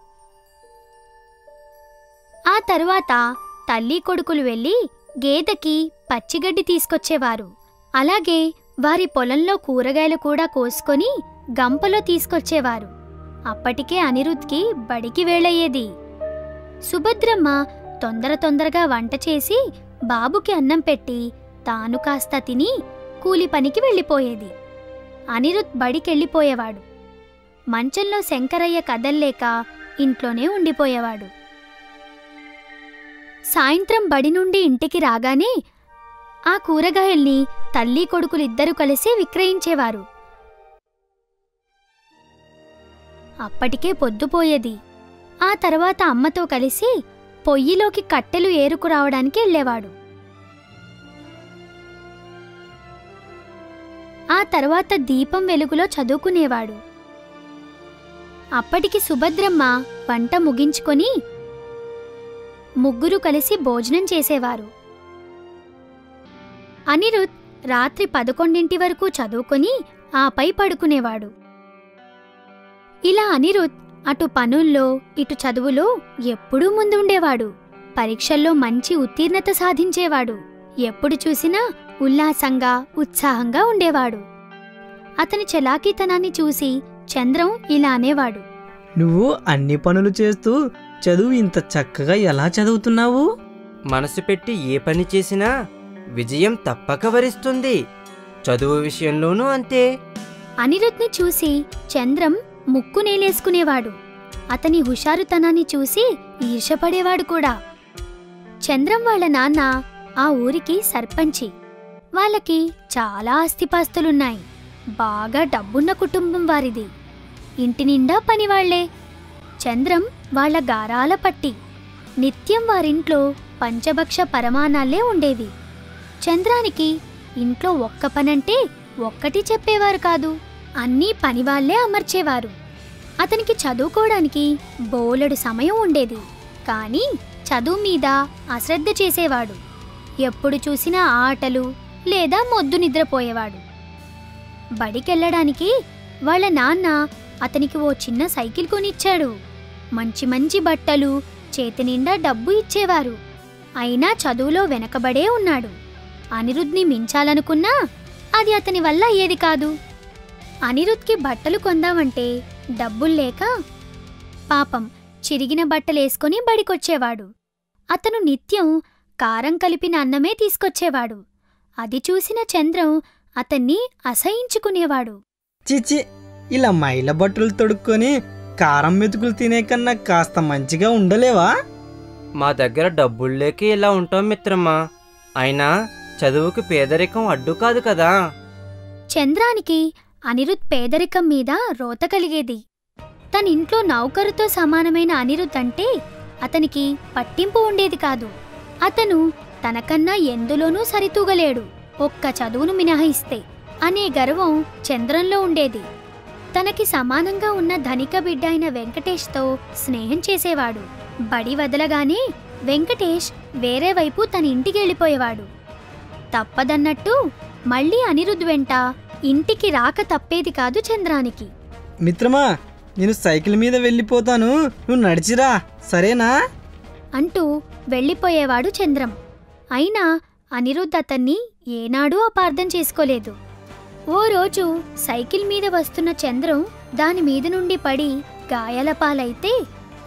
ఆ తరువాత తల్లి కొడుకులు వెళ్ళి గేదెకి పచ్చిగడ్డి తీసుకొచ్చేవారు అలాగే వారి పొలంలో కూరగాయలు కూడా కోసుకొని గంపలో తీసుకొచ్చేవారు అప్పటికే అనిరుద్కి బడికి వేళయ్యేది సుభద్రమ్మ తొందర తొందరగా వంట చేసి బాబుకి అన్నం పెట్టి తాను కాస్త తిని కూలి పనికి వెళ్ళిపోయేది అనిరుద్ బడికెళ్ళిపోయేవాడు మంచంలో శంకరయ్య కదల్లేక ఇంట్లోనే ఉండిపోయేవాడు సాయంత్రం బడి నుండి ఇంటికి రాగానే ఆ కూరగాయల్ని తల్లి కొడుకులిద్దరూ కలిసి విక్రయించేవారు అప్పటికే పొద్దుపోయేది ఆ తర్వాత అమ్మతో కలిసి పొయ్యిలోకి కట్టెలు ఏరుకురావడానికి వెళ్ళేవాడు ఆ తర్వాత దీపం వెలుగులో చదువుకునేవాడు అప్పటికి సుభద్రమ్మ వంట ముగించుకొని ముగ్గురు కలిసి భోజనం చేసేవారు అనిరుద్ రాత్రి పదకొండింటి వరకు చదువుకొని ఆపై పడుకునేవాడు ఇలా అనిరుద్ అటు పనుల్లో ఇటు చదువులో ఎప్పుడూ ముందుండేవాడు పరీక్షల్లో మంచి ఉత్తీర్ణత సాధించేవాడు ఎప్పుడు చూసినా ఉల్లాసంగా ఉత్సాహంగా ఉండేవాడు అతని చలాకీతనాన్ని చూసి చంద్రం ఇలా అనేవాడు నువ్వు అన్ని పనులు చేస్తూ చదువు ఇంత చక్కగా ఎలా చదువుతున్నావు మనసు పెట్టి ఏ పని చేసినా విజయం తప్పక వరిస్తుంది చదువు విషయంలోనూ అంతే అనిరుద్ని చూసి చంద్రం ముక్కు నేలేసుకునేవాడు అతని హుషారుతనాన్ని చూసి ఈర్షపడేవాడు కూడా చంద్రం వాళ్ళ నాన్న ఆ ఊరికి సర్పంచి వాళ్ళకి చాలా ఆస్తిపాస్తులున్నాయి బాగా డబ్బున్న కుటుంబం వారిది ఇంటి నిండా పనివాళ్లే చంద్రం వాళ్ళ గారాల పట్టి నిత్యం వారింట్లో పంచభక్ష పరమాణాలే ఉండేవి చంద్రానికి ఇంట్లో ఒక్క పనంటే ఒక్కటి చెప్పేవారు కాదు అన్నీ పనివాళ్లే అమర్చేవారు అతనికి చదువుకోవడానికి బోలెడు సమయం ఉండేది కానీ చదువు మీద అశ్రద్ధ చేసేవాడు ఎప్పుడు చూసినా ఆటలు లేదా మొద్దు నిద్రపోయేవాడు బడికెళ్ళడానికి వాళ్ళ నాన్న అతనికి ఓ చిన్న సైకిల్ కొనిచ్చాడు మంచి మంచి బట్టలు చేతి నిండా డబ్బు ఇచ్చేవారు అయినా చదువులో వెనకబడే ఉన్నాడు అనిరుద్ని మించాలనుకున్నా అది అతని వల్ల అయ్యేది కాదు అనిరుద్కి బట్టలు కొందామంటే డబ్బుల్లేక పాపం చిరిగిన బట్టలేసుకొని బడికొచ్చేవాడు అతను నిత్యం కారం కలిపిన అన్నమే తీసుకొచ్చేవాడు అది చూసిన చంద్రం అతన్ని అసహించుకునేవాడు చిచి ఇలా మైల బట్టలు తొడుక్కొని కారం మెతుకులు తినే కన్నా కాస్త మంచిగా ఉండలేవా మా దగ్గర డబ్బులు లేక ఇలా ఉంటాం మిత్రమా అయినా చదువుకు పేదరికం అడ్డు కాదు కదా చంద్రానికి అనిరుద్ పేదరికం మీద రోత కలిగేది తనింట్లో నౌకరుతో సమానమైన అనిరుద్ అంటే అతనికి పట్టింపు ఉండేది కాదు అతను తనకన్నా ఎందులోనూ సరితూగలేడు ఒక్క చదువును మినహాయిస్తే అనే గర్వం చంద్రంలో ఉండేది తనకి సమానంగా ఉన్న ధనిక బిడ్డ అయిన వెంకటేష్తో స్నేహం చేసేవాడు బడి వదలగానే వెంకటేష్ వేరే వైపు తన ఇంటికి వెళ్ళిపోయేవాడు తప్పదన్నట్టు మళ్ళీ అనిరుద్ వెంట ఇంటికి రాక తప్పేది కాదు చంద్రానికి మిత్రమా నేను సైకిల్ మీద వెళ్ళిపోతాను నువ్వు నడిచిరా సరేనా అంటూ వెళ్ళిపోయేవాడు చంద్రం అయినా అనిరుద్ అతన్ని ఏనాడూ అపార్థం చేసుకోలేదు ఓ రోజు సైకిల్ మీద వస్తున్న చంద్రం దాని మీద నుండి పడి గాయాల పాలైతే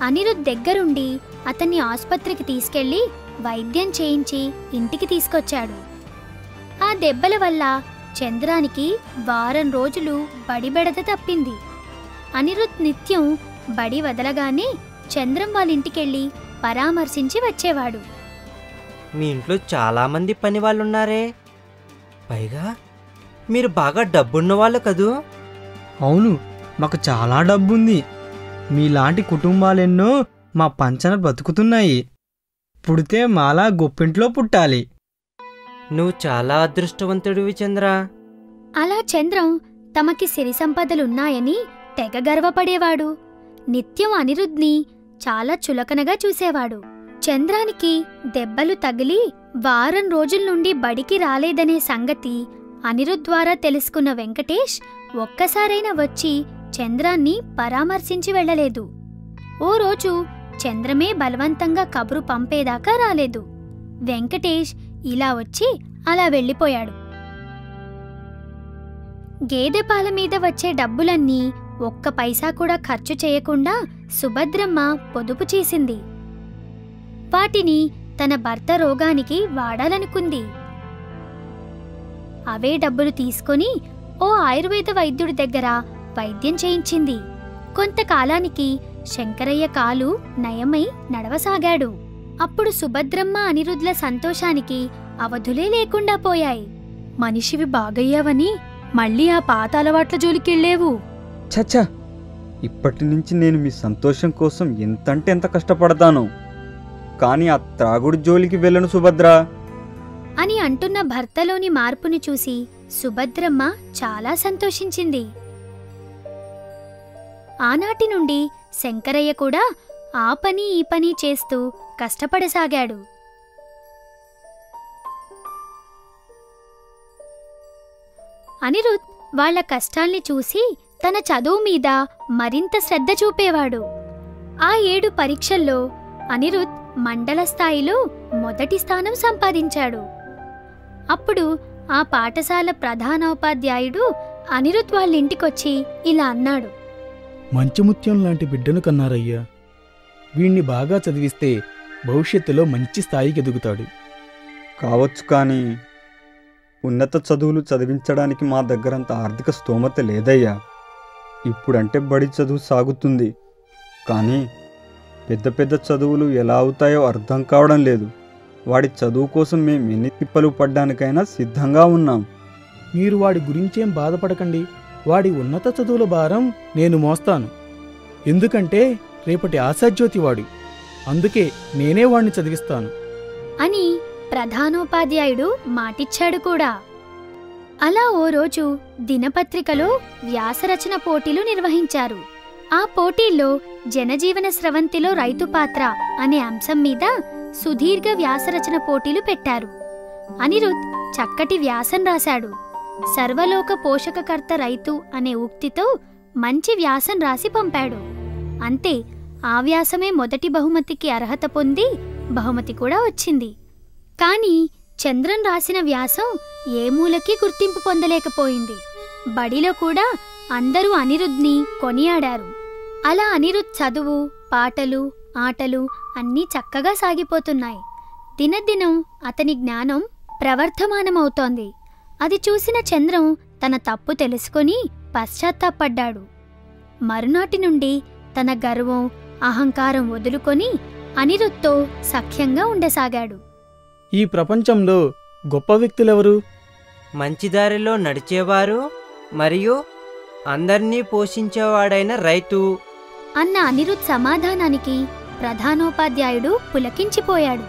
అనిరుద్ దగ్గరుండి అతన్ని ఆసుపత్రికి తీసుకెళ్లి వైద్యం చేయించి ఇంటికి తీసుకొచ్చాడు ఆ దెబ్బల వల్ల చంద్రానికి వారం రోజులు బడిబెడద తప్పింది అనిరుద్ నిత్యం బడి వదలగానే చంద్రం వాళ్ళ ఇంటికెళ్ళి పరామర్శించి వచ్చేవాడు మీ ఇంట్లో చాలామంది పని వాళ్ళు ఉన్నారే పైగా మీరు బాగా డబ్బున్న వాళ్ళు కదూ అవును మాకు చాలా డబ్బుంది మీలాంటి కుటుంబాలెన్నో మా పంచన బతుకుతున్నాయి పుడితే మాలా గొప్పింట్లో పుట్టాలి నువ్వు చాలా అదృష్టవంతుడివి చంద్ర అలా చంద్రం తమకి సిరి సంపదలున్నాయని తెగ గర్వపడేవాడు నిత్యం అనిరుద్ని చాలా చులకనగా చూసేవాడు చంద్రానికి దెబ్బలు తగిలి వారం రోజుల నుండి బడికి రాలేదనే సంగతి అనిరుద్ ద్వారా తెలుసుకున్న వెంకటేష్ ఒక్కసారైనా వచ్చి చంద్రాన్ని పరామర్శించి వెళ్ళలేదు ఓ రోజు చంద్రమే బలవంతంగా కబురు పంపేదాకా రాలేదు వెంకటేష్ ఇలా వచ్చి అలా వెళ్ళిపోయాడు గేదె పాల మీద వచ్చే డబ్బులన్నీ ఒక్క పైసా కూడా ఖర్చు చేయకుండా సుభద్రమ్మ పొదుపు చేసింది వాటిని తన భర్త రోగానికి వాడాలనుకుంది అవే డబ్బులు తీసుకొని ఓ ఆయుర్వేద వైద్యుడి దగ్గర వైద్యం చేయించింది కొంతకాలానికి శంకరయ్య కాలు నయమై నడవసాగాడు అప్పుడు సుభద్రమ్మ అనిరుద్ల సంతోషానికి అవధులే లేకుండా పోయాయి మనిషివి బాగయ్యావని మళ్ళీ ఆ పాత అలవాట్ల జోలికెళ్ళేవు చచ్చా ఇప్పటి నుంచి నేను మీ సంతోషం కోసం ఎంతంటే ఎంత కష్టపడతాను కానీ ఆ త్రాగుడు జోలికి వెళ్ళను సుభద్ర అని అంటున్న భర్తలోని మార్పుని చూసి సుభద్రమ్మ చాలా సంతోషించింది ఆనాటి నుండి శంకరయ్య కూడా ఆ పని ఈ పని చేస్తూ కష్టపడసాగాడు అనిరుద్ వాళ్ళ కష్టాల్ని చూసి తన చదువు మీద మరింత శ్రద్ధ చూపేవాడు ఆ ఏడు పరీక్షల్లో అనిరుద్ మండల స్థాయిలో మొదటి స్థానం సంపాదించాడు అప్పుడు ఆ పాఠశాల ప్రధానోపాధ్యాయుడు అనిరుద్ వాళ్ళ ఇంటికొచ్చి ఇలా అన్నాడు మంచి ముత్యం లాంటి బిడ్డను కన్నారయ్యా వీణ్ణి బాగా చదివిస్తే భవిష్యత్తులో మంచి స్థాయికి ఎదుగుతాడు కావచ్చు కానీ ఉన్నత చదువులు చదివించడానికి మా దగ్గరంత ఆర్థిక స్తోమత లేదయ్యా ఇప్పుడంటే బడి చదువు సాగుతుంది కానీ పెద్ద పెద్ద చదువులు ఎలా అవుతాయో అర్థం కావడం లేదు వాడి చదువు కోసం మేము ఎన్ని తిప్పలు పడ్డానికైనా సిద్ధంగా ఉన్నాం మీరు వాడి గురించేం బాధపడకండి వాడి ఉన్నత చదువుల భారం నేను మోస్తాను ఎందుకంటే రేపటి ఆశాజ్యోతి వాడు అందుకే నేనే వాణ్ణి చదివిస్తాను అని ప్రధానోపాధ్యాయుడు మాటిచ్చాడు కూడా అలా ఓ రోజు దినపత్రికలో వ్యాసరచన పోటీలు నిర్వహించారు ఆ పోటీల్లో జనజీవన స్రవంతిలో రైతు పాత్ర అనే అంశం మీద సుదీర్ఘ వ్యాసరచన పోటీలు పెట్టారు అనిరుద్ చక్కటి వ్యాసం రాశాడు సర్వలోక పోషకకర్త రైతు అనే ఉక్తితో మంచి వ్యాసం రాసి పంపాడు అంతే ఆ వ్యాసమే మొదటి బహుమతికి అర్హత పొంది బహుమతి కూడా వచ్చింది కానీ చంద్రన్ రాసిన వ్యాసం ఏ మూలకి గుర్తింపు పొందలేకపోయింది బడిలో కూడా అందరూ అనిరుద్ని కొనియాడారు అలా అనిరుద్ చదువు పాటలు ఆటలు అన్నీ చక్కగా సాగిపోతున్నాయి దినదినం అతని జ్ఞానం ప్రవర్ధమానమవుతోంది అది చూసిన చంద్రం తన తప్పు తెలుసుకొని పశ్చాత్తాపడ్డాడు మరునాటి నుండి తన గర్వం అహంకారం వదులుకొని అనిరుద్తో సఖ్యంగా ఉండసాగాడు ఈ ప్రపంచంలో గొప్ప వ్యక్తులెవరు మంచి దారిలో నడిచేవారు మరియు అందర్నీ పోషించేవాడైన రైతు అన్న అనిరుద్ సమాధానానికి ప్రధానోపాధ్యాయుడు పులకించిపోయాడు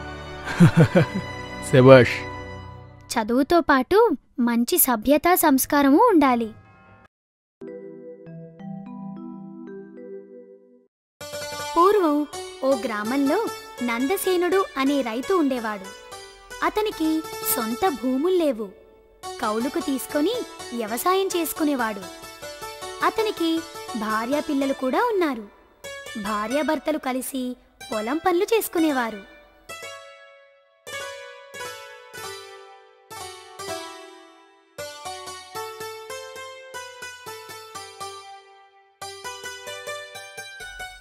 శబాష్ చదువుతో పాటు మంచి సభ్యతా సంస్కారము ఉండాలి పూర్వం ఓ గ్రామంలో నందసేనుడు అనే రైతు ఉండేవాడు అతనికి సొంత భూముల్లేవు కౌలుకు తీసుకొని వ్యవసాయం చేసుకునేవాడు అతనికి భార్యా పిల్లలు కూడా ఉన్నారు భార్యాభర్తలు కలిసి పొలం పనులు చేసుకునేవారు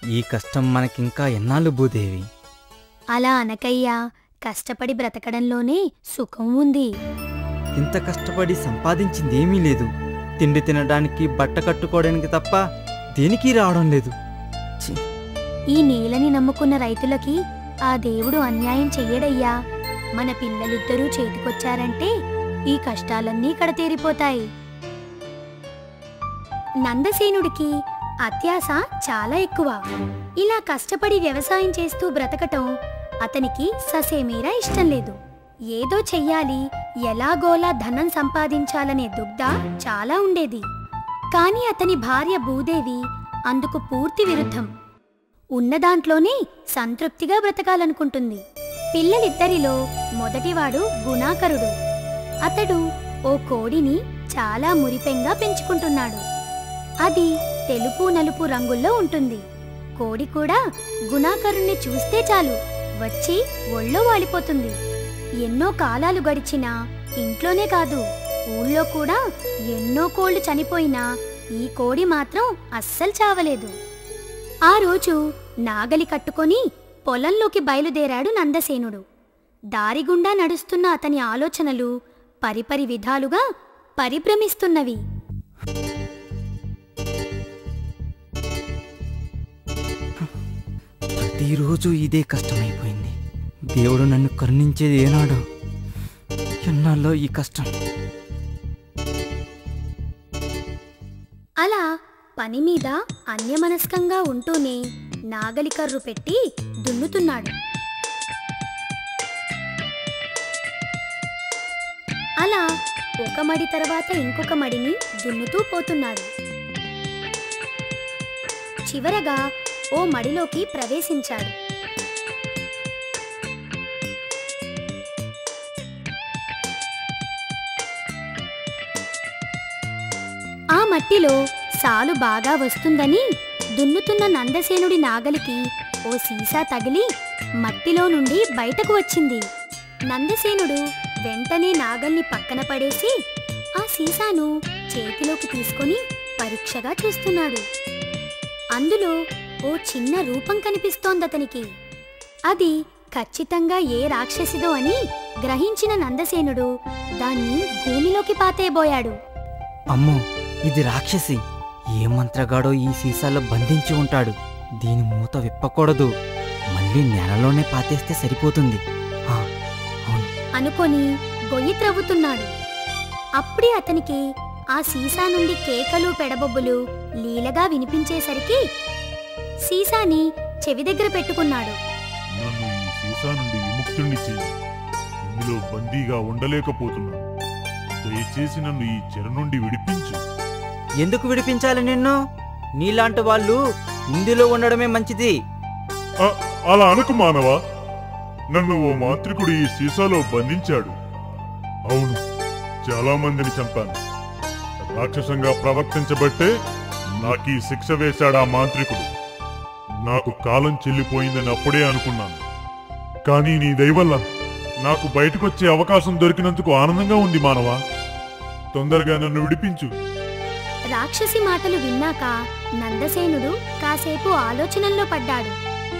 ఈ కష్టం మనకింకా ఎన్నాళ్ళు భూదేవి అలా అనకయ్యా కష్టపడి బ్రతకడంలోనే సుఖం ఉంది ఇంత కష్టపడి సంపాదించింది ఏమీ లేదు తిండి తినడానికి బట్ట కట్టుకోవడానికి తప్ప దేనికి రావడం లేదు ఛీ, ఈ నేలని నమ్ముకున్న రైతులకి ఆ దేవుడు అన్యాయం చెయ్యడయ్యా మన పిల్లలిద్దరూ చేతికొచ్చారంటే ఈ కష్టాలన్నీ కడతీరిపోతాయి నందసేనుడికి అత్యాశ చాలా ఎక్కువ ఇలా కష్టపడి వ్యవసాయం చేస్తూ బ్రతకటం అతనికి ససేమీరా ఇష్టం లేదు ఏదో చెయ్యాలి ఎలాగోలా ధనం సంపాదించాలనే దుగ్ధ చాలా ఉండేది కాని అతని భార్య భూదేవి అందుకు పూర్తి విరుద్ధం ఉన్నదాంట్లోనే సంతృప్తిగా బ్రతకాలనుకుంటుంది పిల్లలిద్దరిలో మొదటివాడు గుణాకరుడు అతడు ఓ కోడిని చాలా మురిపెంగా పెంచుకుంటున్నాడు అది తెలుపు నలుపు రంగుల్లో ఉంటుంది కోడి కూడా గుణాకరుణ్ణి చూస్తే చాలు వచ్చి ఒళ్ళో వాలిపోతుంది ఎన్నో కాలాలు గడిచినా ఇంట్లోనే కాదు ఊళ్ళో కూడా ఎన్నో కోళ్లు చనిపోయినా ఈ కోడి మాత్రం అస్సలు చావలేదు ఆ రోజు నాగలి కట్టుకొని పొలంలోకి బయలుదేరాడు నందసేనుడు దారిగుండా నడుస్తున్న అతని ఆలోచనలు పరిపరి విధాలుగా పరిభ్రమిస్తున్నవి ప్రతిరోజు ఇదే కష్టమైపోయింది దేవుడు నన్ను కరుణించేది ఏనాడు ఎన్నాళ్ళో ఈ కష్టం అలా పని మీద అన్యమనస్కంగా ఉంటూనే నాగలి కర్రు పెట్టి దున్నుతున్నాడు అలా ఒక మడి తర్వాత ఇంకొక మడిని దున్నుతూ పోతున్నాడు చివరగా ఓ మడిలోకి ప్రవేశించాడు ఆ మట్టిలో సాలు బాగా వస్తుందని దున్నుతున్న నందసేనుడి నాగలికి ఓ సీసా తగిలి మట్టిలో నుండి బయటకు వచ్చింది నందసేనుడు వెంటనే నాగల్ని పక్కన పడేసి ఆ సీసాను చేతిలోకి తీసుకొని పరీక్షగా చూస్తున్నాడు అందులో ఓ చిన్న రూపం కనిపిస్తోందతనికి అది ఖచ్చితంగా ఏ రాక్షసిదో అని గ్రహించిన నందసేనుడు దాన్ని భూమిలోకి పాతేయబోయాడు అమ్మో ఇది రాక్షసి ఏ మంత్రగాడో ఈ సీసాలో బంధించి ఉంటాడు దీని మూత విప్పకూడదు మళ్ళీ నేలలోనే పాతేస్తే సరిపోతుంది ఆ, అవును అనుకొని గొయ్యి త్రవ్వుతున్నాడు అప్పుడే అతనికి ఆ సీసా నుండి కేకలు పెడబొబ్బులు లీలగా వినిపించేసరికి సీసాని చెవి దగ్గర పెట్టుకున్నాడు నన్ను ఈ సీసా నుండి విముక్తుణ్ణి చెయ్యి ఇందులో బందీగా ఉండలేకపోతున్నాను దయచేసి నన్ను ఈ చెర నుండి విడిపించు ఎందుకు విడిపించాలి నిన్ను నీలాంటి వాళ్ళు ఇందులో ఉండడమే మంచిది అ- అలా అనకు మానవా నన్ను ఓ మాంత్రికుడు ఈ సీసాలో బంధించాడు అవును చాలా మందిని చంపాను రాక్షసంగా ప్రవర్తించబట్టే నాకు ఈ శిక్ష వేశాడు ఆ మాంత్రికుడు నాకు కాలం చెల్లిపోయిందని అప్పుడే అనుకున్నాను కానీ నీ దయవల్ల నాకు బయటకొచ్చే అవకాశం దొరికినందుకు ఆనందంగా ఉంది మానవా తొందరగా నన్ను విడిపించు రాక్షసి మాటలు విన్నాక నందసేనుడు కాసేపు ఆలోచనల్లో పడ్డాడు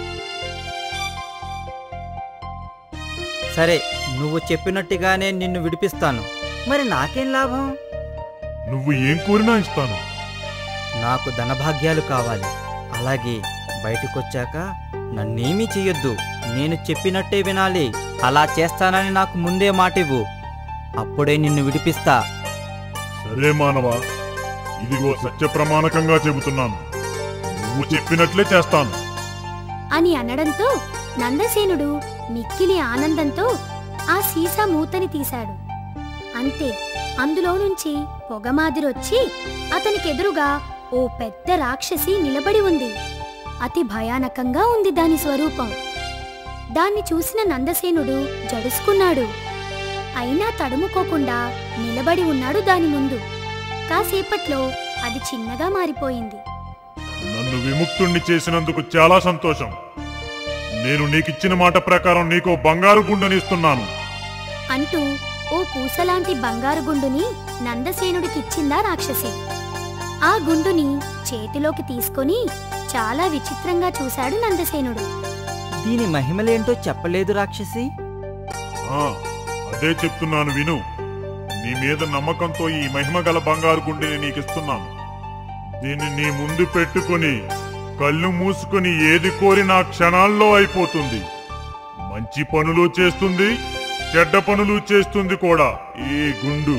సరే నువ్వు చెప్పినట్టుగానే నిన్ను విడిపిస్తాను మరి నాకేం లాభం నువ్వు ఏం కోరినా ఇస్తాను నాకు ధనభాగ్యాలు కావాలి అలాగే బయటకొచ్చాక నన్నేమీ చెయ్యొద్దు నేను చెప్పినట్టే వినాలి అలా చేస్తానని నాకు ముందే మాటివ్వు అప్పుడే నిన్ను విడిపిస్తా సరే మానవా ఇదిగో సత్య ప్రమాణకంగా చెబుతున్నాను నువ్వు చెప్పినట్లే చేస్తాను అని అనడంతో నందసేనుడు మిక్కిలి ఆనందంతో ఆ సీసా మూతని తీశాడు అంతే అందులో నుంచి పొగమాదిరొచ్చి అతనికెదురుగా ఓ పెద్ద రాక్షసి నిలబడి ఉంది అతి భయానకంగా ఉంది దాని స్వరూపం దాన్ని చూసిన నందసేనుడు జడుసుకున్నాడు అయినా తడుముకోకుండా నిలబడి ఉన్నాడు దాని ముందు కాసేపట్లో అది చిన్నగా మారిపోయింది నన్ను విముక్తుణ్ణి చేసినందుకు చాలా సంతోషం నేను నీకిచ్చిన మాట ప్రకారం నీకు బంగారు గుండెనిస్తున్నాను అంటూ ఓ పూసలాంటి బంగారు గుండుని నందసేనుడికిచ్చిందా రాక్షసి ఆ గుండుని చేతిలోకి తీసుకొని చాలా విచిత్రంగా చూశాడు నందసేనుడు దీని మహిమలేంటో చెప్పలేదు రాక్షసి ఆ, అదే చెప్తున్నాను విను నీ మీద నమ్మకంతో ఈ మహిమ గల బంగారు గుండెని నీకిస్తున్నాను దీన్ని నీ ముందు పెట్టుకుని కళ్ళు మూసుకుని ఏది కోరినా క్షణాల్లో అయిపోతుంది మంచి పనులు చేస్తుంది చెడ్డ పనులు చేస్తుంది కూడా ఈ గుండు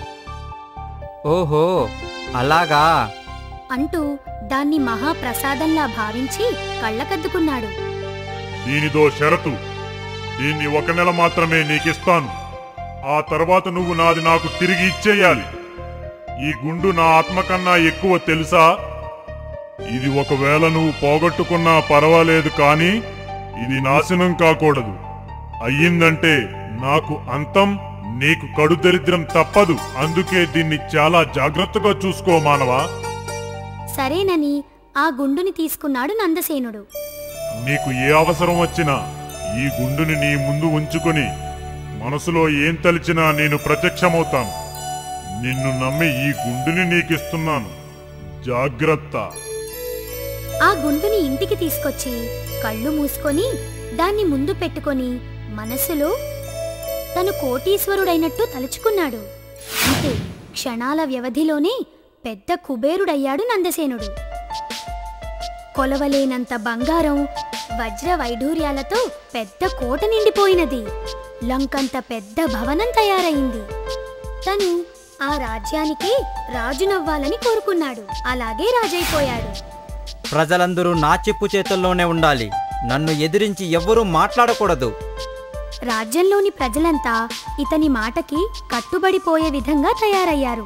ఓహో అలాగా అంటూ దాన్ని మహాప్రసాదంలా భావించి కళ్ళకద్దుకున్నాడు దీనిదో షరతు దీన్ని ఒక నెల మాత్రమే నీకిస్తాను ఆ తర్వాత నువ్వు నాది నాకు తిరిగి ఇచ్చేయాలి ఈ గుండు నా ఆత్మ కన్నా ఎక్కువ తెలుసా ఇది ఒకవేళ నువ్వు పోగొట్టుకున్నా పర్వాలేదు కానీ ఇది నాశనం కాకూడదు అయ్యిందంటే నాకు అంతం నీకు కడు దరిద్రం తప్పదు అందుకే దీన్ని చాలా జాగ్రత్తగా చూసుకో మానవా సరేనని ఆ గుండుని తీసుకున్నాడు నందసేనుడు నీకు ఏ అవసరం వచ్చినా ఈ గుండుని నీ ముందు ఉంచుకుని మనసులో ఏం తలిచినా నేను ప్రత్యక్షమవుతాను నిన్ను నమ్మి ఈ గుండుని నీకిస్తున్నాను జాగ్రత్త ఆ గుండుని ఇంటికి తీసుకొచ్చి కళ్ళు మూసుకొని దాన్ని ముందు పెట్టుకొని మనసులో తను కోటీశ్వరుడైనట్టు తలుచుకున్నాడు అంతే క్షణాల వ్యవధిలోనే పెద్ద కుబేరుడయ్యాడు నందసేనుడు కొలవలేనంత బంగారం వజ్ర వైఢూర్యాలతో పెద్ద కోట నిండిపోయినది లంకంత పెద్ద భవనం తయారైంది తను ఆ రాజ్యానికి రాజునవ్వాలని కోరుకున్నాడు అలాగే రాజైపోయాడు ప్రజలందరూ నా చెప్పు చేతుల్లోనే ఉండాలి నన్ను ఎదిరించి ఎవ్వరూ మాట్లాడకూడదు రాజ్యంలోని ప్రజలంతా ఇతని మాటకి కట్టుబడిపోయే విధంగా తయారయ్యారు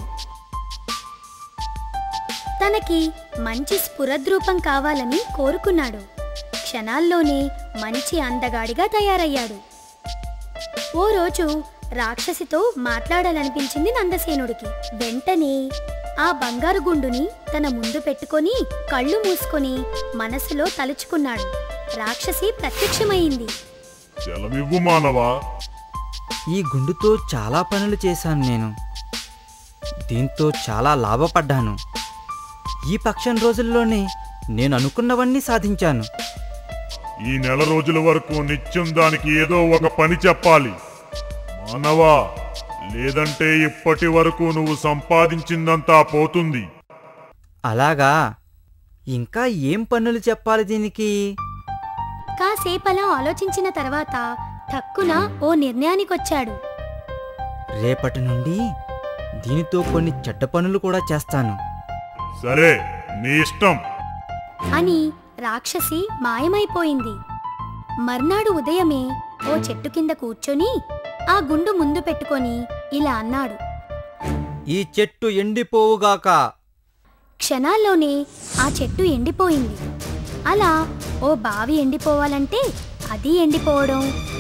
తనకి మంచి స్ఫురద్రూపం కావాలని కోరుకున్నాడు క్షణాల్లోనే మంచి అందగాడిగా తయారయ్యాడు ఓ రోజు రాక్షసితో మాట్లాడాలనిపించింది నందసేనుడికి వెంటనే ఆ బంగారు గుండుని తన ముందు పెట్టుకొని కళ్ళు మూసుకొని మనసులో తలుచుకున్నాడు రాక్షసి ప్రత్యక్షమైంది సెలవివ్వు మానవా ఈ గుండుతో చాలా పనులు చేశాను నేను దీంతో చాలా లాభపడ్డాను ఈ పక్షం రోజుల్లోనే నేను అనుకున్నవన్నీ సాధించాను ఈ నెల రోజుల వరకు నిత్యం దానికి ఏదో ఒక పని చెప్పాలి మానవా లేదంటే ఇప్పటి వరకు నువ్వు సంపాదించిందంతా పోతుంది అలాగా ఇంకా ఏం పనులు చెప్పాలి దీనికి కాసేపలా ఆలోచించిన తర్వాత ఠక్కున ఓ నిర్ణయానికొచ్చాడు రేపటి నుండి దీనితో కొన్ని చెడ్డ పనులు కూడా చేస్తాను సరే నీ ఇష్టం అని రాక్షసి మాయమైపోయింది మర్నాడు ఉదయమే ఓ చెట్టు కింద కూర్చొని ఆ గుండు ముందు పెట్టుకొని ఇలా అన్నాడు ఈ చెట్టు ఎండిపోవుగాక క్షణాల్లోనే ఆ చెట్టు ఎండిపోయింది అలా ఓ బావి ఎండిపోవాలంటే అది ఎండిపోవడం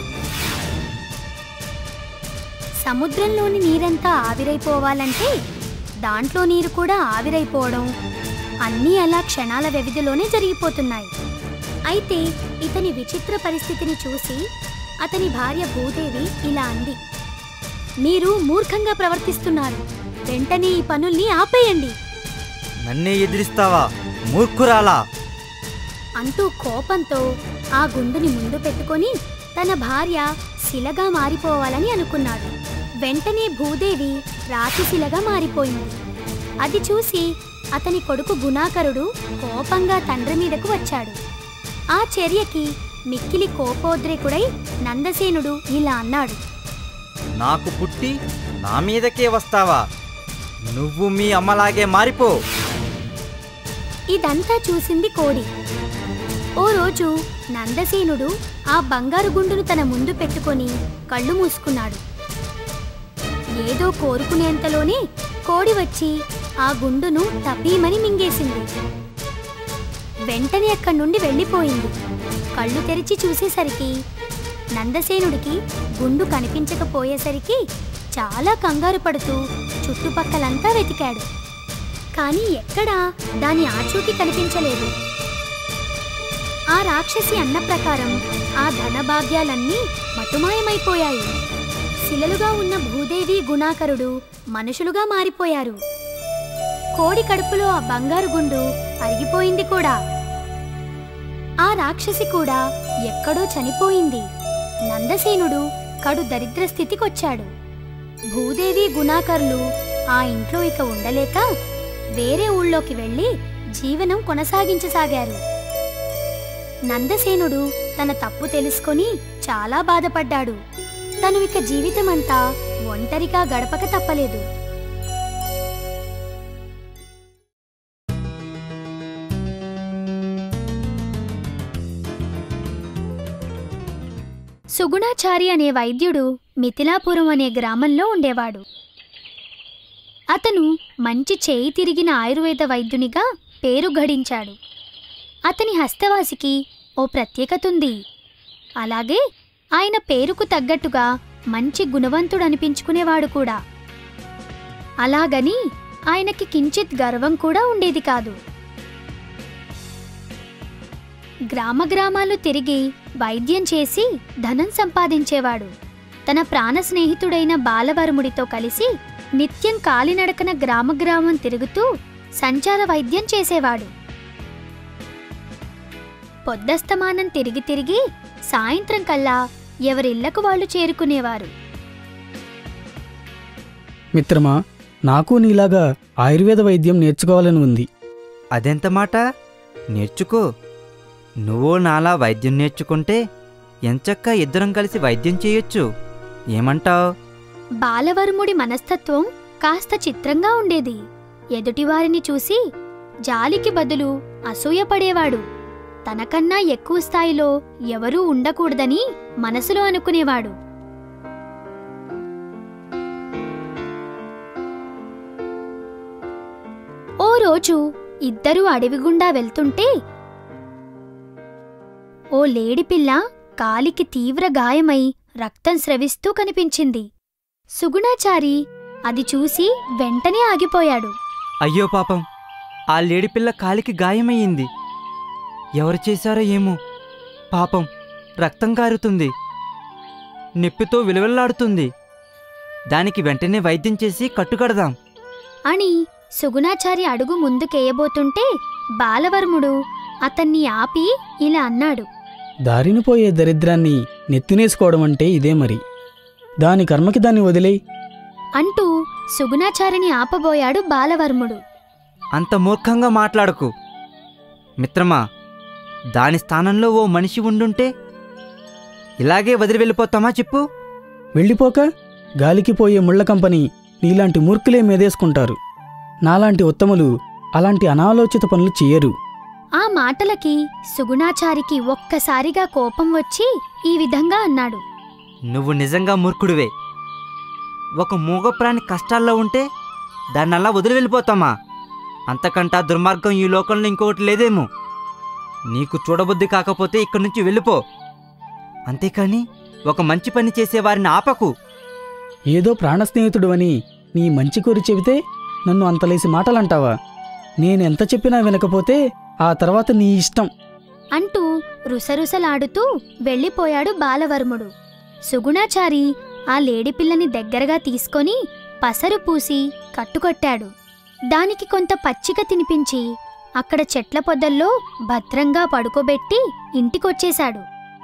సముద్రంలోని నీరంతా ఆవిరైపోవాలంటే దాంట్లో నీరు కూడా ఆవిరైపోవడం అన్నీ అలా క్షణాల వ్యవధిలోనే జరిగిపోతున్నాయి అయితే ఇతని విచిత్ర పరిస్థితిని చూసి అతని భార్య భూదేవి ఇలా అంది మీరు మూర్ఖంగా ప్రవర్తిస్తున్నారు వెంటనే ఈ పనుల్ని ఆపేయండి నన్నే ఎదిరిస్తావా మూర్ఖురాలా అంటూ కోపంతో ఆ గుండుని ముందు పెట్టుకొని తన భార్య శిలగా మారిపోవాలని అనుకున్నాడు వెంటనే భూదేవి రాతి శిలగా మారిపోయింది అది చూసి అతని కొడుకు గుణాకరుడు కోపంగా తండ్రి మీదకు వచ్చాడు ఆ చర్యకి మిక్కిలి కోపోద్రేకుడై నందసేనుడు ఇలా అన్నాడు నాకు పుట్టి నా మీదకే వస్తావా నువ్వు మీ అమ్మలాగే మారిపో ఇదంతా చూసింది కోడి ఓ రోజు నందసేనుడు ఆ బంగారు గుండును తన ముందు పెట్టుకొని కళ్ళు మూసుకున్నాడు ఏదో కోరుకునేంతలోనే కోడి వచ్చి ఆ గుండును తపీమని మింగేసింది వెంటనే అక్కడి నుండి వెళ్ళిపోయింది కళ్ళు తెరిచి చూసేసరికి నందసేనుడికి గుండు కనిపించకపోయేసరికి చాలా కంగారు పడుతూ చుట్టుపక్కలంతా వెతికాడు కానీ ఎక్కడా దాని ఆచూకీ కనిపించలేదు ఆ రాక్షసి అన్న ప్రకారం ఆ ధనభాగ్యాలన్నీ మటుమాయమైపోయాయి శిలలుగా ఉన్న భూదేవి గుణాకరుడు మనుషులుగా మారిపోయారు కోడి కడుపులో ఆ బంగారు గుండు అరిగిపోయింది కూడా ఆ రాక్షసి కూడా ఎక్కడో చనిపోయింది నందసేనుడు కడు దరిద్ర స్థితికొచ్చాడు భూదేవి గుణాకర్లు ఆ ఇంట్లో ఇక ఉండలేక వేరే ఊళ్ళోకి వెళ్ళి జీవనం కొనసాగించసాగారు నందసేనుడు తన తప్పు తెలుసుకొని చాలా బాధపడ్డాడు తను ఇక జీవితమంతా ఒంటరిగా గడపక తప్పలేదు సుగుణాచారి అనే వైద్యుడు మిథిలాపురం అనే గ్రామంలో ఉండేవాడు అతను మంచి చేయి తిరిగిన ఆయుర్వేద వైద్యునిగా పేరు గడించాడు అతని హస్తవాసికి ఓ ప్రత్యేకత ఉంది అలాగే ఆయన పేరుకు తగ్గట్టుగా మంచి గుణవంతుడు అనిపించుకునేవాడు కూడా అలాగని ఆయనకి కించిత్ గర్వం కూడా ఉండేది కాదు గ్రామ గ్రామాలు తిరిగి వైద్యం చేసి ధనం సంపాదించేవాడు తన ప్రాణ స్నేహితుడైన బాలవరముడితో కలిసి నిత్యం కాలినడకన గ్రామ గ్రామం తిరుగుతూ సంచార వైద్యం చేసేవాడు పొద్దస్తమానం తిరిగి తిరిగి సాయంత్రం కల్లా ఎవరిళ్లకు వాళ్ళు చేరుకునేవారు మిత్రమా నాకు నీలాగా ఆయుర్వేద వైద్యం నేర్చుకోవాలని ఉంది అదెంత మాట నేర్చుకో నువ్వు నాలా వైద్యం నేర్చుకుంటే ఎంచక్క ఇద్దరం కలిసి వైద్యం చేయొచ్చు ఏమంటావ్ బాలవర్ముడి మనస్తత్వం కాస్త చిత్రంగా ఉండేది ఎదుటివారిని చూసి జాలికి బదులు అసూయపడేవాడు తనకన్నా ఎక్కువ స్థాయిలో ఎవరూ ఉండకూడదని మనసులో అనుకునేవాడు ఓ రోజు ఇద్దరూ అడవి గుండా వెళ్తుంటే ఓ లేడిపిల్ల కాలికి తీవ్ర గాయమై రక్తం స్రవిస్తూ కనిపించింది సుగుణాచారి అది చూసి వెంటనే ఆగిపోయాడు అయ్యో పాపం ఆ లేడిపిల్ల కాలికి గాయమయ్యింది ఎవరు చేశారో ఏమో పాపం రక్తం కారుతుంది నొప్పితో విలువెల్లాడుతుంది దానికి వెంటనే వైద్యం చేసి కట్టుకడదాం అని సుగుణాచారి అడుగు ముందుకేయబోతుంటే బాలవర్ముడు అతన్ని ఆపి ఇలా అన్నాడు దారిని పోయే దరిద్రాన్ని నెత్తినేసుకోవడం అంటే ఇదే మరి దాని కర్మకి దాన్ని వదిలేయ్ అంటూ సుగుణాచారిని ఆపబోయాడు బాలవర్ముడు అంత మూర్ఖంగా మాట్లాడకు మిత్రమా దాని స్థానంలో ఓ మనిషి ఉండుంటే ఇలాగే వదిలి వెళ్ళిపోతామా చెప్పు వెళ్ళిపోక గాలికి పోయే ముళ్ళ కంపని నీలాంటి మూర్ఖులే మేదేసుకుంటారు నాలాంటి ఉత్తములు అలాంటి అనాలోచిత పనులు చెయ్యరు ఆ మాటలకి సుగుణాచారికి ఒక్కసారిగా కోపం వచ్చి ఈ విధంగా అన్నాడు నువ్వు నిజంగా మూర్ఖుడివే ఒక మూగ ప్రాణి కష్టాల్లో ఉంటే దాన్ని అలా వదిలి వెళ్ళిపోతామా అంతకంటా దుర్మార్గం ఈ లోకంలో ఇంకొకటి లేదేమో నీకు చూడబుద్ధి కాకపోతే ఇక్కడి నుంచి వెళ్ళిపో అంతేకాని ఒక మంచి పని చేసే వారిని ఆపకు ఏదో ప్రాణస్నేహితుడు అని నీ మంచి కోరి చెబితే నన్ను అంతలేసి మాటలంటావా నేనెంత చెప్పినా వినకపోతే ఆ తర్వాత నీ ఇష్టం అంటూ రుసరుసలాడుతూ వెళ్ళిపోయాడు బాలవర్ముడు సుగుణాచారి ఆ లేడిపిల్లని దగ్గరగా తీసుకొని పసరు పూసి కట్టుకొట్టాడు దానికి కొంత పచ్చిక తినిపించి అక్కడ చెట్ల పొదల్లో భద్రంగా పడుకోబెట్టి ఇంటికొచ్చేశాడు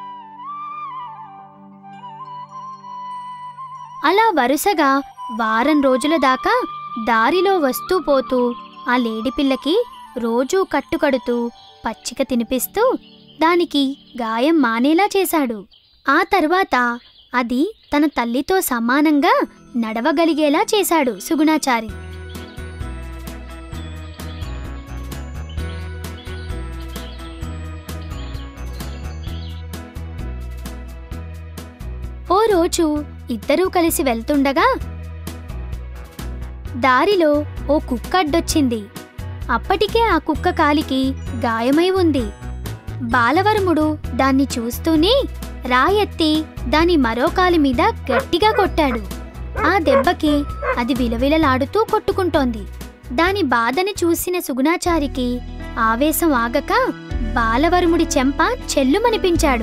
అలా వరుసగా వారం రోజుల దాకా దారిలో వస్తూ పోతూ ఆ లేడిపిల్లకి రోజూ కట్టుకడుతూ పచ్చిక తినిపిస్తూ దానికి గాయం మానేలా చేశాడు ఆ తర్వాత అది తన తల్లితో సమానంగా నడవగలిగేలా చేశాడు సుగుణాచారి ఓ రోజు ఇద్దరూ కలిసి వెళ్తుండగా దారిలో ఓ కుక్క అడ్డొచ్చింది అప్పటికే ఆ కుక్క కాలికి గాయమై ఉంది బాలవరముడు దాన్ని చూస్తూనే రాయెత్తి దాని మరో కాలి మీద గట్టిగా కొట్టాడు ఆ దెబ్బకి అది విలవిలలాడుతూ కొట్టుకుంటోంది దాని బాధని చూసిన సుగుణాచారికి ఆవేశం ఆగక బాలవరముడి చెంప చెల్లుమనిపించాడు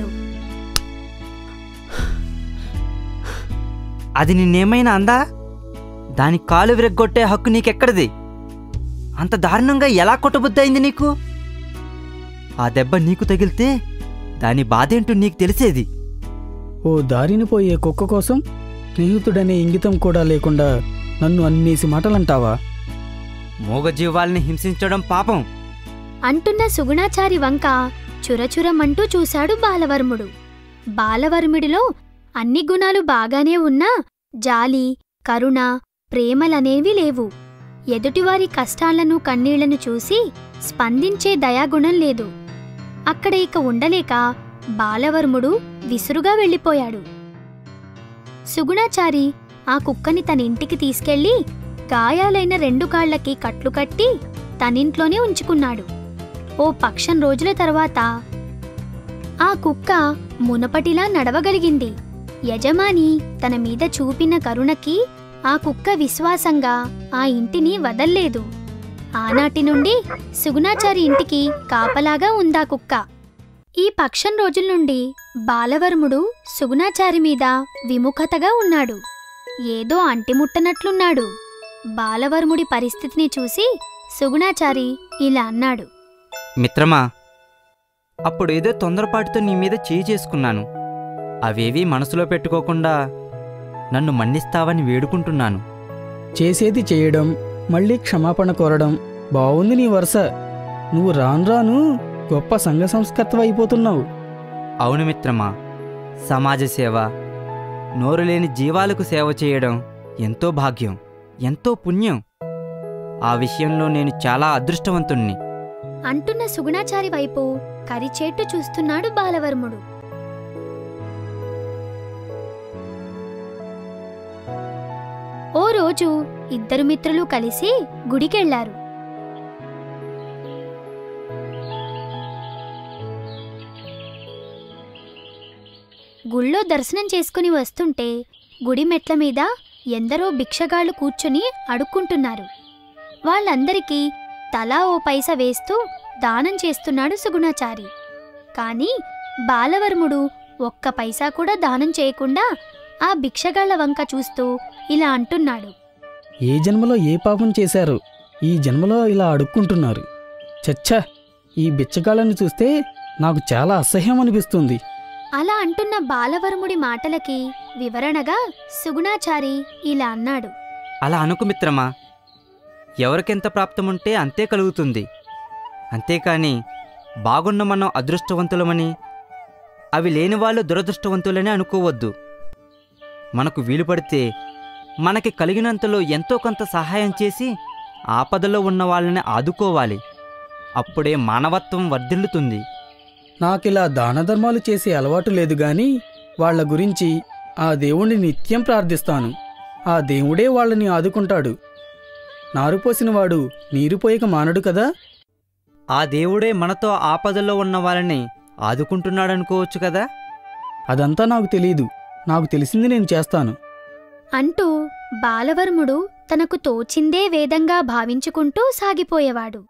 అది నిన్నేమైనా అందా దాని కాలు విరగ్గొట్టే హక్కు నీకెక్కడిది అంత దారుణంగా ఎలా కొట్టబుద్దయింది నీకు ఆ దెబ్బ నీకు తగిలితే దాని బాధేంటో నీకు తెలిసేది ఓ దారిని పోయే కుక్క కోసం స్నేహితుడనే ఇంగితం కూడా లేకుండా నన్ను అన్నేసి మాటలంటావా మూగజీవాల్ని హింసించడం పాపం అంటున్న సుగుణాచారి వంక చురచురమంటూ చూశాడు బాలవర్ముడు బాలవర్ముడిలో అన్ని గుణాలు బాగానే ఉన్నా జాలి కరుణ ప్రేమలనేవి లేవు ఎదుటివారి కష్టాలను కన్నీళ్లను చూసి స్పందించే దయాగుణం లేదు అక్కడ ఇక ఉండలేక బాలవర్ముడు విసురుగా వెళ్ళిపోయాడు సుగుణాచారి ఆ కుక్కని తన ఇంటికి తీసుకెళ్లి గాయాలైన రెండు కాళ్లకి కట్లు కట్టి తనింట్లోనే ఉంచుకున్నాడు ఓ పక్షం రోజుల తర్వాత ఆ కుక్క మునపటిలా నడవగలిగింది యజమాని తన మీద చూపిన కరుణకి ఆ కుక్క విశ్వాసంగా ఆ ఇంటిని వదల్లేదు ఆనాటి నుండి సుగుణాచారి ఇంటికి కాపలాగా ఉందా కుక్క ఈ పక్షం రోజుల నుండి బాలవర్ముడు సుగుణాచారి మీద విముఖతగా ఉన్నాడు ఏదో అంటిముట్టనట్లున్నాడు బాలవర్ముడి పరిస్థితిని చూసి సుగుణాచారి ఇలా అన్నాడు మిత్రమా అప్పుడేదో తొందరపాటుతో నీ మీద చేయి చేసుకున్నాను అవేవీ మనసులో పెట్టుకోకుండా నన్ను మన్నిస్తావని వేడుకుంటున్నాను చేసేది చేయడం మళ్ళీ క్షమాపణ కోరడం బావుంది నీ వరుస నువ్వు రాను రాను గొప్ప సంఘ సంస్కర్తవ అయిపోతున్నావు అవును మిత్రమా సమాజ సేవ నోరు లేని జీవాలకు సేవ చేయడం ఎంతో భాగ్యం ఎంతో పుణ్యం ఆ విషయంలో నేను చాలా అదృష్టవంతుణ్ణి అంటున్న సుగుణాచారి వైపు కరిచేట్టు చూస్తున్నాడు బాలవర్ముడు ఓ రోజు ఇద్దరు మిత్రులు కలిసి గుడికెళ్లారు గుళ్ళో దర్శనం చేసుకుని వస్తుంటే గుడి మెట్ల మీద ఎందరో భిక్షగాళ్ళు కూర్చుని అడుక్కుంటున్నారు వాళ్ళందరికీ తలా ఓ పైస వేస్తూ దానం చేస్తున్నాడు సుగుణాచారి కాని బాలవర్ముడు ఒక్క పైసా కూడా దానం చేయకుండా ఆ భిక్షగాళ్ల వంక చూస్తూ ఇలా అంటున్నాడు ఏ జన్మలో ఏ పాపం చేశారు ఈ జన్మలో ఇలా అడుక్కుంటున్నారు చచ్చా ఈ బిచ్చగాళ్ళని చూస్తే నాకు చాలా అసహ్యం అనిపిస్తుంది అలా అంటున్న బాలవర్ముడి మాటలకి వివరణగా సుగుణాచారి ఇలా అన్నాడు అలా అనుకు మిత్రమా ఎవరికెంత ప్రాప్తముంటే అంతే కలుగుతుంది అంతేకాని బాగున్న మనం అదృష్టవంతులమని అవి లేని వాళ్ళు దురదృష్టవంతులని అనుకోవద్దు మనకు వీలు పడితే మనకి కలిగినంతలో ఎంతో కొంత సహాయం చేసి ఆపదలో ఉన్న వాళ్ళని ఆదుకోవాలి అప్పుడే మానవత్వం వర్ధిల్లుతుంది నాకిలా దాన ధర్మాలు చేసే అలవాటు లేదు గాని వాళ్ళ గురించి ఆ దేవుణ్ణి నిత్యం ప్రార్థిస్తాను ఆ దేవుడే వాళ్ళని ఆదుకుంటాడు నారుపోసినవాడు నీరు పోయక మానడు కదా ఆ దేవుడే మనతో ఆపదలో ఉన్న వాళ్ళని ఆదుకుంటున్నాడనుకోవచ్చు కదా అదంతా నాకు తెలీదు నాకు తెలిసింది నేను చేస్తాను అంటూ బాలవర్ముడు తనకు తోచిందే వేదంగా భావించుకుంటూ సాగిపోయేవాడు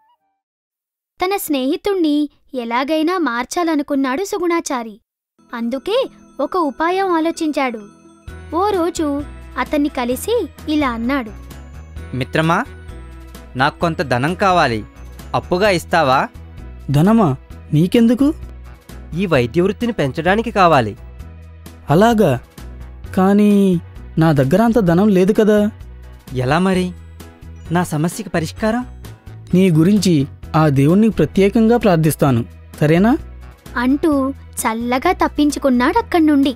తన స్నేహితుణ్ణి ఎలాగైనా మార్చాలనుకున్నాడు సుగుణాచారి అందుకే ఒక ఉపాయం ఆలోచించాడు ఓ రోజు అతన్ని కలిసి ఇలా అన్నాడు మిత్రమా నాకు కొంత ధనం కావాలి అప్పుగా ఇస్తావా ధనమా నీకెందుకు ఈ వైద్య వృత్తిని పెంచడానికి కావాలి అలాగా కానీ నా దగ్గర అంత ధనం లేదు కదా ఎలా మరి నా సమస్యకి పరిష్కారం నీ గురించి ఆ దేవుణ్ణి ప్రత్యేకంగా ప్రార్థిస్తాను సరేనా అంటూ చల్లగా తప్పించుకున్నాడక్కడి నుండి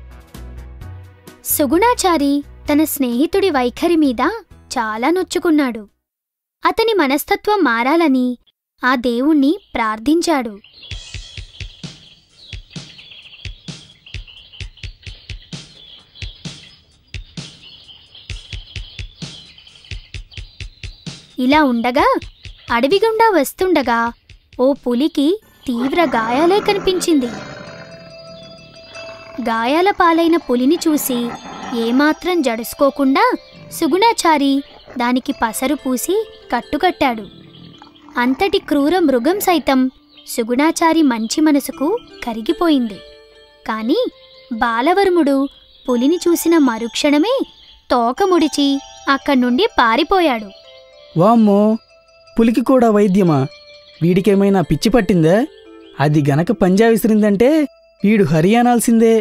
సుగుణాచారి తన స్నేహితుడి వైఖరి మీద చాలా నొచ్చుకున్నాడు అతని మనస్తత్వం మారాలని ఆ దేవుణ్ణి ప్రార్థించాడు ఇలా ఉండగా అడవి గుండా వస్తుండగా ఓ పులికి తీవ్ర గాయాలే కనిపించింది గాయాల పాలైన పులిని చూసి ఏమాత్రం జడుసుకోకుండా సుగుణాచారి దానికి పసరు పూసి కట్టుకట్టాడు అంతటి క్రూర మృగం సైతం సుగుణాచారి మంచి మనసుకు కరిగిపోయింది కాని బాలవర్ముడు పులిని చూసిన మరుక్షణమే తోక ముడిచి అక్కడి నుండి పారిపోయాడు వామ్మో పులికి కూడా వైద్యమా వీడికేమైనా పిచ్చి పట్టిందా అది గనక పంజా విసిరిందంటే వీడు హరి అనాల్సిందే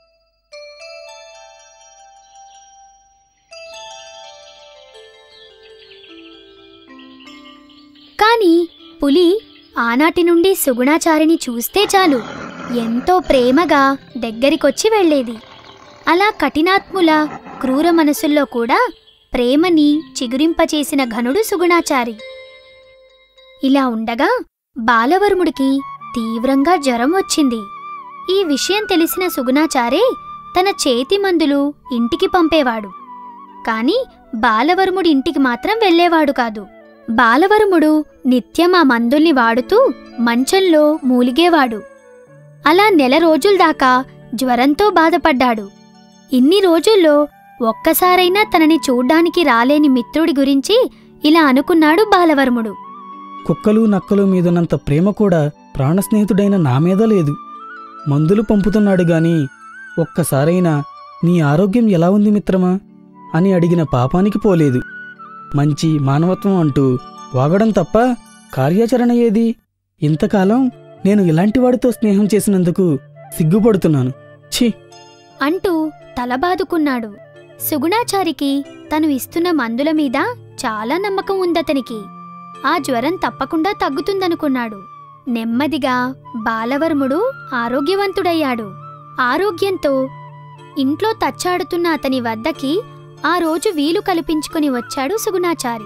కాని పులి ఆనాటి నుండి సుగుణాచారిని చూస్తే చాలు ఎంతో ప్రేమగా దగ్గరికొచ్చి వెళ్ళేది అలా కఠినాత్ముల క్రూర మనసుల్లో కూడా ప్రేమని చిగురింపచేసిన ఘనుడు సుగుణాచారి ఇలా ఉండగా బాలవర్ముడికి తీవ్రంగా జ్వరం వచ్చింది ఈ విషయం తెలిసిన సుగుణాచారే తన చేతి మందులు ఇంటికి పంపేవాడు కాని బాలవర్ముడి ఇంటికి మాత్రం వెళ్ళేవాడు కాదు బాలవరముడు నిత్యం ఆ మందుల్ని వాడుతూ మంచంలో మూలిగేవాడు అలా నెల రోజుల దాకా జ్వరంతో బాధపడ్డాడు ఇన్ని రోజుల్లో ఒక్కసారైనా తనని చూడ్డానికి రాలేని మిత్రుడి గురించి ఇలా అనుకున్నాడు బాలవర్ముడు కుక్కలు నక్కలు మీదున్నంత ప్రేమ కూడా ప్రాణస్నేహితుడైన నా మీద లేదు మందులు పంపుతున్నాడు గాని ఒక్కసారైనా నీ ఆరోగ్యం ఎలా ఉంది మిత్రమా అని అడిగిన పాపానికి పోలేదు మంచి మానవత్వం అంటూ వాగడం తప్ప కార్యాచరణ ఏది ఇంతకాలం నేను ఇలాంటి వాడితో స్నేహం చేసినందుకు సిగ్గుపడుతున్నాను ఛీ అంటూ తలబాదుకున్నాడు సుగుణాచారికి తను ఇస్తున్న మందుల మీద చాలా నమ్మకం ఉందతనికి ఆ జ్వరం తప్పకుండా తగ్గుతుందనుకున్నాడు నెమ్మదిగా బాలవర్ముడు ఆరోగ్యవంతుడయ్యాడు ఆరోగ్యంతో ఇంట్లో తచ్చాడుతున్న అతని వద్దకి ఆ రోజు వీలు కల్పించుకుని వచ్చాడు సుగుణాచారి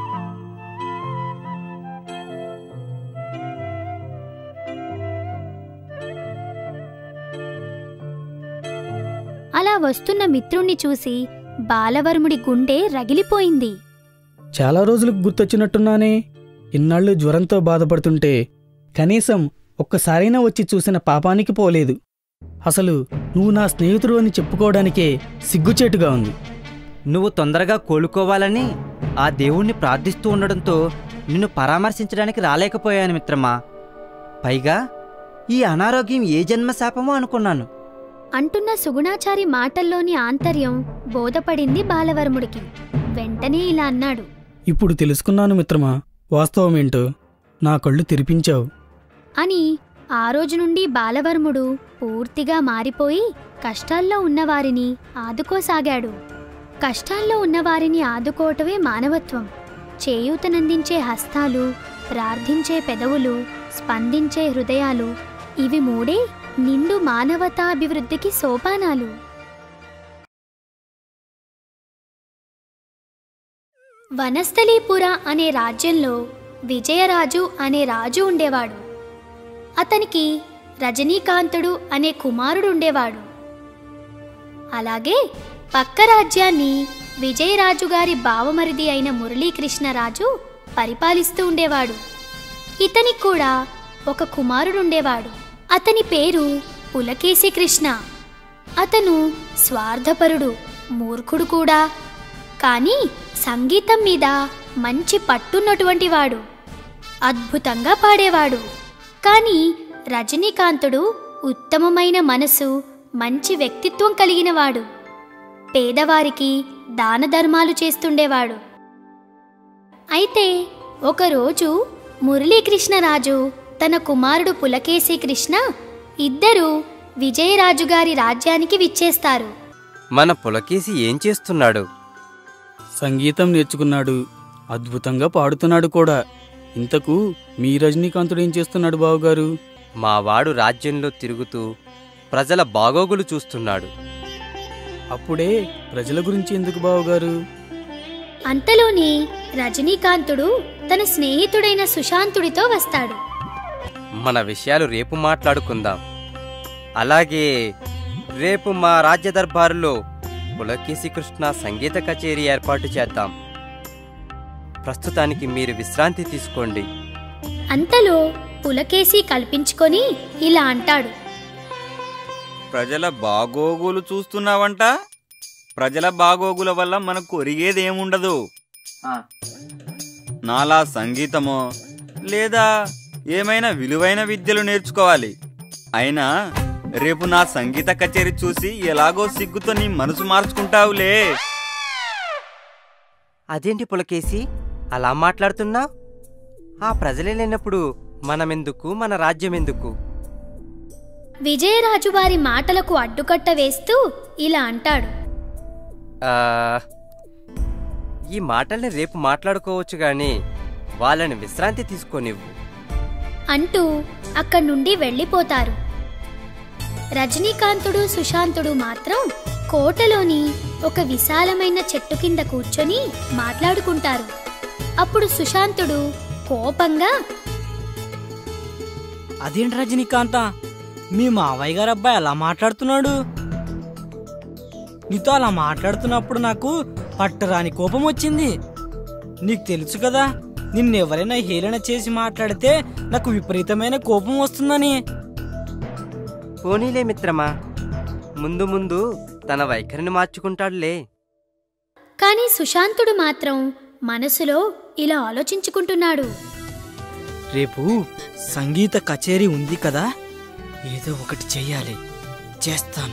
అలా వస్తున్న మిత్రుణ్ణి చూసి బాలవర్ముడి గుండె రగిలిపోయింది చాలా రోజులకు గుర్తొచ్చినట్టున్నానే ఇన్నాళ్ళు జ్వరంతో బాధపడుతుంటే కనీసం ఒక్కసారైనా వచ్చి చూసిన పాపానికి పోలేదు అసలు నువ్వు నా స్నేహితుడు అని చెప్పుకోవడానికే సిగ్గుచేటుగా ఉంది నువ్వు తొందరగా కోలుకోవాలని ఆ దేవుణ్ణి ప్రార్థిస్తూ ఉండడంతో నిన్ను పరామర్శించడానికి రాలేకపోయాను మిత్రమా పైగా ఈ అనారోగ్యం ఏ జన్మ శాపమో అనుకున్నాను అంటున్న సుగుణాచారి మాటల్లోని ఆంతర్యం బోధపడింది బాలవర్ముడికి వెంటనే ఇలా అన్నాడు ఇప్పుడు తెలుసుకున్నాను మిత్రమా వాస్తవమేంటో నా కళ్ళు తెరిపించావు అని ఆ రోజు నుండి బాలవర్ముడు పూర్తిగా మారిపోయి కష్టాల్లో ఉన్నవారిని ఆదుకోసాగాడు కష్టాల్లో ఉన్నవారిని ఆదుకోవటమే మానవత్వం చేయూతనందించే హస్తాలు ప్రార్థించే పెదవులు స్పందించే హృదయాలు ఇవి మూడే నిండు మానవతాభివృద్ధికి సోపానాలు వనస్థలీపుర అనే రాజ్యంలో విజయరాజు అనే రాజు ఉండేవాడు అతనికి రజనీకాంతుడు అనే కుమారుడు ఉండేవాడు అలాగే పక్క రాజ్యాన్ని విజయరాజు గారి బావమరిది అయిన మురళీకృష్ణరాజు పరిపాలిస్తూ ఉండేవాడు ఇతనికి కూడా ఒక కుమారుడుండేవాడు అతని పేరు పులకేశి కృష్ణ అతను స్వార్థపరుడు మూర్ఖుడు కూడా కానీ సంగీతం మీద మంచి పట్టున్నటువంటి వాడు అద్భుతంగా పాడేవాడు కానీ రజనీకాంతుడు ఉత్తమమైన మనసు మంచి వ్యక్తిత్వం కలిగినవాడు పేదవారికి దాన ధర్మాలు చేస్తుండేవాడు అయితే ఒకరోజు మురళీకృష్ణరాజు తన కుమారుడు పులకేశి కృష్ణ ఇద్దరూ విజయరాజు గారి రాజ్యానికి విచ్చేస్తారు మన పులకేసి ఏం చేస్తున్నాడు సంగీతం నేర్చుకున్నాడు అద్భుతంగా పాడుతున్నాడు కూడా ఇంతకు మీ రజనీకాంతుడు ఏం చేస్తున్నాడు బావగారు మా వాడు రాజ్యంలో తిరుగుతూ ప్రజల బాగోగులు చూస్తున్నాడు అప్పుడే ప్రజల గురించి ఎందుకు బావగారు అంతలోనే రజనీకాంతుడు తన స్నేహితుడైన సుశాంతుడితో వస్తాడు మన విషయాలు రేపు మాట్లాడుకుందాం అలాగే రేపు మా రాజ్య దర్బారులో పులకేశి కృష్ణ సంగీత కచేరీ ఏర్పాటు చేద్దాం ప్రస్తుతానికి మీరు విశ్రాంతి తీసుకోండి అంతలో పులకేసి కల్పించుకొని ఇలా అంటాడు ప్రజల బాగోగులు చూస్తున్నావంట ప్రజల బాగోగుల వల్ల మనకు ఒరిగేదేముండదు నాలా సంగీతమో లేదా ఏమైనా విలువైన విద్యలు నేర్చుకోవాలి అయినా రేపు నా సంగీత కచేరీ చూసి ఎలాగో సిగ్గుతో నీ మనసు మార్చుకుంటావులే అదేంటి పులకేసి అలా మాట్లాడుతున్నా ఆ ప్రజలే లేనప్పుడు మనమెందుకు మన రాజ్యమెందుకు విజయరాజు వారి మాటలకు అడ్డుకట్ట వేస్తూ ఇలా అంటాడు ఆ, ఈ మాటల్ని రేపు మాట్లాడుకోవచ్చు గాని వాళ్ళని విశ్రాంతి తీసుకోనివ్వు అంటూ అక్కడి నుండి వెళ్ళిపోతారు రజనీకాంతుడు సుశాంతుడు మాత్రం కోటలోని ఒక విశాలమైన చెట్టు కింద కూర్చొని మాట్లాడుకుంటారు అప్పుడు సుశాంతుడు కోపంగా అదేంటి రజనీకాంత మీ మావయ్య గారు అబ్బాయి అలా మాట్లాడుతున్నాడు నీతో అలా మాట్లాడుతున్నప్పుడు నాకు పట్టరాని కోపం వచ్చింది నీకు తెలుసు కదా నిన్నెవరైనా హేళన చేసి మాట్లాడితే నాకు విపరీతమైన కోపం వస్తుందని పోనీలే మిత్రమా ముందు ముందు తన వైఖరిని మార్చుకుంటాడులే కానీ సుశాంతుడు మాత్రం మనసులో ఇలా ఆలోచించుకుంటున్నాడు రేపు సంగీత కచేరీ ఉంది కదా ఏదో ఒకటి చెయ్యాలి చేస్తాను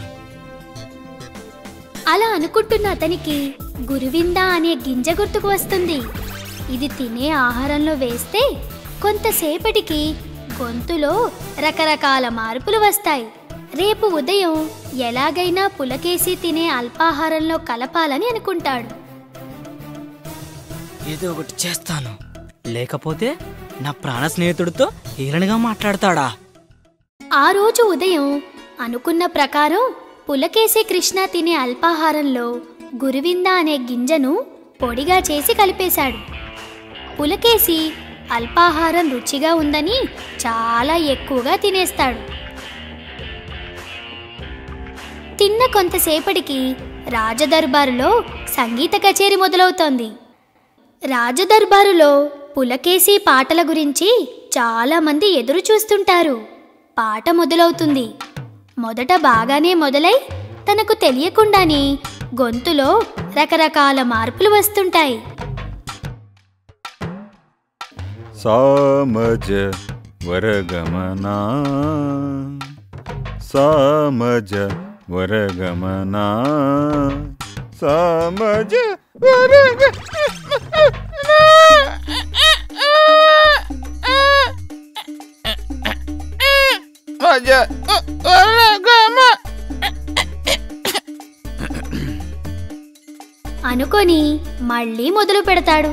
అలా అనుకుంటున్న అతనికి గురువింద అనే గింజ గుర్తుకు వస్తుంది ఇది తినే ఆహారంలో వేస్తే కొంతసేపటికి గొంతులో రకరకాల మార్పులు వస్తాయి రేపు ఉదయం ఎలాగైనా పులకేసి తినే అల్పాహారంలో కలపాలని అనుకుంటాడు ఏదో ఒకటి చేస్తాను లేకపోతే నా ప్రాణ స్నేహితుడితో హీరణగా మాట్లాడతాడా ఆ రోజు ఉదయం అనుకున్న ప్రకారం పులకేసి కృష్ణ తినే అల్పాహారంలో గురువింద అనే గింజను పొడిగా చేసి కలిపేశాడు పులకేసి అల్పాహారం రుచిగా ఉందని చాలా ఎక్కువగా తినేస్తాడు తిన్న కొంతసేపటికి రాజదర్బారులో సంగీత కచేరీ మొదలవుతోంది రాజదర్బారులో పులకేసి పాటల గురించి చాలామంది ఎదురు చూస్తుంటారు పాట మొదలవుతుంది మొదట బాగానే మొదలై తనకు తెలియకుండానే గొంతులో రకరకాల మార్పులు వస్తుంటాయి సామజ వరగమనా సామజ వరగమనా సామజ వరగ మజ వరగమ అనుకొని మళ్ళీ మొదలు పెడతాడు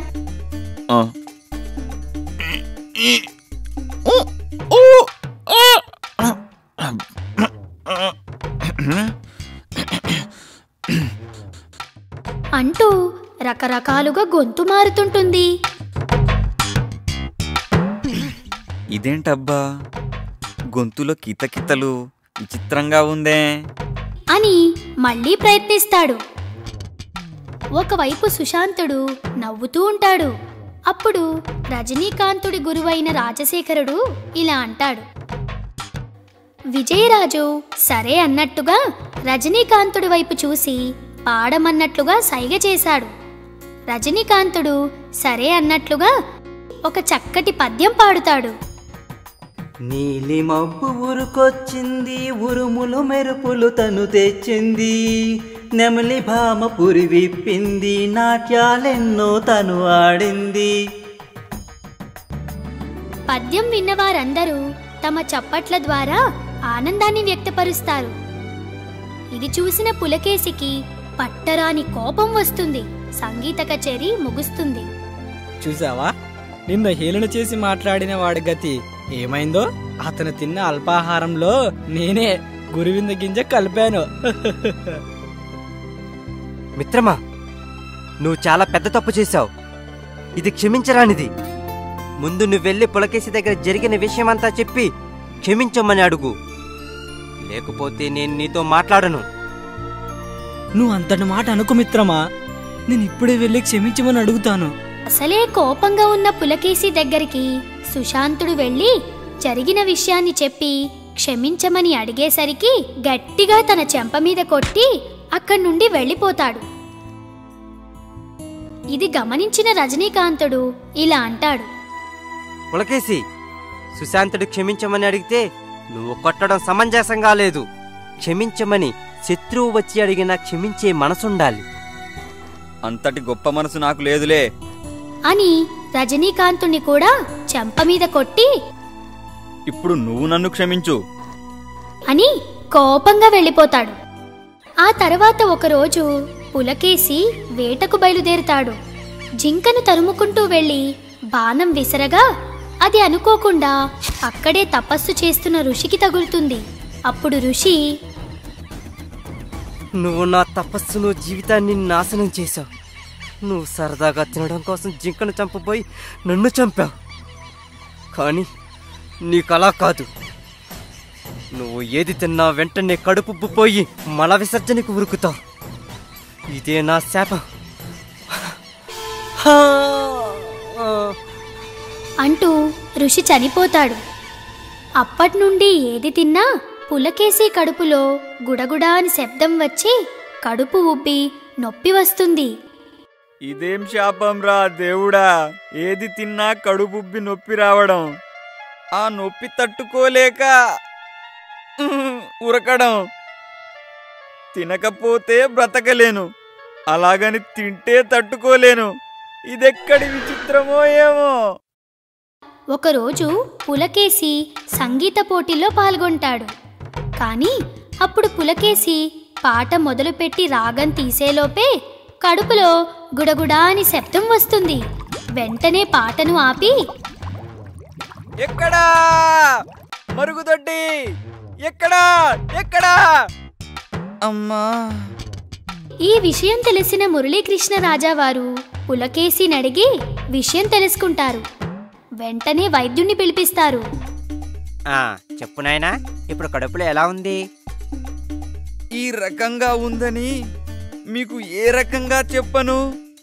అంటూ రకరకాలుగా గొంతు మారుతుంటుంది ఇదేంటబ్బా గొంతులో కితకితలు విచిత్రంగా ఉందే అని మళ్ళీ ప్రయత్నిస్తాడు ఒకవైపు సుశాంతుడు నవ్వుతూ ఉంటాడు అప్పుడు రజనీకాంతుడి గురువైన రాజశేఖరుడు ఇలా అంటాడు విజయరాజు సరే అన్నట్టుగా రజనీకాంతుడి వైపు చూసి పాడమన్నట్లుగా సైగ చేశాడు రజనీకాంతుడు సరే అన్నట్లుగా ఒక చక్కటి పద్యం పాడుతాడు నీలి మబ్బు ఉరుకొచ్చింది ఉరుములు మెరుపులు తను తెచ్చింది నెమలి భామ పురి విప్పింది నాట్యాలెన్నో తను ఆడింది పద్యం విన్నవారందరూ తమ చప్పట్ల ద్వారా ఆనందాన్ని వ్యక్తపరుస్తారు ఇది చూసిన పులకేశికి పట్టరాని కోపం వస్తుంది సంగీత కచేరీ ముగుస్తుంది చూసావా నిన్న హేళన చేసి మాట్లాడిన వాడి గతి ఏమైందో అతను తిన్న అల్పాహారంలో నేనే గురువింద గింజ కలిపాను మిత్రమా నువ్వు చాలా పెద్ద తప్పు చేశావు ఇది క్షమించరానిది ముందు నువ్వు వెళ్ళి పులకేసి దగ్గర జరిగిన విషయమంతా చెప్పి క్షమించమని అడుగు లేకపోతే నేను నీతో మాట్లాడను నువ్వు అంతటి మాట అనుకు మిత్రమా నేను ఇప్పుడే వెళ్ళి క్షమించమని అడుగుతాను అసలే కోపంగా ఉన్న పులకేసి దగ్గరికి సుశాంతుడు వెళ్ళి జరిగిన విషయాన్ని చెప్పి క్షమించమని అడిగేసరికి గట్టిగా తన చెంప మీద కొట్టి అక్కడి నుండి వెళ్ళిపోతాడు ఇది గమనించిన రజనీకాంతుడు ఇలా అంటాడు పులకేసి సుశాంతుడు క్షమించమని అడిగితే నువ్వు కొట్టడం సమంజసంగా లేదు క్షమించమని శత్రువు వచ్చి అడిగినా క్షమించే మనసుండాలి అంతటి గొప్ప మనసు నాకు లేదులే అని రజనీకాంతుణ్ణి కూడా చెంప మీద కొట్టి ఇప్పుడు నువ్వు నన్ను క్షమించు అని కోపంగా వెళ్ళిపోతాడు ఆ తర్వాత ఒకరోజు పులకేసి వేటకు బయలుదేరుతాడు జింకను తరుముకుంటూ వెళ్ళి బాణం విసరగా అది అనుకోకుండా అక్కడే తపస్సు చేస్తున్న ఋషికి తగులుతుంది అప్పుడు ఋషి నువ్వు నా తపస్సును జీవితాన్ని నాశనం చేశావు నువ్వు సరదాగా తినడం కోసం జింకను చంపబోయి నన్ను చంపావు కానీ నీకు అలా కాదు నువ్వు ఏది తిన్నా వెంటనే కడుపు పోయి మల విసర్జనకు ఉరుకుతావు ఇదే నా శాపం హా! ఆ. అంటూ ఋషి చనిపోతాడు అప్పటి నుండి ఏది తిన్నా పులకేసి కడుపులో గుడగుడా అని శబ్దం వచ్చి కడుపు ఉబ్బి నొప్పి వస్తుంది ఇదేం శాపం రా దేవుడా ఏది తిన్నా కడుపుబ్బి నొప్పి రావడం ఆ నొప్పి తట్టుకోలేక ఉహ్, ఉరకడం తినకపోతే బ్రతకలేను అలాగని తింటే తట్టుకోలేను ఇదెక్కడి విచిత్రమో ఏమో ఒకరోజు పులకేసి సంగీత పోటీలో పాల్గొంటాడు కానీ అప్పుడు పులకేసి పాట మొదలుపెట్టి రాగం తీసేలోపే కడుపులో గుడగుడా అని శబ్దం వస్తుంది వెంటనే పాటను ఆపి ఎక్కడా మరుగుదొడ్డి ఎక్కడా ఎక్కడా అమ్మా ఈ విషయం తెలిసిన మురళీకృష్ణ రాజావారు పులకేసిని అడిగి విషయం తెలుసుకుంటారు వెంటనే వైద్యుణ్ణి పిలిపిస్తారు ఆ, చెప్పు నాయనా ఇప్పుడు కడుపులో ఎలా ఉంది ఈ రకంగా ఉందని మీకు ఏ రకంగా చెప్పను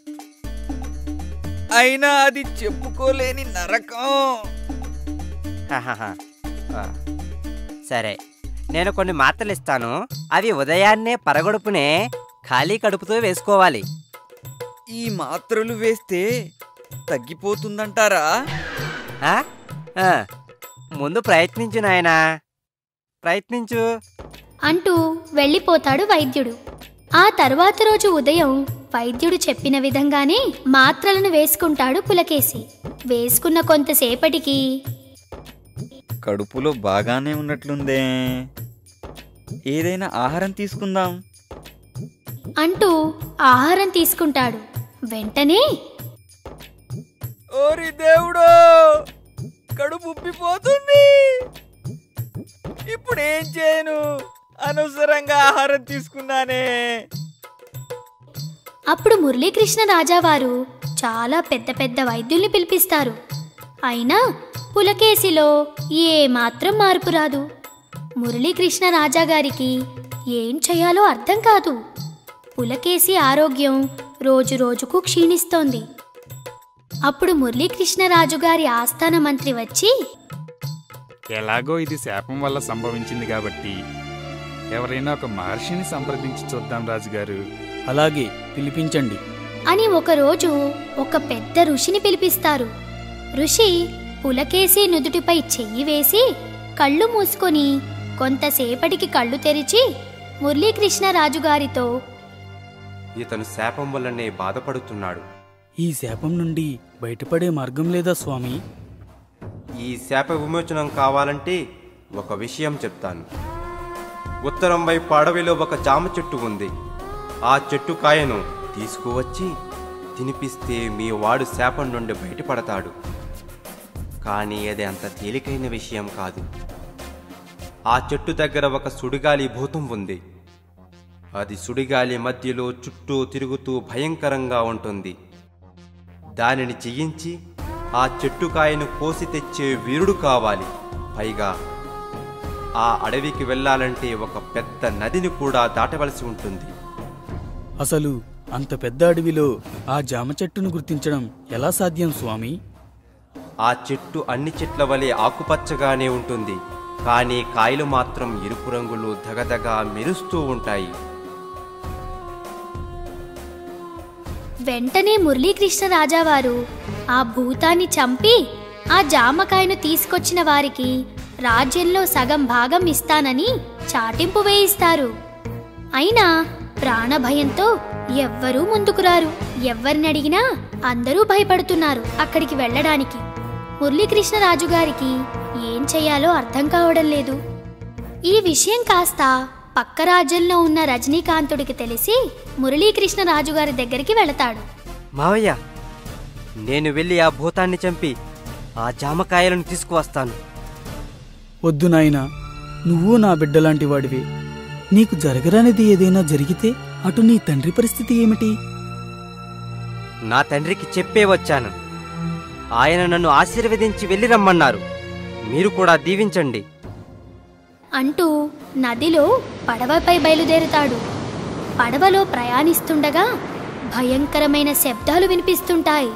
అయినా అది చెప్పుకోలేని నరకం హాహాహా. ఆ, సరే నేను కొన్ని మాత్రలు ఇస్తాను అవి ఉదయాన్నే పరగడుపునే ఖాళీ కడుపుతో వేసుకోవాలి ఈ మాత్రలు వేస్తే తగ్గిపోతుందంటారా ఆ? ఆ, ముందు ప్రయత్నించు నాయనా ప్రయత్నించు అంటూ వెళ్ళిపోతాడు వైద్యుడు ఆ తర్వాత రోజు ఉదయం వైద్యుడు చెప్పిన విధంగానే మాత్రలను వేసుకుంటాడు పులకేసి వేసుకున్న కొంతసేపటికి కడుపులో బాగానే ఉన్నట్లుందే ఏదైనా ఆహారం తీసుకుందాం అంటూ ఆహారం తీసుకుంటాడు వెంటనే ఓరి దేవుడో కడుపు ఉబ్బిపోతుంది ఇప్పుడు ఏం చేయను అనవసరంగా ఆహారం తీసుకున్నానే అప్పుడు మురళీకృష్ణ రాజావారు చాలా పెద్ద పెద్ద వైద్యుల్ని పిలిపిస్తారు అయినా పులకేసిలో ఏ మాత్రం మార్పు రాదు మురళీకృష్ణ రాజాగారికి ఏం చేయాలో అర్థం కాదు పులకేసి ఆరోగ్యం రోజు రోజుకు క్షీణిస్తోంది అప్పుడు మురళీకృష్ణరాజు గారి ఆస్థాన మంత్రి వచ్చి ఎలాగో ఇది శాపం వల్ల సంభవించింది కాబట్టి ఎవరైనా ఒక మహర్షిని సంప్రదించి చూద్దాం రాజుగారు అలాగే పిలిపించండి అని ఒకరోజు ఒక పెద్ద ఋషిని పిలిపిస్తారు ఋషి పులకేసి నుదుటిపై చెయ్యి వేసి కళ్ళు మూసుకొని కొంతసేపటికి కళ్ళు తెరిచి మురళీకృష్ణరాజు గారితో ఇతను శాపం వల్లనే బాధపడుతున్నాడు ఈ శాపం నుండి బయటపడే మార్గం లేదా స్వామి ఈ శాప విమోచనం కావాలంటే ఒక విషయం చెప్తాను ఉత్తరం వైపు అడవిలో ఒక జామ చెట్టు ఉంది ఆ చెట్టు కాయను తీసుకువచ్చి తినిపిస్తే మీ వాడు శాపం నుండి బయటపడతాడు కానీ అది అంత తేలికైన విషయం కాదు ఆ చెట్టు దగ్గర ఒక సుడిగాలి భూతం ఉంది అది సుడిగాలి మధ్యలో చుట్టూ తిరుగుతూ భయంకరంగా ఉంటుంది దానిని జయించి ఆ చెట్టుకాయను కోసి తెచ్చే వీరుడు కావాలి పైగా ఆ అడవికి వెళ్ళాలంటే ఒక పెద్ద నదిని కూడా దాటవలసి ఉంటుంది అసలు అంత పెద్ద అడవిలో ఆ జామ చెట్టును గుర్తించడం ఎలా సాధ్యం స్వామి ఆ చెట్టు అన్ని చెట్ల వలె ఆకుపచ్చగానే ఉంటుంది కానీ కాయలు మాత్రం ఎరుపు రంగులో దగదగా మెరుస్తూ ఉంటాయి వెంటనే మురళీకృష్ణ రాజావారు ఆ భూతాన్ని చంపి ఆ జామకాయను తీసుకొచ్చిన వారికి రాజ్యంలో సగం భాగం ఇస్తానని చాటింపు వేయిస్తారు అయినా ప్రాణభయంతో ఎవ్వరూ ముందుకు రారు ఎవ్వరిని అడిగినా అందరూ భయపడుతున్నారు అక్కడికి వెళ్ళడానికి మురళీకృష్ణరాజు గారికి ఏం చెయ్యాలో అర్థం కావడం లేదు ఈ విషయం కాస్త పక్క రాజ్యంలో ఉన్న రజనీకాంతుడికి తెలిసి మురళీకృష్ణరాజు గారి దగ్గరికి వెళతాడు మావయ్య నేను వెళ్ళి ఆ భూతాన్ని చంపి ఆ జామకాయలను తీసుకువస్తాను వద్దు నాయనా నువ్వు నా బిడ్డలాంటి వాడివి నీకు జరగరానిది ఏదైనా జరిగితే అటు నీ తండ్రి పరిస్థితి ఏమిటి నా తండ్రికి చెప్పే వచ్చాను ఆయన నన్ను ఆశీర్వదించి వెళ్ళి రమ్మన్నారు మీరు కూడా దీవించండి అంటూ నదిలో పడవపై బయలుదేరుతాడు పడవలో ప్రయాణిస్తుండగా భయంకరమైన శబ్దాలు వినిపిస్తుంటాయి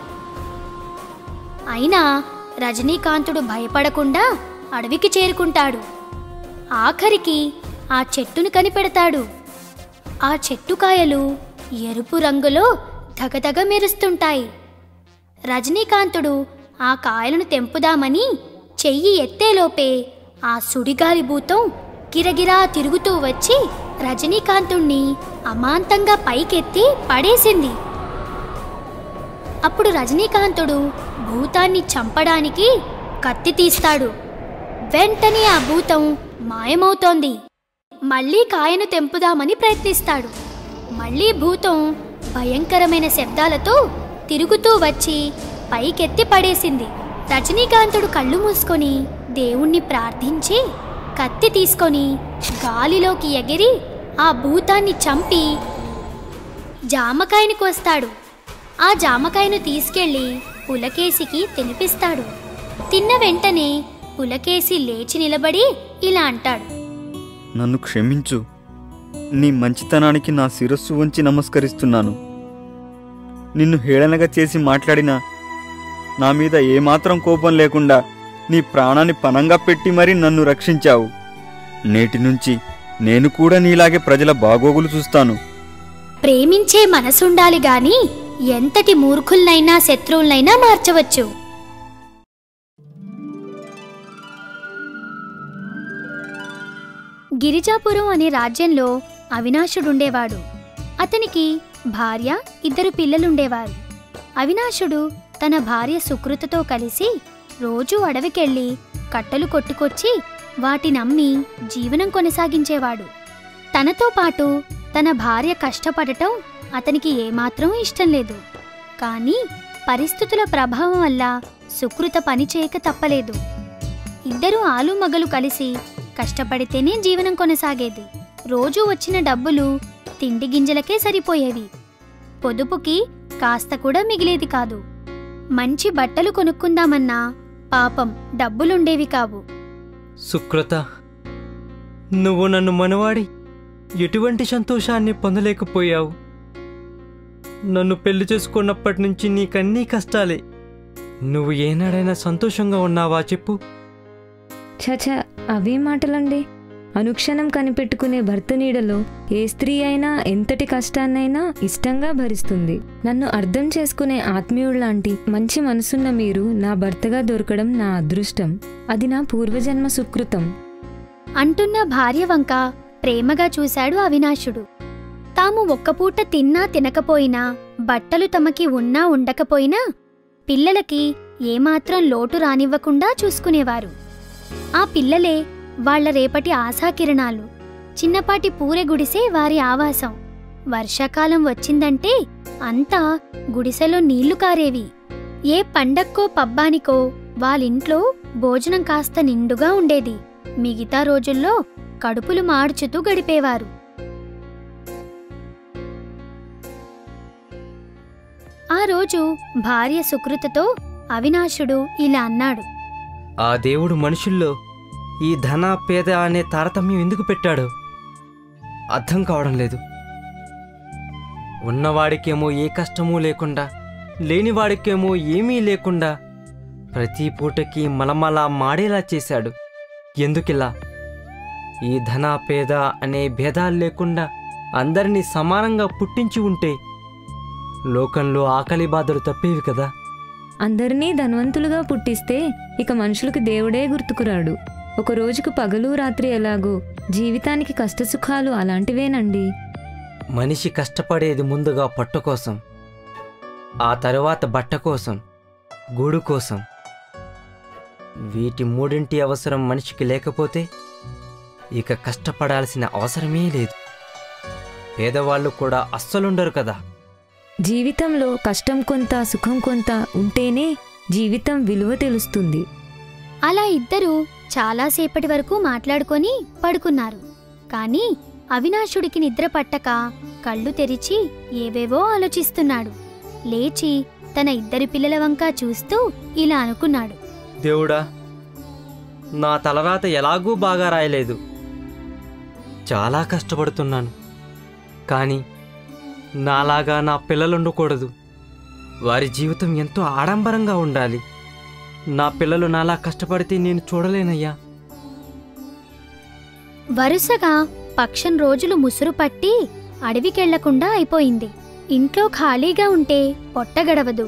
అయినా రజనీకాంతుడు భయపడకుండా అడవికి చేరుకుంటాడు ఆఖరికి ఆ చెట్టును కనిపెడతాడు ఆ చెట్టు కాయలు ఎరుపు రంగులో ధగధగ మెరుస్తుంటాయి రజనీకాంతుడు ఆ కాయలను తెంపుదామని చెయ్యి ఎత్తేలోపే ఆ సుడిగాలి భూతం గిరగిరా తిరుగుతూ వచ్చి రజనీకాంతుణ్ణి అమాంతంగా పైకెత్తి పడేసింది అప్పుడు రజనీకాంతుడు భూతాన్ని చంపడానికి కత్తి తీస్తాడు వెంటనే ఆ భూతం మాయమవుతోంది మళ్ళీ కాయను తెంపుదామని ప్రయత్నిస్తాడు మళ్ళీ భూతం భయంకరమైన శబ్దాలతో తిరుగుతూ వచ్చి పైకెత్తి పడేసింది రజనీకాంతుడు కళ్ళు మూసుకొని దేవుణ్ణి ప్రార్థించి కత్తి తీసుకొని గాలిలోకి ఎగిరి ఆ భూతాన్ని చంపి జామకాయని కోస్తాడు ఆ జామకాయను తీసుకెళ్లి పులకేసికి తినిపిస్తాడు తిన్న వెంటనే పులకేసి లేచి నిలబడి ఇలా అంటాడు నన్ను క్షమించు నీ మంచితనానికి నా శిరస్సు వంచి నమస్కరిస్తున్నాను నిన్ను హేళనగా చేసి మాట్లాడినా నా మీద ఏమాత్రం కోపం లేకుండా నీ ప్రాణాన్ని పనంగా పెట్టి మరీ నన్ను రక్షించావు నేటి నుంచి నేను కూడా నీలాగే ప్రజల బాగోగులు చూస్తాను ప్రేమించే మనసుండాలి గాని ఎంతటి మూర్ఖుల్నైనా శత్రువులనైనా మార్చవచ్చు గిరిజాపురం అనే రాజ్యంలో అవినాశుడుండేవాడు అతనికి భార్య ఇద్దరు పిల్లలుండేవారు అవినాశుడు తన భార్య సుకృతతో కలిసి రోజూ అడవికెళ్ళి కట్టలు కొట్టుకొచ్చి వాటినమ్మి జీవనం కొనసాగించేవాడు తనతో పాటు తన భార్య కష్టపడటం అతనికి ఏమాత్రం ఇష్టం లేదు కానీ పరిస్థితుల ప్రభావం వల్ల సుకృత పని చేయక తప్పలేదు ఇద్దరు ఆలుమగలు కలిసి కష్టపడితేనే జీవనం కొనసాగేది రోజూ వచ్చిన డబ్బులు తిండి గింజలకే సరిపోయేవి పొదుపుకి కాస్త కూడా మిగిలేది కాదు మంచి బట్టలు కొనుక్కుందామన్నా పాపం డబ్బులుండేవి కావు సుకృత నువ్వు నన్ను మనవాడి ఎటువంటి సంతోషాన్ని పొందలేకపోయావు నన్ను పెళ్లి చేసుకున్నప్పటి నుంచి నీకన్నీ కష్టాలే నువ్వు ఏనాడైనా సంతోషంగా ఉన్నావా చెప్పు చచ అవే మాటలండి అనుక్షణం కనిపెట్టుకునే భర్త నీడలో ఏ స్త్రీ అయినా ఎంతటి కష్టాన్నైనా ఇష్టంగా భరిస్తుంది నన్ను అర్థం చేసుకునే ఆత్మీయుల్లాంటి మంచి మనసున్న మీరు నా భర్తగా దొరకడం నా అదృష్టం అది నా పూర్వజన్మ సుకృతం అంటున్న భార్య వంక ప్రేమగా చూశాడు అవినాశుడు తాము ఒక్కపూట తిన్నా తినకపోయినా బట్టలు తమకి ఉన్నా ఉండకపోయినా పిల్లలకి ఏమాత్రం లోటు రానివ్వకుండా చూసుకునేవారు ఆ పిల్లలే వాళ్ళ రేపటి ఆశాకిరణాలు చిన్నపాటి పూరె గుడిసే వారి ఆవాసం వర్షాకాలం వచ్చిందంటే అంతా గుడిసెలో నీళ్లు కారేవి ఏ పండక్కో పబ్బానికో వాళ్ళింట్లో భోజనం కాస్త నిండుగా ఉండేది మిగతా రోజుల్లో కడుపులు మార్చుతూ గడిపేవారు ఆ రోజు భార్య సుకృతతో అవినాశుడు ఇలా అన్నాడు ఆ దేవుడు మనుషుల్లో ఈ ధన పేద అనే తారతమ్యం ఎందుకు పెట్టాడు అర్థం కావడం లేదు ఉన్నవాడికేమో ఏ కష్టమూ లేకుండా లేనివాడికేమో ఏమీ లేకుండా ప్రతి పూటకి మలమల మాడేలా చేశాడు ఎందుకిలా ఈ ధన పేద అనే భేదాలు లేకుండా అందరినీ సమానంగా పుట్టించి ఉంటే లోకంలో ఆకలి బాధలు తప్పేవి కదా అందరినీ ధనవంతులుగా పుట్టిస్తే ఇక మనుషులకు దేవుడే గుర్తుకురాడు ఒక రోజుకు పగలు రాత్రి ఎలాగో జీవితానికి కష్టసుఖాలు అలాంటివేనండి మనిషి కష్టపడేది ముందుగా పొట్ట కోసం ఆ తరువాత బట్ట కోసం గూడు కోసం వీటి మూడింటి అవసరం మనిషికి లేకపోతే ఇక కష్టపడాల్సిన అవసరమే లేదు పేదవాళ్ళు కూడా అస్సలుండరు కదా జీవితంలో కష్టం కొంత సుఖం కొంత ఉంటేనే జీవితం విలువ తెలుస్తుంది అలా ఇద్దరూ చాలాసేపటి వరకు మాట్లాడుకొని పడుకున్నారు కానీ అవినాశుడికి నిద్ర పట్టక కళ్ళు తెరిచి ఏవేవో ఆలోచిస్తున్నాడు లేచి తన ఇద్దరి పిల్లల వంక చూస్తూ ఇలా అనుకున్నాడు దేవుడా నా తలరాత ఎలాగూ బాగా రాయలేదు చాలా కష్టపడుతున్నాను కానీ నాలాగా నా పిల్లలు ఉండకూడదు వారి జీవితం ఎంతో ఆడంబరంగా ఉండాలి నా పిల్లలు నాలా కష్టపడితే నేను చూడలేనయ్యా వరుసగా పక్షం రోజులు ముసురు పట్టి అడవికెళ్లకుండా అయిపోయింది ఇంట్లో ఖాళీగా ఉంటే పొట్ట గడవదు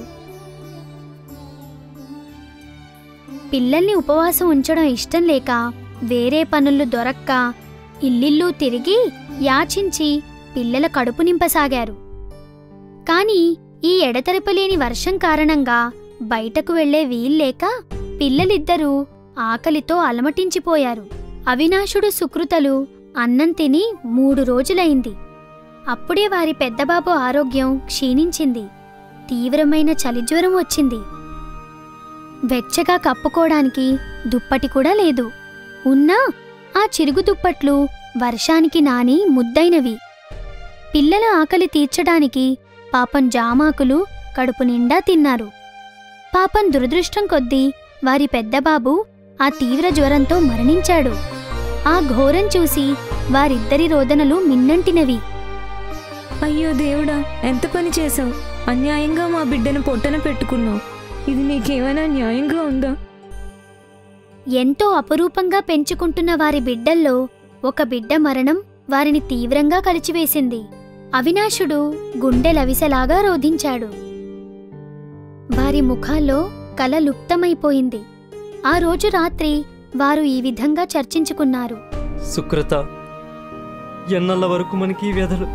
పిల్లల్ని ఉపవాసం ఉంచడం ఇష్టం లేక వేరే పనులు దొరక్క ఇల్లిల్లు తిరిగి యాచించి పిల్లల కడుపు నింపసాగారు కాని ఈ ఎడతెరపలేని వర్షం కారణంగా బయటకు వెళ్లే వీల్లేక పిల్లలిద్దరూ ఆకలితో అలమటించిపోయారు అవినాశుడు సుకృతలు అన్నం తిని మూడు రోజులైంది అప్పుడే వారి పెద్దబాబు ఆరోగ్యం క్షీణించింది తీవ్రమైన చలిజ్వరం వచ్చింది వెచ్చగా కప్పుకోవడానికి దుప్పటి కూడా లేదు ఉన్నా ఆ చిరుగు దుప్పట్లు వర్షానికి నాని ముద్దైనవి పిల్లల ఆకలి తీర్చడానికి పాపం జామాకులు కడుపు నిండా తిన్నారు పాపం దురదృష్టం కొద్దీ వారి పెద్దబాబు ఆ తీవ్ర జ్వరంతో మరణించాడు ఆ ఘోరం చూసి వారిద్దరి రోదనలు మిన్నంటినవి అయ్యో దేవుడా ఎంత పని చేశావు అన్యాయంగా మా బిడ్డను పొట్టన పెట్టుకున్నావు ఇది నీకేమైనా న్యాయంగా ఉందా ఎంతో అపురూపంగా పెంచుకుంటున్న వారి బిడ్డల్లో ఒక బిడ్డ మరణం వారిని తీవ్రంగా కలిచివేసింది అవినాశుడు గుండె లవిసలాగా రోధించాడు వారి ముఖాల్లో కల లుప్తమైపోయింది ఆ రోజు రాత్రి వారు ఈ విధంగా చర్చించుకున్నారు సుకృత ఎన్నళ్ళ వరకు మనకి ఈ వ్యధలు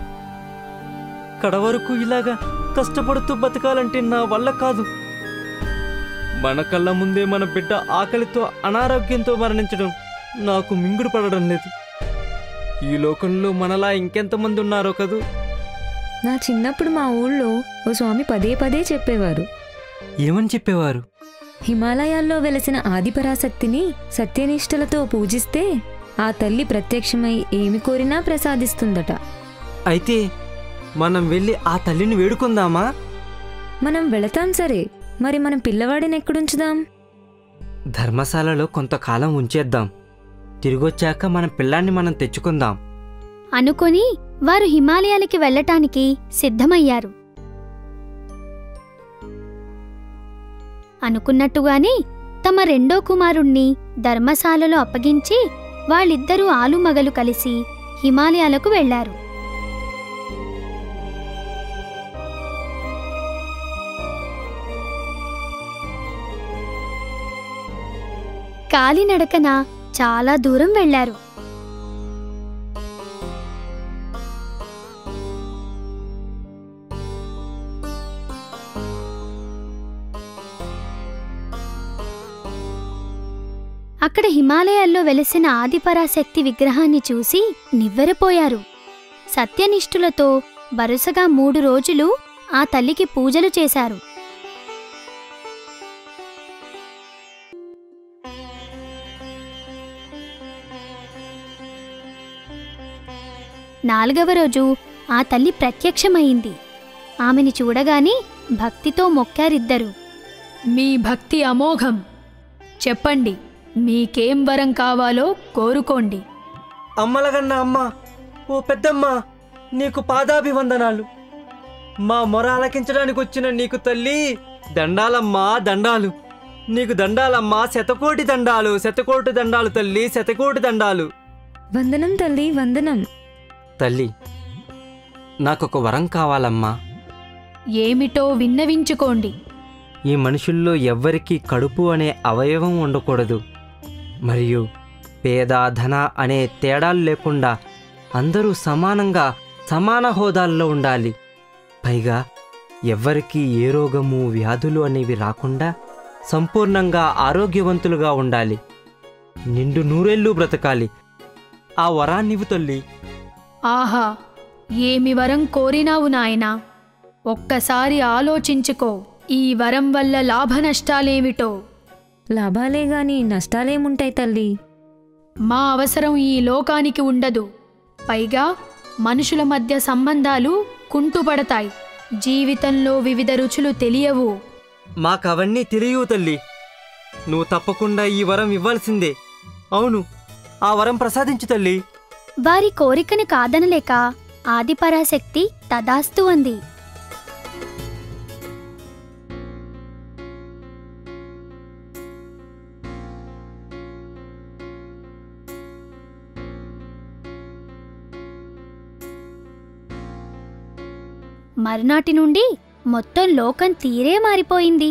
కడ వరకు ఇలాగా కష్టపడుతూ బతకాలంటే నా వల్ల కాదు మన కళ్ళ ముందే మన బిడ్డ ఆకలితో అనారోగ్యంతో మరణించడం నాకు మింగుడు పడడం లేదు ఈ లోకంలో మనలా ఇంకెంతమంది ఉన్నారో కదూ నా చిన్నప్పుడు మా ఊళ్ళో ఓ స్వామి పదే పదే చెప్పేవారు ఏమని చెప్పేవారు హిమాలయాల్లో వెలసిన ఆదిపరాశక్తిని సత్యనిష్టలతో పూజిస్తే ఆ తల్లి ప్రత్యక్షమై ఏమి కోరినా ప్రసాదిస్తుందట అయితే మనం వెళ్ళి ఆ తల్లిని వేడుకుందామా మనం వెళతాం సరే మరి మనం పిల్లవాడిని ఎక్కడుంచుదాం ధర్మశాలలో కొంతకాలం ఉంచేద్దాం తిరిగొచ్చాక మన పిల్లాన్ని మనం తెచ్చుకుందాం అనుకొని వారు హిమాలయాలకి వెళ్ళటానికి సిద్ధమయ్యారు అనుకున్నట్టుగానే తమ రెండో కుమారుణ్ణి ధర్మశాలలో అప్పగించి వాళ్ళిద్దరూ ఆలుమగలు కలిసి హిమాలయాలకు వెళ్లారు కాలినడకన చాలా దూరం వెళ్లారు అక్కడ హిమాలయాల్లో వెలిసిన ఆదిపరాశక్తి విగ్రహాన్ని చూసి నివ్వెరపోయారు సత్యనిష్ఠులతో వరుసగా మూడు రోజులు ఆ తల్లికి పూజలు చేశారు నాలుగవ రోజు ఆ తల్లి ప్రత్యక్షమైంది ఆమెని చూడగానే భక్తితో మొక్కారిద్దరు మీ భక్తి అమోఘం చెప్పండి మీకేం వరం కావాలో కోరుకోండి అమ్మలగన్న అమ్మ ఓ పెద్దమ్మ నీకు పాదాభివందనాలు మా మొర ఆలకించడానికి వచ్చిన నీకు తల్లి దండాలమ్మా దండాలు నీకు దండాలమ్మా శతకోటి దండాలు శతకోటి దండాలు తల్లి శతకోటి దండాలు వందనం తల్లి వందనం తల్లి నాకొక వరం కావాలమ్మా ఏమిటో విన్నవించుకోండి ఈ మనుషుల్లో ఎవ్వరికీ కడుపు అనే అవయవం ఉండకూడదు మరియు పేద ధన అనే తేడాలు లేకుండా అందరూ సమానంగా సమాన హోదాల్లో ఉండాలి పైగా ఎవ్వరికీ ఏ రోగము వ్యాధులు అనేవి రాకుండా సంపూర్ణంగా ఆరోగ్యవంతులుగా ఉండాలి నిండు నూరేళ్ళు బ్రతకాలి ఆ వరాన్నివ్వు తల్లి ఆహా ఏమి వరం కోరినావు నాయనా ఒక్కసారి ఆలోచించుకో ఈ వరం వల్ల లాభ నష్టాలేమిటో లాభాలే గాని నష్టాలేముంటాయి తల్లి మా అవసరం ఈ లోకానికి ఉండదు పైగా మనుషుల మధ్య సంబంధాలు కుంటుపడతాయి జీవితంలో వివిధ రుచులు తెలియవు మాకవన్నీ తెలియవు తల్లి నువ్వు తప్పకుండా ఈ వరం ఇవ్వాల్సిందే అవును ఆ వరం ప్రసాదించు తల్లి వారి కోరికను కాదనలేక ఆదిపరాశక్తి తదాస్తు అంది మర్నాటి నుండి మొత్తం లోకం తీరే మారిపోయింది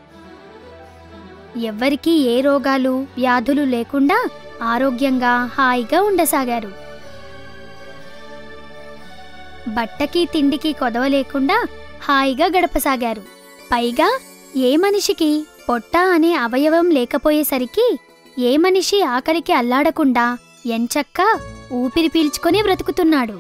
ఎవ్వరికీ ఏ రోగాలు వ్యాధులు లేకుండా ఆరోగ్యంగా హాయిగా ఉండసాగారు బట్టకి తిండికి కొదవ లేకుండా హాయిగా గడపసాగారు పైగా ఏ మనిషికి పొట్ట అనే అవయవం లేకపోయేసరికి ఏ మనిషి ఆకలికి అల్లాడకుండా ఎంచక్కా ఊపిరి పీల్చుకొని బ్రతుకుతున్నాడు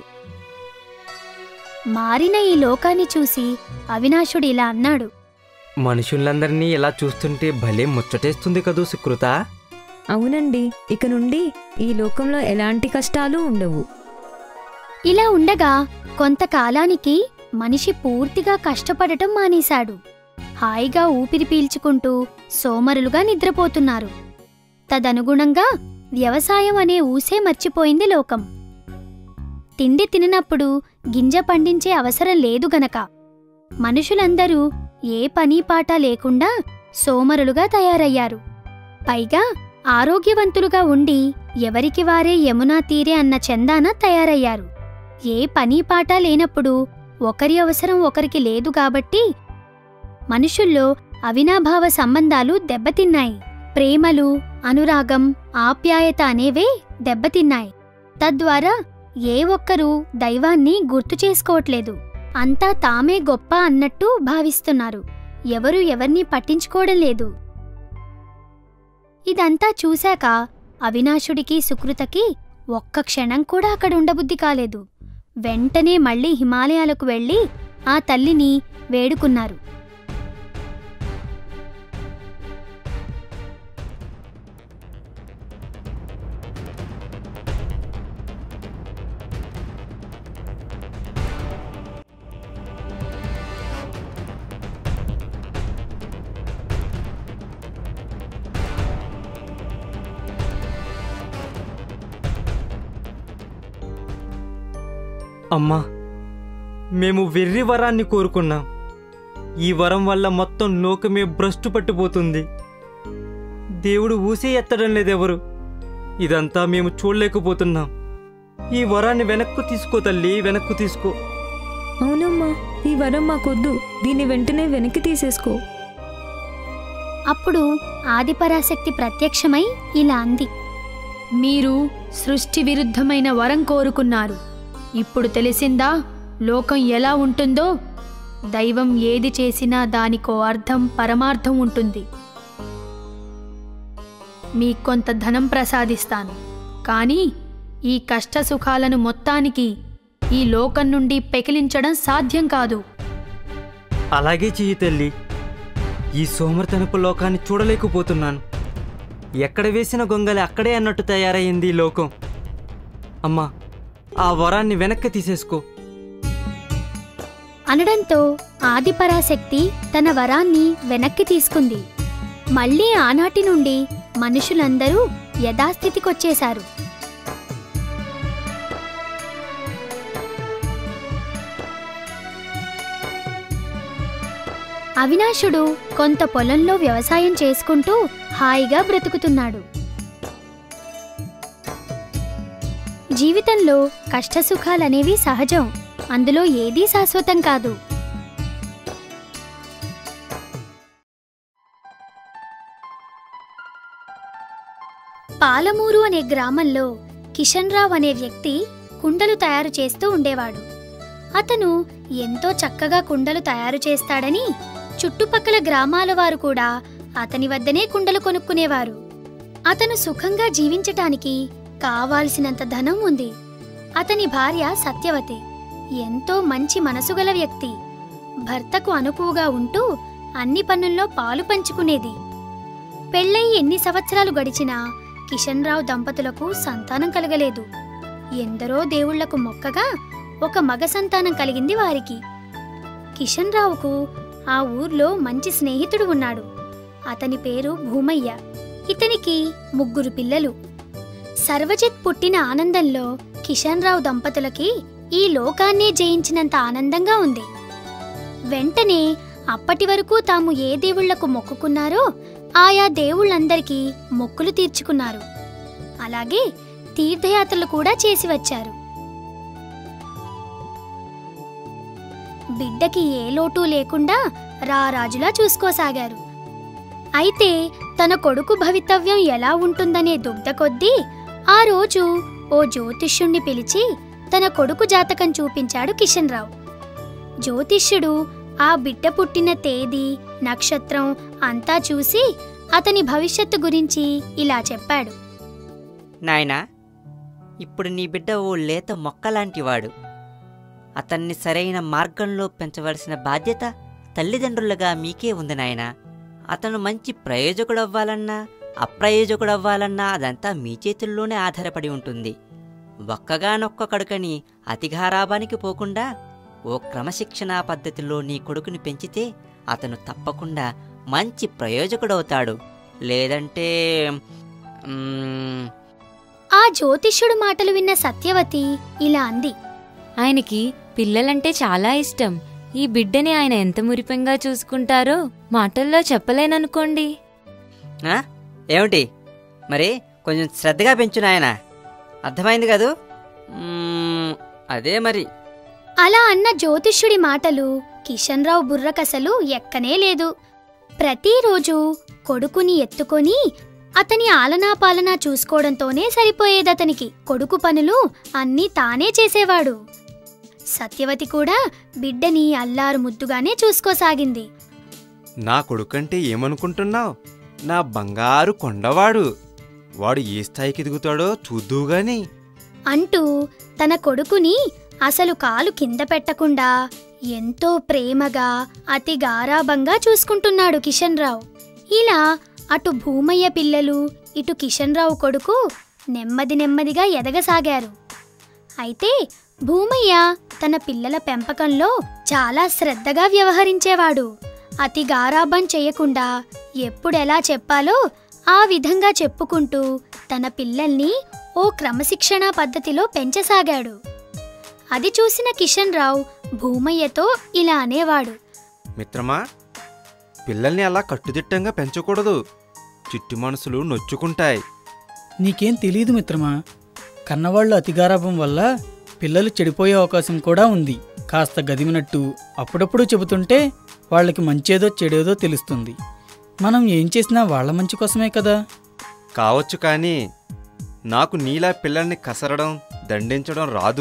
మారిన ఈ లోకాన్ని చూసి అవినాశుడు ఇలా అన్నాడు మనుషులందరినీ ఇలా చూస్తుంటే భలే ముచ్చటేస్తుంది కదూ సుకృత అవునండి ఇక నుండి ఈ లోకంలో ఎలాంటి కష్టాలు ఉండవు ఇలా ఉండగా కొంతకాలానికి మనిషి పూర్తిగా కష్టపడటం మానేశాడు హాయిగా ఊపిరి పీల్చుకుంటూ సోమరులుగా నిద్రపోతున్నారు తదనుగుణంగా వ్యవసాయం అనే ఊసే మర్చిపోయింది లోకం తిండి తిననప్పుడు గింజ పండించే అవసరం లేదు గనక మనుషులందరూ ఏ పని పాట లేకుండా సోమరులుగా తయారయ్యారు పైగా ఆరోగ్యవంతులుగా ఉండి ఎవరికి వారే యమునా తీరే అన్న చందాన తయారయ్యారు ఏ పని పాట లేనప్పుడు ఒకరి అవసరం ఒకరికి లేదు కాబట్టి మనుషుల్లో అవినాభావ సంబంధాలు దెబ్బతిన్నాయి ప్రేమలు అనురాగం ఆప్యాయత అనేవే దెబ్బతిన్నాయి తద్వారా ఏ ఒక్కరూ దైవాన్ని గుర్తు చేసుకోవట్లేదు అంతా తామే గొప్ప అన్నట్టు భావిస్తున్నారు ఎవరు ఎవరిని పట్టించుకోవడం లేదు ఇదంతా చూశాక అవినాశుడికి సుకృతకి ఒక్క క్షణం కూడా అక్కడ ఉండబుద్ధి కాలేదు వెంటనే మళ్ళీ హిమాలయాలకు వెళ్ళి ఆ తల్లిని వేడుకున్నారు అమ్మా మేము వెర్రి వరాన్ని కోరుకున్నాం ఈ వరం వల్ల మొత్తం లోకమే భ్రష్టు పట్టిపోతుంది దేవుడు ఊసే ఎత్తడం లేదెవరు ఇదంతా మేము చూడలేకపోతున్నాం ఈ వరాన్ని వెనక్కు తీసుకో తల్లి వెనక్కు తీసుకో అవునమ్మా ఈ వరం మాకొద్దు దీన్ని వెంటనే వెనక్కి తీసేసుకో అప్పుడు ఆదిపరాశక్తి ప్రత్యక్షమై ఇలా అంది మీరు సృష్టి విరుద్ధమైన వరం కోరుకున్నారు ఇప్పుడు తెలిసిందా లోకం ఎలా ఉంటుందో దైవం ఏది చేసినా దానికో అర్థం పరమార్థం ఉంటుంది మీకొంత ధనం ప్రసాదిస్తాను కానీ ఈ కష్ట సుఖాలను మొత్తానికి ఈ లోకం నుండి పెకిలించడం సాధ్యం కాదు అలాగే చెయ్యి తల్లి ఈ సోమర్తనపు లోకాన్ని చూడలేకపోతున్నాను ఎక్కడ వేసిన గొంగలి అక్కడే అన్నట్టు తయారయ్యింది ఈ లోకం అమ్మా ఆ వరాన్ని వెనక్కి తీసేసుకో అనడంతో ఆదిపరాశక్తి తన వరాన్ని వెనక్కి తీసుకుంది మళ్ళీ ఆనాటి నుండి మనుషులందరూ యథాస్థితికొచ్చేశారు అవినాశుడు కొంత పొలంలో వ్యవసాయం చేసుకుంటూ హాయిగా బ్రతుకుతున్నాడు జీవితంలో కష్టసుఖాలనేవి సహజం అందులో ఏదీ శాశ్వతం కాదు పాలమూరు అనే గ్రామంలో కిషన్ రావ్ అనే వ్యక్తి కుండలు తయారు చేస్తూ ఉండేవాడు అతను ఎంతో చక్కగా కుండలు తయారు చేస్తాడని చుట్టుపక్కల గ్రామాల వారు కూడా అతని వద్దనే కుండలు కొనుక్కునేవారు అతను సుఖంగా జీవించటానికి కావాల్సినంత ధనం ఉంది అతని భార్య సత్యవతి ఎంతో మంచి మనసుగల వ్యక్తి భర్తకు అనుకువగా ఉంటూ అన్ని పనుల్లో పాలు పంచుకునేది పెళ్ళై ఎన్ని సంవత్సరాలు గడిచినా కిషన్ రావు దంపతులకు సంతానం కలగలేదు ఎందరో దేవుళ్లకు మొక్కగా ఒక మగ సంతానం కలిగింది వారికి కిషన్ రావుకు ఆ ఊర్లో మంచి స్నేహితుడు ఉన్నాడు అతని పేరు భూమయ్య ఇతనికి ముగ్గురు పిల్లలు సర్వజిత్ పుట్టిన ఆనందంలో కిషన్ రావు దంపతులకి ఈ లోకాన్నే జయించినంత ఆనందంగా ఉంది వెంటనే అప్పటి వరకు తాము ఏ దేవుళ్లకు మొక్కుకున్నారో ఆయా దేవుళ్ళందరికీ మొక్కులు తీర్చుకున్నారు అలాగే తీర్థయాత్రలు కూడా చేసి వచ్చారు బిడ్డకి ఏ లోటు లేకుండా రారాజులా చూసుకోసాగారు అయితే తన కొడుకు భవితవ్యం ఎలా ఉంటుందనే దుగ్ధ కొద్దీ ఆ రోజు ఓ జ్యోతిష్యుణ్ణి పిలిచి తన కొడుకు జాతకం చూపించాడు కిషన్ రావు జ్యోతిష్యుడు ఆ బిడ్డ పుట్టిన తేదీ నక్షత్రం అంతా చూసి అతని భవిష్యత్తు గురించి ఇలా చెప్పాడు నాయనా ఇప్పుడు నీ బిడ్డ ఓ లేత మొక్కలాంటివాడు అతన్ని సరైన మార్గంలో పెంచవలసిన బాధ్యత తల్లిదండ్రులుగా మీకే ఉంది నాయనా అతను మంచి ప్రయోజకుడవ్వాలన్నా అప్రయోజకుడవ్వాలన్నా అదంతా మీ చేతుల్లోనే ఆధారపడి ఉంటుంది ఒక్కగానొక్క కడుకని అతిగారాబానికి పోకుండా ఓ క్రమశిక్షణా పద్ధతిలో నీ కొడుకుని పెంచితే అతను తప్పకుండా మంచి ప్రయోజకుడవుతాడు లేదంటే మ్మ్, ఆ జ్యోతిష్యుడు మాటలు విన్న సత్యవతి ఇలా అంది ఆయనకి పిల్లలంటే చాలా ఇష్టం ఈ బిడ్డని ఆయన ఎంత మురిపెంగా చూసుకుంటారో మాటల్లో చెప్పలేననుకోండి ఆ? ఏమిటి మరి కొంచెం శ్రద్ధగా పెంచు నాయనా అర్థమైంది కదూ మ్మ్, అదే మరి అలా అన్న జ్యోతిష్యుడి మాటలు కిషన్ రావు బుర్రకసలు ఎక్కనే లేదు ప్రతిరోజు కొడుకుని ఎత్తుకొని అతని ఆలనా పాలనా చూసుకోవడంతోనే సరిపోయేదతనికి కొడుకు పనులు అన్నీ తానే చేసేవాడు సత్యవతి కూడా బిడ్డని అల్లారు ముద్దుగానే చూసుకోసాగింది నా కొడుకంటే ఏమనుకుంటున్నావు నా బంగారు కొండవాడు వాడు ఏ స్థాయికి ఎదుగుతాడో చూద్దువుగాని అంటూ తన కొడుకుని అసలు కాలు కింద పెట్టకుండా ఎంతో ప్రేమగా అతి గారాబంగా చూసుకుంటున్నాడు కిషన్ రావు ఇలా అటు భూమయ్య పిల్లలు ఇటు కిషన్ రావు కొడుకు నెమ్మది నెమ్మదిగా ఎదగసాగారు అయితే భూమయ్య తన పిల్లల పెంపకంలో చాలా శ్రద్ధగా వ్యవహరించేవాడు అతి గారాబం చేయకుండా ఎప్పుడెలా చెప్పాలో ఆ విధంగా చెప్పుకుంటూ తన పిల్లల్ని ఓ క్రమశిక్షణా పద్ధతిలో పెంచసాగాడు అది చూసిన కిషన్ రావు భూమయ్యతో ఇలా అనేవాడు మిత్రమా పిల్లల్ని అలా కట్టుదిట్టంగా పెంచకూడదు చిట్టి మనసులు నొచ్చుకుంటాయి నీకేం తెలియదు మిత్రమా కన్నవాళ్ళు అతిగారాభం వల్ల పిల్లలు చెడిపోయే అవకాశం కూడా ఉంది కాస్త గదిమినట్టు అప్పుడప్పుడు చెబుతుంటే వాళ్ళకి మంచేదో చెడేదో తెలుస్తుంది మనం ఏం చేసినా వాళ్ళ మంచి కోసమే కదా కావచ్చు కానీ నాకు నీలా పిల్లల్ని కసరడం దండించడం రాదు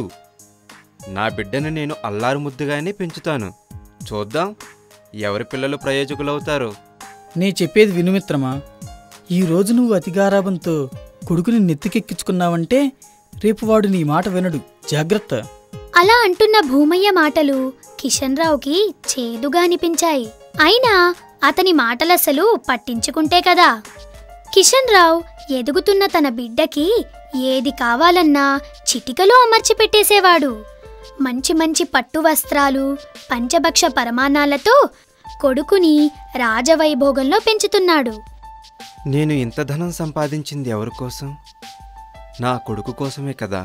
నా బిడ్డను నేను అల్లారు ముద్దుగానే పెంచుతాను చూద్దాం ఎవరి పిల్లలు ప్రయోజకులవుతారో నే చెప్పేది విను మిత్రమా ఈ రోజు నువ్వు అతిగారాభంతో కొడుకుని నెత్తికెక్కించుకున్నావంటే రేపు వాడు నీ మాట వినడు జాగ్రత్త అలా అంటున్న భూమయ్య మాటలు కిషన్ రావుకి చేదుగా అనిపించాయి అయినా అతని మాటలసలు పట్టించుకుంటే కదా కిషన్ రావు ఎదుగుతున్న తన బిడ్డకి ఏది కావాలన్నా చిటికలో అమర్చి పెట్టేసేవాడు మంచి మంచి పట్టు వస్త్రాలు పంచభక్ష పరమాణాలతో కొడుకుని రాజవైభోగంలో పెంచుతున్నాడు నేను ఇంత ధనం సంపాదించింది ఎవరి కోసం నా కొడుకు కోసమే కదా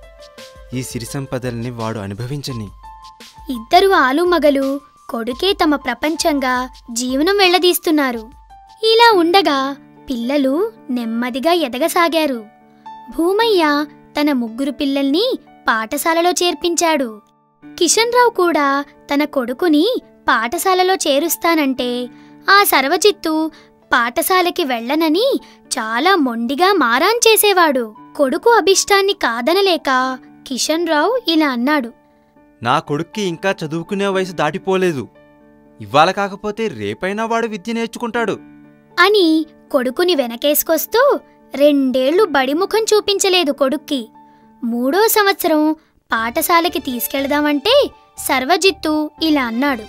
ఈ సిరి సంపదల్ని వాడు అనుభవించని ఇద్దరు ఆలుమగలు కొడుకే తమ ప్రపంచంగా జీవనం వెళ్లదీస్తున్నారు ఇలా ఉండగా పిల్లలు నెమ్మదిగా ఎదగసాగారు భూమయ్య తన ముగ్గురు పిల్లల్ని పాఠశాలలో చేర్పించాడు కిషన్ రావు కూడా తన కొడుకుని పాఠశాలలో చేరుస్తానంటే ఆ సర్వజిత్తు పాఠశాలకి వెళ్ళనని చాలా మొండిగా మారాన్ చేసేవాడు కొడుకు అభిష్టాన్ని కాదనలేక కిషన్ రావు ఇలా అన్నాడు నా కొడుక్కి ఇంకా చదువుకునే వయసు దాటిపోలేదు ఇవాళ కాకపోతే రేపైనా వాడు విద్య నేర్చుకుంటాడు అని కొడుకుని వెనకేసుకొస్తూ రెండేళ్లు బడిముఖం చూపించలేదు కొడుక్కి మూడో సంవత్సరం పాఠశాలకి తీసుకెళ్దామంటే సర్వజిత్తు ఇలా అన్నాడు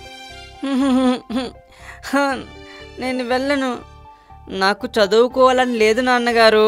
నేను వెళ్ళను నాకు చదువుకోవాలని లేదు నాన్నగారు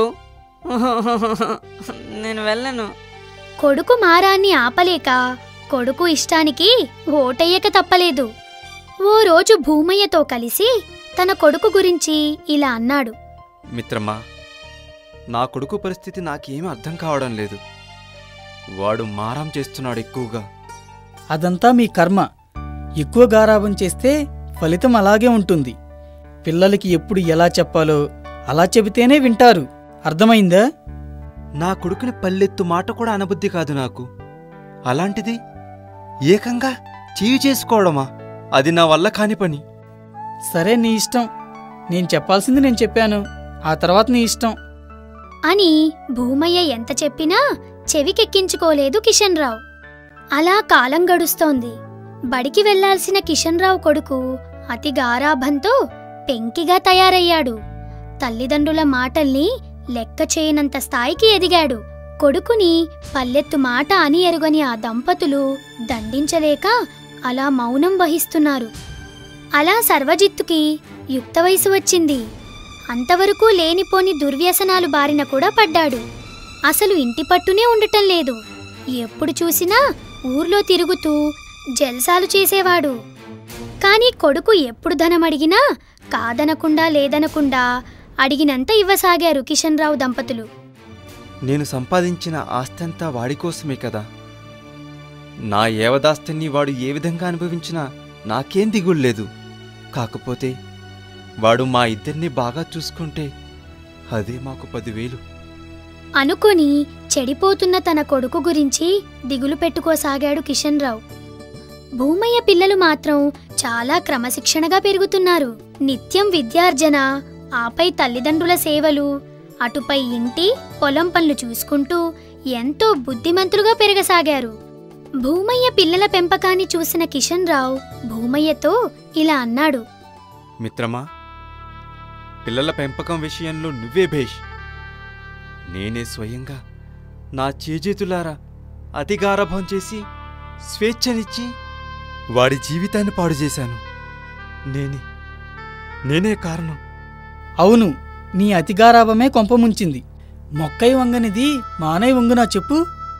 నేను వెళ్ళను కొడుకు మారాన్ని ఆపలేక కొడుకు ఇష్టానికి ఓటయ్యక తప్పలేదు ఓ రోజు భూమయ్యతో కలిసి తన కొడుకు గురించి ఇలా అన్నాడు మిత్రమా నా కొడుకు పరిస్థితి నాకేమీ అర్థం కావడం లేదు వాడు మారం చేస్తున్నాడు ఎక్కువగా అదంతా మీ కర్మ ఎక్కువ గారాబం చేస్తే ఫలితం అలాగే ఉంటుంది పిల్లలకి ఎప్పుడు ఎలా చెప్పాలో అలా చెబితేనే వింటారు అర్థమైందా నా కొడుకుని పల్లెత్తు మాట కూడా అనబుద్ధి కాదు నాకు అలాంటిది ఏకంగా చేయి చేసుకోవడమా అది నా వల్ల కాని పని సరే నీ ఇష్టం నేను చెప్పాల్సింది నేను చెప్పాను ఆ తర్వాత నీ ఇష్టం అని భూమయ్య ఎంత చెప్పినా చెవికెక్కించుకోలేదు కిషన్ రావు అలా కాలం గడుస్తోంది బడికి వెళ్లాల్సిన కిషన్ రావు కొడుకు అతి గారాభంతో పెంకిగా తయారయ్యాడు తల్లిదండ్రుల మాటల్ని లెక్క చేయనంత స్థాయికి ఎదిగాడు కొడుకుని పల్లెత్తు మాట అని ఎరుగని ఆ దంపతులు దండించలేక అలా మౌనం వహిస్తున్నారు అలా సర్వజిత్తుకి యుక్త వయసు వచ్చింది అంతవరకు లేనిపోని దుర్వ్యసనాలు బారిన కూడా పడ్డాడు అసలు ఇంటి పట్టునే ఉండటం లేదు ఎప్పుడు చూసినా ఊర్లో తిరుగుతూ జల్సాలు చేసేవాడు కాని కొడుకు ఎప్పుడు ధనం అడిగినా కాదనకుండా లేదనకుండా అడిగినంత ఇవ్వసాగారు కిషన్ రావు దంపతులు నేను సంపాదించిన ఆస్తంతా వాడి కోసమే కదా నా ఏవదాస్తిని వాడు ఏ విధంగా అనుభవించినా నాకేం దిగుల్లేదు కాకపోతే వాడు మా ఇద్దరిని బాగా చూసుకుంటే అదే మాకు పదివేలు అనుకొని చెడిపోతున్న తన కొడుకు గురించి దిగులు పెట్టుకోసాగాడు కిషన్ రావు భూమయ్య పిల్లలు మాత్రం చాలా క్రమశిక్షణగా పెరుగుతున్నారు నిత్యం విద్యార్జన ఆపై తల్లిదండ్రుల సేవలు అటుపై ఇంటి పొలం పనులు చూసుకుంటూ ఎంతో బుద్ధిమంతులుగా పెరగసాగారు భూమయ్య పిల్లల పెంపకాన్ని చూసిన కిషన్ రావు భూమయ్యతో ఇలా అన్నాడు మిత్రమా పిల్లల పెంపకం విషయంలో నువ్వే భేష్ నేనే స్వయంగా నా చేజేతులారా అతిగారభం చేసి స్వేచ్ఛనిచ్చి వాడి జీవితాన్ని పాడు చేశాను నేనే నేనే కారణం అవును నీ అతిగారాభమే కొంపముంచింది మొక్కై వంగనిది మానై వంగునా చెప్పు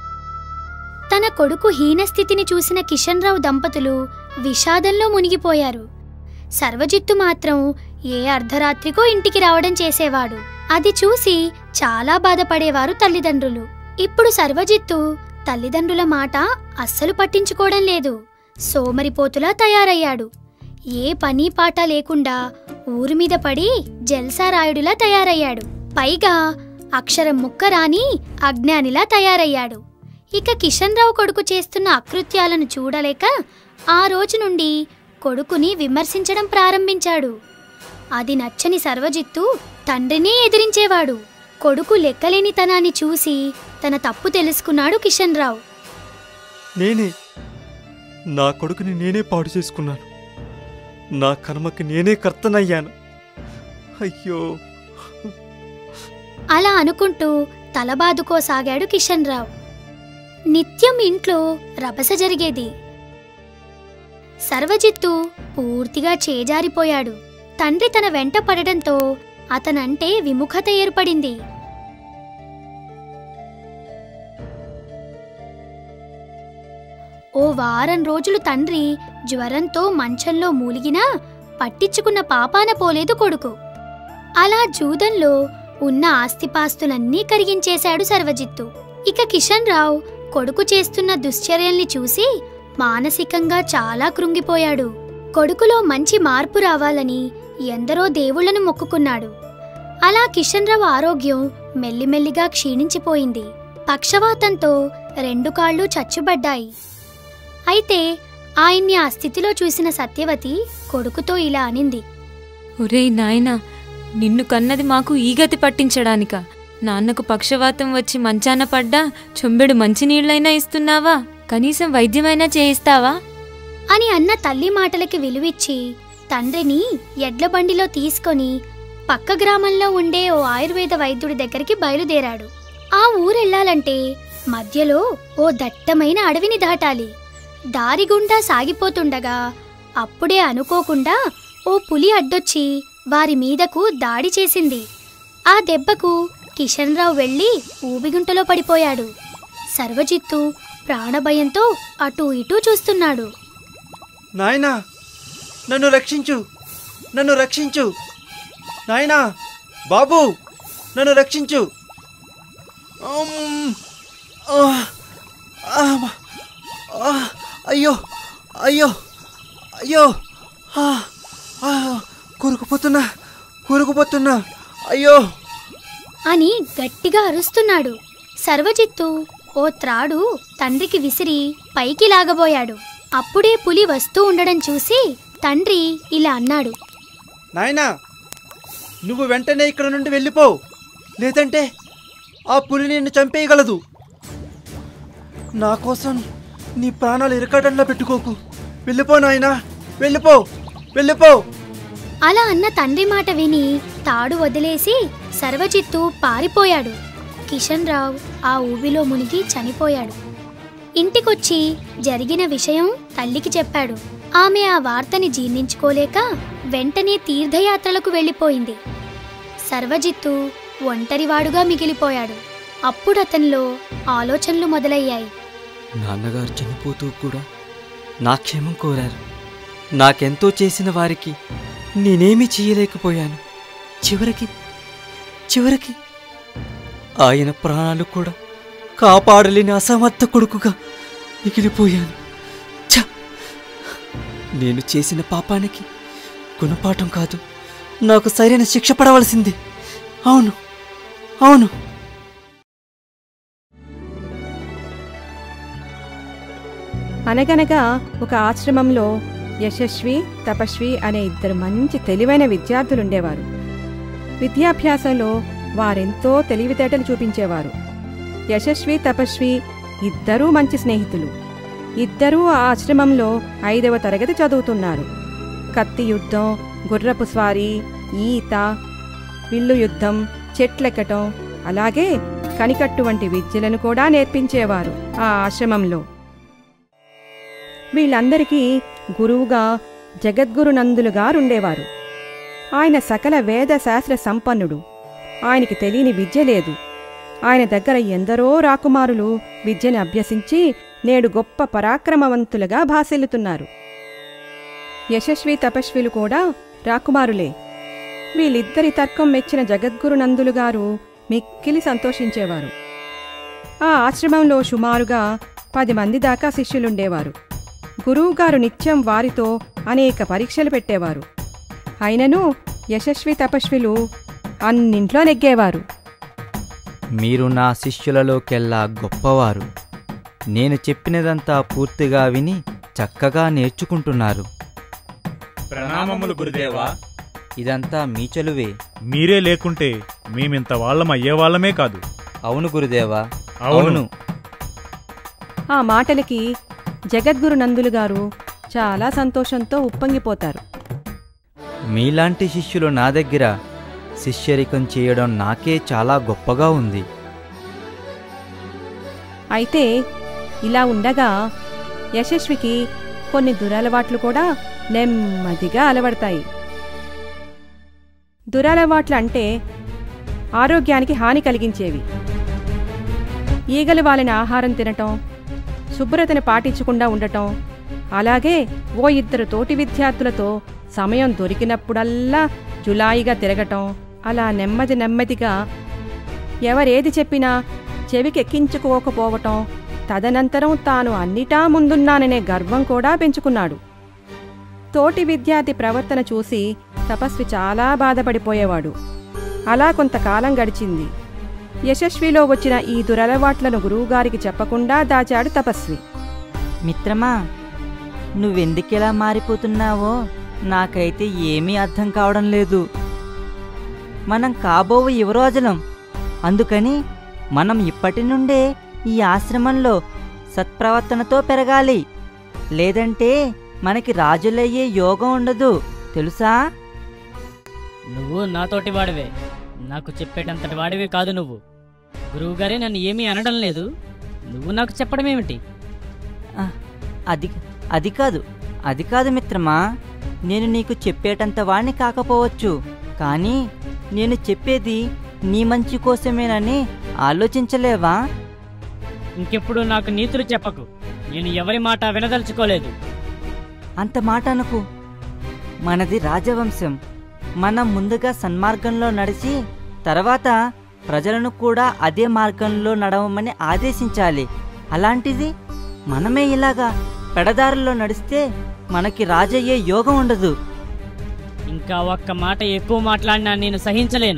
తన కొడుకు హీనస్థితిని చూసిన కిషన్ రావు దంపతులు విషాదంలో మునిగిపోయారు సర్వజిత్తు మాత్రం ఏ అర్ధరాత్రికో ఇంటికి రావడం చేసేవాడు అది చూసి చాలా బాధపడేవారు తల్లిదండ్రులు ఇప్పుడు సర్వజిత్తు తల్లిదండ్రుల మాట అస్సలు పట్టించుకోవడం లేదు సోమరిపోతులా తయారయ్యాడు ఏ పని పాట లేకుండా ఊరి మీద పడి జల్సారాయుడులా తయారయ్యాడు పైగా అక్షరం ముక్క రాని అజ్ఞానిలా తయారయ్యాడు ఇక కిషన్ రావు కొడుకు చేస్తున్న అకృత్యాలను చూడలేక ఆ రోజు నుండి కొడుకుని విమర్శించడం ప్రారంభించాడు అది నచ్చని సర్వజిత్తు తండ్రినే ఎదిరించేవాడు కొడుకు లెక్కలేనితనాన్ని చూసి తన తప్పు తెలుసుకున్నాడు కిషన్ రావు నేనే నా కొడుకుని నేనే పాడు చేసుకున్నాను నా కర్మకి నేనే కర్తనయ్యాను అయ్యో అలా అనుకుంటూ తలబాదుకోసాగాడు కిషన్ రావు నిత్యం ఇంట్లో రభస జరిగేది సర్వజిత్తు పూర్తిగా చేజారిపోయాడు తండ్రి తన వెంట పడడంతో అతనంటే విముఖత ఏర్పడింది ఓ వారం రోజులు తండ్రి జ్వరంతో మంచంలో మూలిగినా పట్టించుకున్న పాపాన పోలేదు కొడుకు అలా జూదంలో ఉన్న ఆస్తిపాస్తులన్నీ కరిగించేశాడు సర్వజిత్తు ఇక కిషన్ రావు కొడుకు చేస్తున్న దుశ్చర్యల్ని చూసి మానసికంగా చాలా కృంగిపోయాడు కొడుకులో మంచి మార్పు రావాలని ఎందరో దేవుళ్లను మొక్కుకున్నాడు అలా కిషన్ రావు ఆరోగ్యం మెల్లిమెల్లిగా క్షీణించిపోయింది పక్షవాతంతో రెండు కాళ్ళు చచ్చుబడ్డాయి అయితే ఆయన్ని ఆ స్థితిలో చూసిన సత్యవతి కొడుకుతో ఇలా అనింది ఒరేయ్ నాయనా నిన్ను కన్నది మాకు ఈగతి పట్టించడానిక నాన్నకు పక్షవాతం వచ్చి మంచాన పడ్డా చొంబెడు మంచినీళ్ళైనా ఇస్తున్నావా కనీసం వైద్యమైనా చేయిస్తావా అని అన్న తల్లి మాటలకి విలువిచ్చి తండ్రిని ఎడ్ల బండిలో తీసుకొని పక్క గ్రామంలో ఉండే ఓ ఆయుర్వేద వైద్యుడి దగ్గరికి బయలుదేరాడు ఆ ఊరెళ్ళాలంటే మధ్యలో ఓ దట్టమైన అడవిని దాటాలి దారి గుండా సాగిపోతుండగా అప్పుడే అనుకోకుండా ఓ పులి అడ్డొచ్చి వారి మీదకు దాడి చేసింది ఆ దెబ్బకు కిషన్ రావు వెళ్ళి ఊబిగుంటలో పడిపోయాడు సర్వజిత్తు ప్రాణభయంతో అటూ ఇటూ చూస్తున్నాడు నాయనా నన్ను రక్షించు నన్ను రక్షించు నాయనా బాబు నన్ను రక్షించు అమ్, ఆ, ఆ, ఆ, అయ్యో అయ్యో అయ్యో ఆ, ఆ, కూరుకుపోతున్నా కూరుకుపోతున్నా అయ్యో అని గట్టిగా అరుస్తున్నాడు సర్వజిత్తు ఓ త్రాడు తండ్రికి విసిరి పైకి లాగబోయాడు అప్పుడే పులి వస్తూ ఉండడం చూసి తండ్రి ఇలా అన్నాడు నాయనా నువ్వు వెంటనే ఇక్కడ నుండి వెళ్ళిపో లేదంటే ఆ పులి నిన్ను చంపేయగలదు నా కోసం నీ ప్రాణాలు ఇరకడంలో పెట్టుకోకు వెళ్ళిపో నాయనా వెళ్ళిపో వెళ్ళిపో అలా అన్న తండ్రి మాట విని తాడు వదిలేసి సర్వజిత్తు పారిపోయాడు కిషన్ రావు ఆ ఊబిలో మునిగి చనిపోయాడు ఇంటికొచ్చి జరిగిన విషయం తల్లికి చెప్పాడు ఆమె ఆ వార్తని జీర్ణించుకోలేక వెంటనే తీర్థయాత్రలకు వెళ్ళిపోయింది సర్వజిత్తు ఒంటరివాడుగా మిగిలిపోయాడు అప్పుడు అతనిలో ఆలోచనలు మొదలయ్యాయి నాన్నగారు చనిపోతూ కూడా నా క్షేమం కోరారు నాకెంతో చేసిన వారికి నేనేమీ చేయలేకపోయాను చివరికి చివరికి ఆయన ప్రాణాలు కూడా కాపాడలేని అసమర్థ కొడుకుగా మిగిలిపోయాను ఛ! నేను చేసిన పాపానికి గుణపాఠం కాదు నాకు సరైన శిక్ష పడవలసింది అవును అవును అనగనగా ఒక ఆశ్రమంలో యశస్వి తపస్వి అనే ఇద్దరు మంచి తెలివైన విద్యార్థులుండేవారు విద్యాభ్యాసంలో వారెంతో తెలివితేటలు చూపించేవారు యశస్వి తపస్వి ఇద్దరూ మంచి స్నేహితులు ఇద్దరూ ఆ ఆశ్రమంలో ఐదవ తరగతి చదువుతున్నారు కత్తి యుద్ధం గుర్రపు స్వారీ ఈత విల్లు యుద్ధం చెట్లెక్కటం అలాగే కనికట్టు వంటి విద్యలను కూడా నేర్పించేవారు ఆ ఆశ్రమంలో వీళ్ళందరికీ గురువుగా జగద్గురు నందులు గారుండేవారు ఆయన సకల వేద శాస్త్ర సంపన్నుడు ఆయనకి తెలియని విద్య లేదు ఆయన దగ్గర ఎందరో రాకుమారులు విద్యను అభ్యసించి నేడు గొప్ప పరాక్రమవంతులుగా భాసిల్లుతున్నారు యశస్వి తపస్విలు కూడా రాకుమారులే వీళ్ళిద్దరి తర్కం మెచ్చిన జగద్గురు నందులు గారు మిక్కిలి సంతోషించేవారు ఆ ఆశ్రమంలో సుమారుగా పది మంది దాకా శిష్యులుండేవారు గురువుగారు నిత్యం వారితో అనేక పరీక్షలు పెట్టేవారు అయినను యశస్వి తపస్విలు అన్నింట్లో నెగ్గేవారు మీరు నా శిష్యులలోకెల్లా గొప్పవారు నేను చెప్పినదంతా పూర్తిగా విని చక్కగా నేర్చుకుంటున్నారు ప్రణామములు గురుదేవా ఇదంతా మీ చలువే మీరే లేకుంటే మేమింత వాళ్ళం అయ్యేవాళ్ళమే కాదు అవును గురుదేవా అవును ఆ మాటలకి జగద్గురు నందులు గారు చాలా సంతోషంతో ఉప్పొంగిపోతారు మీలాంటి శిష్యులు నా దగ్గర శిష్యరికం చేయడం నాకే చాలా గొప్పగా ఉంది అయితే ఇలా ఉండగా యశస్వికి కొన్ని దురలవాట్లు కూడా నెమ్మదిగా అలవడతాయి దురలవాట్లు అంటే ఆరోగ్యానికి హాని కలిగించేవి ఈగలు వాలిన ఆహారం తినటం శుభ్రతని పాటించకుండా ఉండటం అలాగే ఓ ఇద్దరు తోటి విద్యార్థులతో సమయం దొరికినప్పుడల్లా జులాయిగా తిరగటం అలా నెమ్మది నెమ్మదిగా ఎవరేది చెప్పినా చెవికెక్కించుకోకపోవటం తదనంతరం తాను అన్నిటా ముందున్నాననే గర్వం కూడా పెంచుకున్నాడు తోటి విద్యార్థి ప్రవర్తన చూసి తపస్వి చాలా బాధపడిపోయేవాడు అలా కొంతకాలం గడిచింది యశస్విలో వచ్చిన ఈ దురలవాట్లను గురువుగారికి చెప్పకుండా దాచాడు తపస్వి మిత్రమా నువ్వెందుకిలా మారిపోతున్నావో నాకైతే ఏమీ అర్థం కావడం లేదు మనం కాబోవు యువరోజులం అందుకని మనం ఇప్పటి నుండే ఈ ఆశ్రమంలో సత్ప్రవర్తనతో పెరగాలి లేదంటే మనకి రాజులయ్యే యోగం ఉండదు తెలుసా నువ్వు నాతోటి వాడివే నాకు చెప్పేటంతటి వాడివి కాదు నువ్వు గురువుగారే నన్ను ఏమీ అనడం లేదు నువ్వు నాకు చెప్పడం ఏమిటి ఆ, అది అది కాదు అది కాదు మిత్రమా నేను నీకు చెప్పేటంత వాణ్ణి కాకపోవచ్చు కానీ నేను చెప్పేది నీ మంచి కోసమేనని ఆలోచించలేవా ఇంకెప్పుడు నాకు నీతులు చెప్పకు నేను ఎవరి మాట వినదలుచుకోలేదు అంత మాట అనకు మనది రాజవంశం మనం ముందుగా సన్మార్గంలో నడిచి తర్వాత ప్రజలను కూడా అదే మార్గంలో నడవమని ఆదేశించాలి అలాంటిది మనమే ఇలాగా పెడదారుల్లో నడిస్తే మనకి రాజయ్యే యోగం ఉండదు ఇంకా ఒక్క మాట ఎక్కువ మాట్లాడినా నేను సహించలేను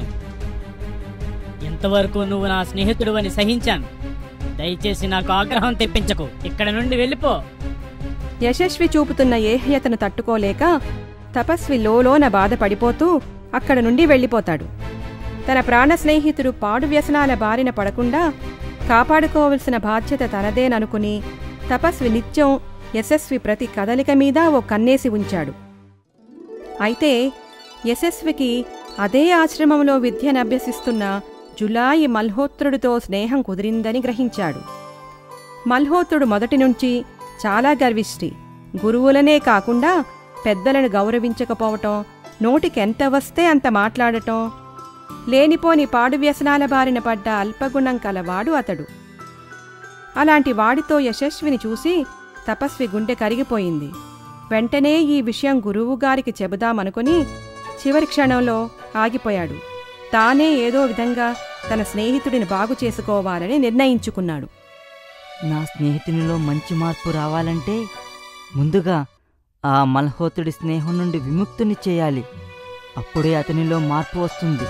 ఎంతవరకు నువ్వు నా స్నేహితుడు అని సహించాను దయచేసి నాకు ఆగ్రహం తెప్పించకు ఇక్కడ నుండి వెళ్ళిపో యశస్వి చూపుతున్న ఏహ్యతను తట్టుకోలేక తపస్వి లోలోన బాధపడిపోతూ అక్కడ నుండి వెళ్ళిపోతాడు తన ప్రాణ స్నేహితుడు పాడు వ్యసనాల బారిన పడకుండా కాపాడుకోవలసిన బాధ్యత తనదేననుకుని తపస్వి నిత్యం యశస్వి ప్రతి కదలిక మీద ఓ కన్నేసి ఉంచాడు అయితే యశస్వికి అదే ఆశ్రమంలో విద్యనభ్యసిస్తున్న జులాయి మల్హోత్రుడితో స్నేహం కుదిరిందని గ్రహించాడు మల్హోత్రుడు మొదటి నుంచి చాలా గర్విష్టి గురువులనే కాకుండా పెద్దలను గౌరవించకపోవటం నోటికెంత వస్తే అంత మాట్లాడటం లేనిపోని పాడు వ్యసనాల బారిన పడ్డ అల్పగుణం కలవాడు అతడు అలాంటి వాడితో యశస్విని చూసి తపస్వి గుండె కరిగిపోయింది వెంటనే ఈ విషయం గురువుగారికి చెబుదామనుకుని చివరి క్షణంలో ఆగిపోయాడు తానే ఏదో విధంగా తన స్నేహితుడిని బాగు చేసుకోవాలని నిర్ణయించుకున్నాడు నా స్నేహితునిలో మంచి మార్పు రావాలంటే ముందుగా ఆ మల్హోత్రుడి స్నేహం నుండి విముక్తుని చేయాలి అప్పుడే అతనిలో మార్పు వస్తుంది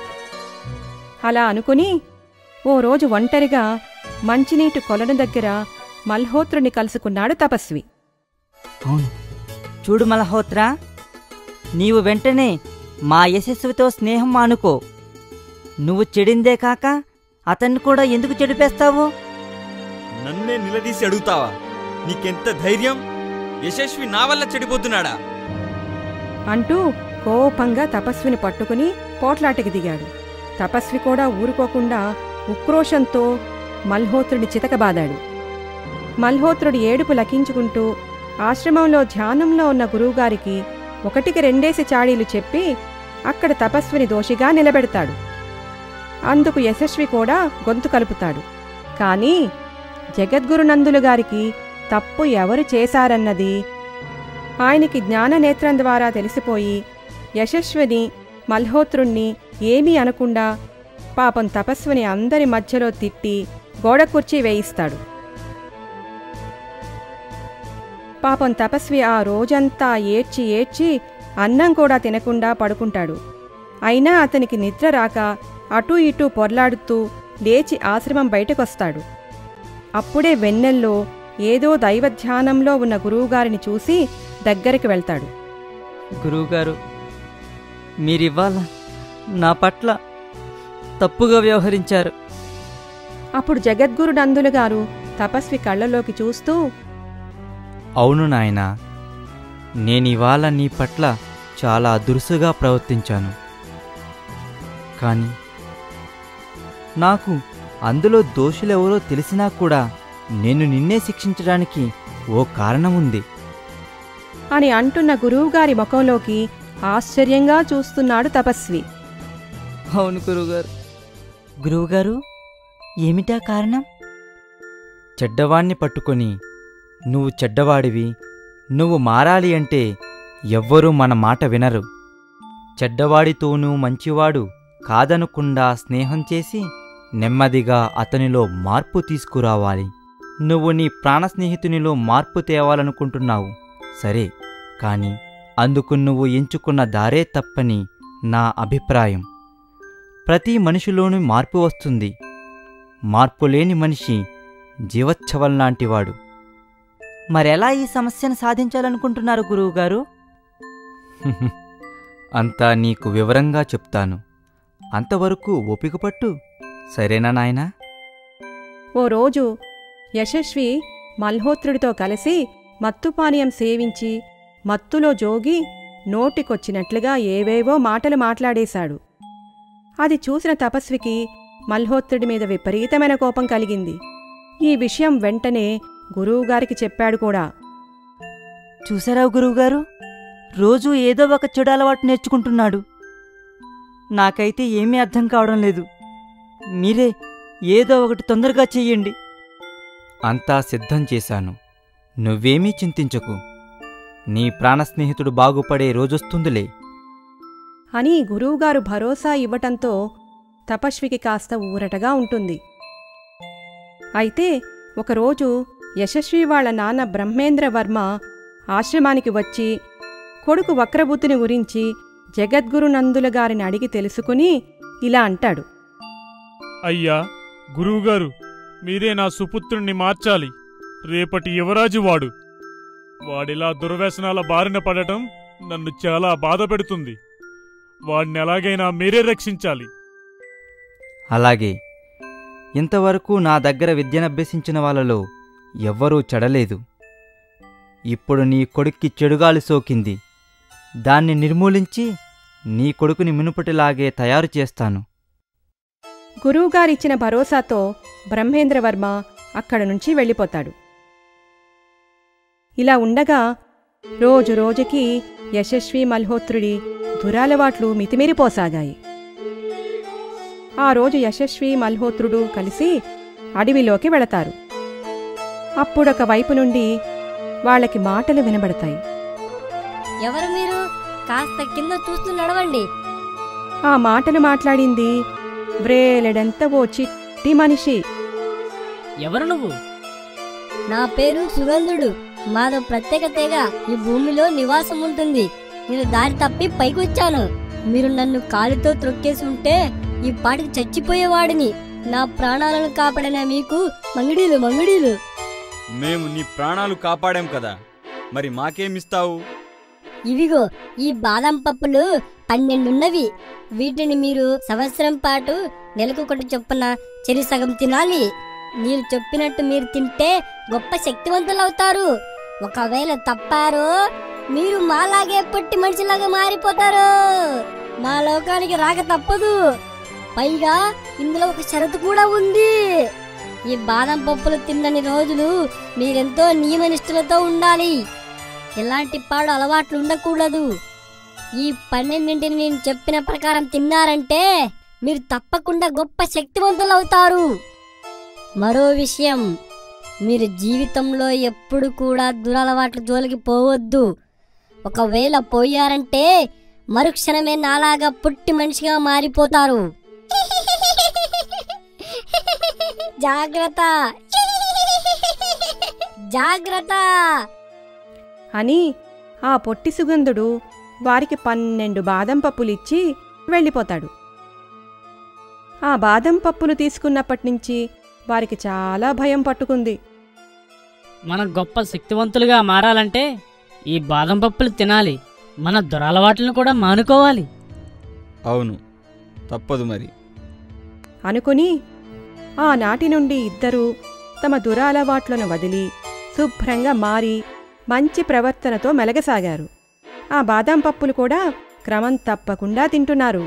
అలా అనుకుని ఓ రోజు ఒంటరిగా మంచినీటి కొలను దగ్గర మల్హోత్రుని కలుసుకున్నాడు తపస్వి అవును చూడు మల్హోత్రా నీవు వెంటనే మా యశస్వితో స్నేహం మానుకో నువ్వు చెడిందే కాక అతన్ని కూడా ఎందుకు చెడిపేస్తావు నన్నే నిలదీసి అడుగుతావా నీకెంత ధైర్యం యశస్వి నా వల్ల చెడిపోతున్నాడా అంటూ కోపంగా తపస్విని పట్టుకుని పోట్లాటకి దిగాడు తపస్వి కూడా ఊరుకోకుండా ఉక్రోషంతో మల్హోత్రుడి చితకబాదాడు మల్హోత్రుడి ఏడుపు లకించుకుంటూ ఆశ్రమంలో ధ్యానంలో ఉన్న గురువుగారికి ఒకటికి రెండేసి చాడీలు చెప్పి అక్కడ తపస్విని దోషిగా నిలబెడతాడు అందుకు యశస్వి కూడా గొంతు కలుపుతాడు కానీ జగద్గురునందులు గారికి తప్పు ఎవరు చేశారన్నది ఆయనకి జ్ఞాననేత్రం ద్వారా తెలిసిపోయి యశస్విని మల్హోత్రుణ్ణి ఏమీ అనకుండా పాపం తపస్విని అందరి మధ్యలో తిట్టి గోడ కుర్చీ వేయిస్తాడు పాపం తపస్వి ఆ రోజంతా ఏడ్చి ఏడ్చి అన్నం కూడా తినకుండా పడుకుంటాడు అయినా అతనికి నిద్ర రాక అటూ ఇటూ పొర్లాడుతూ లేచి ఆశ్రమం బయటకొస్తాడు అప్పుడే వెన్నెల్లో ఏదో దైవధ్యానంలో ఉన్న గురువుగారిని చూసి దగ్గరికి వెళ్తాడు గురువుగారు మీరివ్వాల నా పట్ల తప్పుగా వ్యవహరించారు అప్పుడు జగద్గురు నందులు గారు తపస్వి కళ్ళలోకి చూస్తూ అవును నాయనా నేనివాళ నీ పట్ల చాలా దురుసుగా ప్రవర్తించాను కానీ నాకు అందులో దోషులెవరో తెలిసినా కూడా నేను నిన్నే శిక్షించడానికి ఓ కారణం ఉంది అని అంటున్న గురువుగారి ముఖంలోకి ఆశ్చర్యంగా చూస్తున్నాడు తపస్వి అవును గురువుగారు గురువుగారు ఏమిటా కారణం చెడ్డవాణ్ణి పట్టుకొని నువ్వు చెడ్డవాడివి నువ్వు మారాలి అంటే ఎవ్వరూ మన మాట వినరు చెడ్డవాడితోనూ మంచివాడు కాదనకుండా స్నేహం చేసి నెమ్మదిగా అతనిలో మార్పు తీసుకురావాలి నువ్వు నీ ప్రాణ స్నేహితునిలో మార్పు తేవాలనుకుంటున్నావు సరే కాని అందుకు నువ్వు ఎంచుకున్న దారే తప్పని నా అభిప్రాయం ప్రతి మనిషిలోనూ మార్పు వస్తుంది మార్పు లేని మనిషి జీవచ్ఛవంలాంటివాడు మరెలా ఈ సమస్యను సాధించాలనుకుంటున్నారు గురువుగారు అంతా నీకు వివరంగా చెప్తాను అంతవరకు ఓపిక పట్టు సరేనా నాయనా ఓ రోజు యశస్వి మల్హోత్రుడితో కలిసి మత్తుపానీయం సేవించి మత్తులో జోగి నోటికొచ్చినట్లుగా ఏవేవో మాటలు మాట్లాడేశాడు అది చూసిన తపస్వికి మల్హోత్రుడి మీద విపరీతమైన కోపం కలిగింది ఈ విషయం వెంటనే గురువుగారికి చెప్పాడు కూడా చూసారా గురువుగారు రోజూ ఏదో ఒక చెడు అలవాటు నేర్చుకుంటున్నాడు నాకైతే ఏమీ అర్థం కావడం లేదు మీరే ఏదో ఒకటి తొందరగా చెయ్యండి అంతా సిద్ధం చేశాను నువ్వేమీ చింతించకు నీ ప్రాణ స్నేహితుడు బాగుపడే రోజొస్తుందిలే అని గురువుగారు భరోసా ఇవ్వటంతో తపస్వికి కాస్త ఊరటగా ఉంటుంది అయితే ఒకరోజు యశస్వి వాళ్ళ నాన్న బ్రహ్మేంద్ర వర్మ ఆశ్రమానికి వచ్చి కొడుకు వక్రబుద్ధిని గురించి జగద్గురునందుల గారిని అడిగి తెలుసుకుని ఇలా అంటాడు అయ్యా గురువుగారు మీరే నా సుపుత్రుణ్ణి మార్చాలి రేపటి యువరాజు వాడు వాడిలా దుర్వ్యసనాల బారిన పడటం నన్ను చాలా బాధ పెడుతుంది వాడిని ఎలాగైనా మీరే రక్షించాలి అలాగే ఇంతవరకు నా దగ్గర విద్యనభ్యసించిన వాళ్ళలో ఎవ్వరూ చెడలేదు ఇప్పుడు నీ కొడుక్కి చెడుగాలి సోకింది దాన్ని నిర్మూలించి నీ కొడుకుని మునుపటిలాగే తయారు చేస్తాను గురువుగారిచ్చిన భరోసాతో బ్రహ్మేంద్రవర్మ అక్కడ నుంచి వెళ్ళిపోతాడు ఇలా ఉండగా రోజు రోజుకి యశస్వి మల్హోత్రుడి దురలవాట్లు మితిమీరిపోసాగాయి ఆ రోజు యశస్వి మల్హోత్రుడు కలిసి అడవిలోకి వెళతారు అప్పుడొక వైపు నుండి వాళ్ళకి మాటలు వినబడతాయి ఎవరు మీరు కాస్త కింద చూస్తూ నడవండి ఆ మాటలు మాట్లాడింది వ్రేలెడంత ఓ చిట్టి మనిషి ఎవరు నువ్వు నా పేరు సుగంధుడు మాదో ప్రత్యేక తెగ ఈ భూమిలో నివాసం ఉంటుంది నేను దారి తప్పి పైకొచ్చాను మీరు నన్ను కాలితో త్రొక్కేసి ఉంటే ఈ పాటికి చచ్చిపోయేవాడిని నా ప్రాణాలను కాపాడిన మీకు మంగిడీలు మంగిడీలు మేము నీ ప్రాణాలు కాపాడాం కదా మరి మాకేమిస్తావు ఇవిగో ఈ బాదం పప్పులు పన్నెండున్నవి వీటిని మీరు సంవత్సరం పాటు నెలకొకటి చొప్పున చెరి సగం తినాలి మీరు చెప్పినట్టు మీరు తింటే గొప్ప శక్తివంతులవుతారు ఒకవేళ తప్పారో మీరు మాలాగే పొట్టి మనిషిలాగా మారిపోతారు మా లోకానికి రాక తప్పదు పైగా ఇందులో ఒక షరతు కూడా ఉంది ఈ బాదం పప్పులు తిన్నని రోజులు మీరెంతో నియమనిష్ఠులతో ఉండాలి ఎలాంటి పాడు అలవాట్లు ఉండకూడదు ఈ పన్నెండింటిని నేను చెప్పిన ప్రకారం తిన్నారంటే మీరు తప్పకుండా గొప్ప శక్తివంతులు అవుతారు మరో విషయం మీరు జీవితంలో ఎప్పుడు కూడా దురలవాట్ల జోలికి పోవద్దు ఒకవేళ పోయారంటే మరుక్షణమే నాలాగా పుట్టి మనిషిగా మారిపోతారు జాగ్రత్త జాగ్రత్త అని ఆ పొట్టి సుగంధుడు వారికి పన్నెండు బాదం పప్పులిచ్చి వెళ్ళిపోతాడు ఆ బాదం పప్పులు తీసుకున్నప్పటినుంచి వారికి చాలా భయం పట్టుకుంది మనం గొప్ప శక్తివంతులుగా మారాలంటే ఈ బాదం పప్పులు తినాలి మన దురలవాట్లను కూడా మానుకోవాలి అవును తప్పదు మరి అనుకుని ఆనాటి నుండి ఇద్దరూ తమ దురాలవాట్లను వదిలి శుభ్రంగా మారి మంచి ప్రవర్తనతో మెలగసాగారు ఆ బాదం పప్పులు కూడా క్రమం తప్పకుండా తింటున్నారు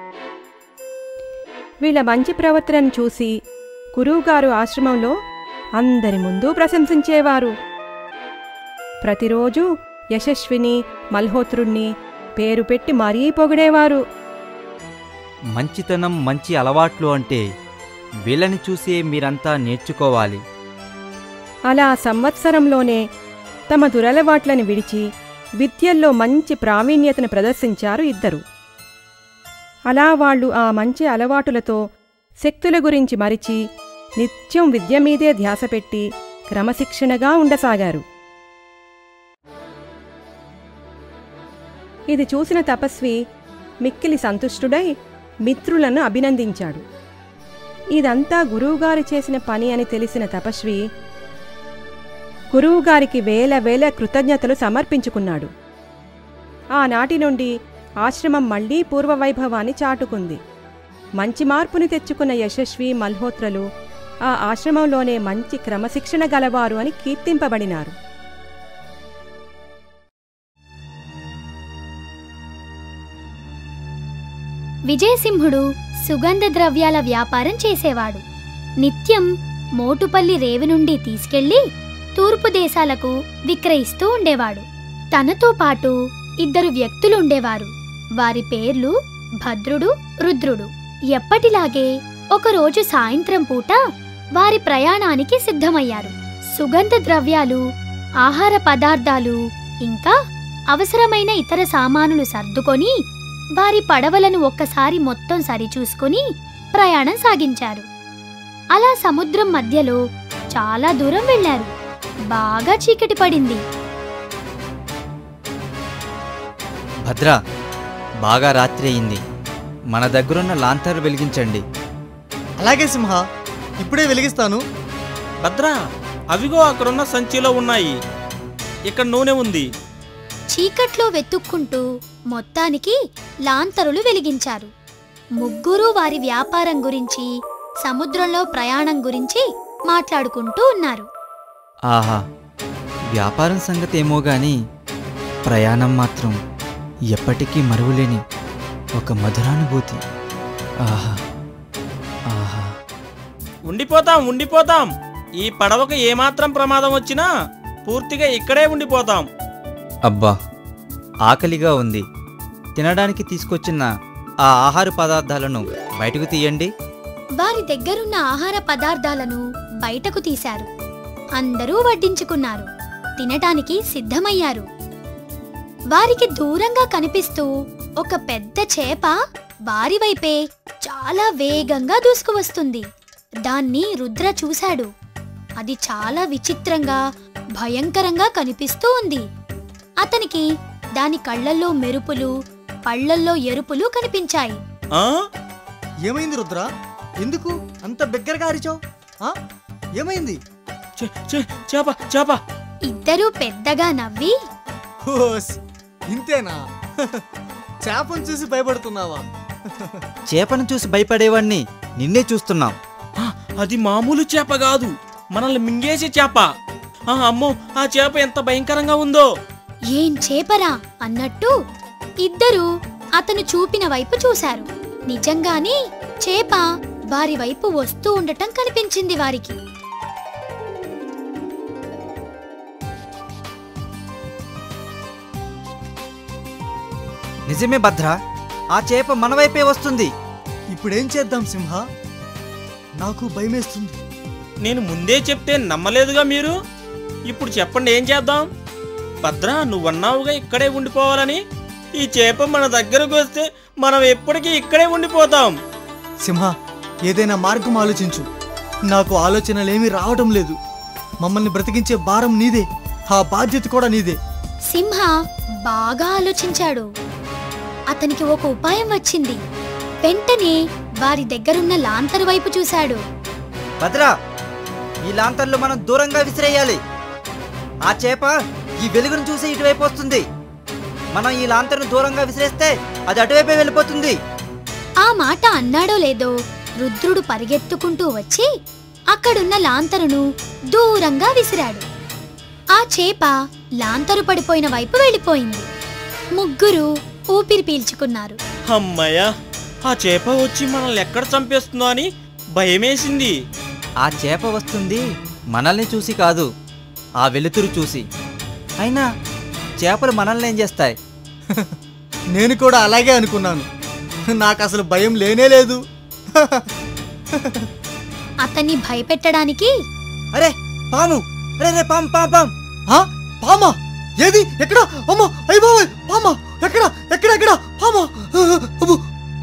వీళ్ళ మంచి ప్రవర్తనను చూసి గురువుగారు ఆశ్రమంలో అందరి ముందు ప్రశంసించేవారు ప్రతిరోజు యశస్విని మల్హోత్రుణ్ణి పేరు పెట్టి మరీ పొగిడేవారు మంచితనం మంచి అలవాట్లు అంటే వీళ్ళని చూసే మీరంతా నేర్చుకోవాలి అలా సంవత్సరంలోనే తమ దురలవాట్లను విడిచి విద్యల్లో మంచి ప్రావీణ్యతను ప్రదర్శించారు ఇద్దరు అలా వాళ్ళు ఆ మంచి అలవాటులతో శక్తుల గురించి మరిచి నిత్యం విద్య మీదే ధ్యాస పెట్టి క్రమశిక్షణగా ఉండసాగారు ఇది చూసిన తపస్వి మిక్కిలి సంతుష్టుడై మిత్రులను అభినందించాడు ఇదంతా గురువుగారు చేసిన పని అని తెలిసిన తపస్వి గురువుగారికి వేల వేల కృతజ్ఞతలు సమర్పించుకున్నాడు ఆనాటి నుండి ఆశ్రమం మళ్లీ పూర్వవైభవాన్ని చాటుకుంది మంచి మార్పుని తెచ్చుకున్న యశస్వి మల్హోత్రలు ఆ ఆశ్రమంలోనే మంచి క్రమశిక్షణ గలవారు అని కీర్తింపబడినారు విజయసింహుడు సుగంధ ద్రవ్యాల వ్యాపారం చేసేవాడు నిత్యం మోటుపల్లి రేవు నుండి తీసుకెళ్లి తూర్పు దేశాలకు విక్రయిస్తూ ఉండేవాడు తనతో పాటు ఇద్దరు వ్యక్తులుండేవారు వారి పేర్లు భద్రుడు రుద్రుడు ఎప్పటిలాగే ఒకరోజు సాయంత్రం పూట వారి ప్రయాణానికి సిద్ధమయ్యారు సుగంధ ద్రవ్యాలు ఆహార పదార్థాలు ఇంకా అవసరమైన ఇతర సామానులు సర్దుకొని వారి పడవలను ఒక్కసారి మొత్తం సరిచూసుకొని ప్రయాణం సాగించారు అలా సముద్రం మధ్యలో చాలా దూరం వెళ్లారు బాగా చీకటి పడింది భద్ర బాగా రాత్రి అయింది మన దగ్గరున్న లాంతర్ వెలిగించండి అలాగే సింహ ఇప్పుడే వెలిగిస్తాను భద్రా అవిగో అక్కడున్న సంచిలో ఉన్నాయి ఇక్కడ నూనె ఉంది చీకట్లో వెతుక్కుంటూ మొత్తానికి లాంతరులు వెలిగించారు ముగ్గురు వారి వ్యాపారం గురించి సముద్రంలో ప్రయాణం గురించి మాట్లాడుకుంటూ ఉన్నారు ఆహా వ్యాపారం సంగతి ఏమో గాని ప్రయాణం మాత్రం ఎప్పటికీ మరువలేని ఒక మధురానుభూతి ఆహా ఆహా ఉండిపోతాం ఉండిపోతాం ఈ పడవకు ఏమాత్రం ప్రమాదం వచ్చినా పూర్తిగా ఇక్కడే ఉండిపోతాం అబ్బా ఆకలిగా ఉంది తినడానికి తీసుకొచ్చిన ఆ ఆహార పదార్థాలను బయటకు తీయండి వారి దగ్గరున్న ఆహార పదార్థాలను బయటకు తీశారు అందరూ వడ్డించుకున్నారు తినటానికి సిద్ధమయ్యారు వారికి దూరంగా కనిపిస్తూ ఒక పెద్ద చేప వారి వైపే చాలా వేగంగా దూసుకువస్తుంది దాన్ని రుద్ర చూశాడు అది చాలా విచిత్రంగా భయంకరంగా కనిపిస్తూ ఉంది అతనికి దాని కళ్ళల్లో మెరుపులు పళ్ళల్లో ఎరుపులు కనిపించాయి ఏమైంది రుద్ర ఎందుకు అంత బిగ్గరగా అరిచావు ఆ? ఏమైంది చేప చేప ఇద్దరూ పెద్దగా నవ్వి హోస్, ఇంతేనా చేపను చూసి భయపడుతున్నావా చేపను చూసి భయపడేవాణ్ణి నిన్నే చూస్తున్నాం అది మామూలు చేప కాదు మనల్ని మింగేసే చేప ఆ, అమ్మో ఆ చేప ఎంత భయంకరంగా ఉందో ఏం చేపరా అన్నట్టు ఇద్దరూ అతను చూపిన వైపు చూశారు నిజంగానే చేప వారి వైపు వస్తూ ఉండటం కనిపించింది వారికి నిజమే భద్ర ఆ చేప మన వైపే వస్తుంది ఇప్పుడేం చేద్దాం సింహ నాకు భయమేస్తుంది నేను ముందే చెప్తే నమ్మలేదుగా మీరు ఇప్పుడు చెప్పండి ఏం చేద్దాం భద్ర నువ్వన్నావుగా ఇక్కడే ఉండిపోవాలని ఈ చేప మన దగ్గరకు వస్తే మనం ఎప్పటికీ ఇక్కడే ఉండిపోతాం సింహ ఏదైనా మార్గం ఆలోచించు నాకు ఆలోచనలేమీ రావడం లేదు మమ్మల్ని బ్రతికించే భారం నీదే ఆ బాధ్యత కూడా నీదే సింహ బాగా ఆలోచించాడు అతనికి ఒక ఉపాయం వచ్చింది వెంటనే వారి దగ్గరున్న లాంతరు వైపు చూశాడు భద్ర ఈ లాంతర్లు మనం దూరంగా విసిరేయాలి ఆ చేప ఈ వెలుగును చూసి ఇటువైపు వస్తుంది మనం ఈ లాంతర్ను దూరంగా విసిరేస్తే అది అటువైపే వెళ్ళిపోతుంది ఆ మాట అన్నాడో లేదో రుద్రుడు పరిగెత్తుకుంటూ వచ్చి అక్కడున్న లాంతరును దూరంగా విసిరాడు ఆ చేప లాంతరు పడిపోయిన వైపు వెళ్ళిపోయింది ముగ్గురు ఊపిరి పీల్చుకున్నారు అమ్మయ్యా ఆ చేప వచ్చి మనల్ని ఎక్కడ చంపేస్తుందో అని భయమేసింది ఆ చేప వస్తుంది మనల్ని చూసి కాదు ఆ వెలుతురు చూసి అయినా చేపలు మనల్ని ఏం చేస్తాయి నేను కూడా అలాగే అనుకున్నాను నాకు అసలు భయం లేనే లేదు అతన్ని భయపెట్టడానికి అరే పాము అరే రే పాము పాము పాము ఆ? పామా ఏది ఎక్కడ అమ్మా అయ్య బాబోయ్ పామా ఎక్కడ ఎక్కడ ఎక్కడ పామా అబ్బో.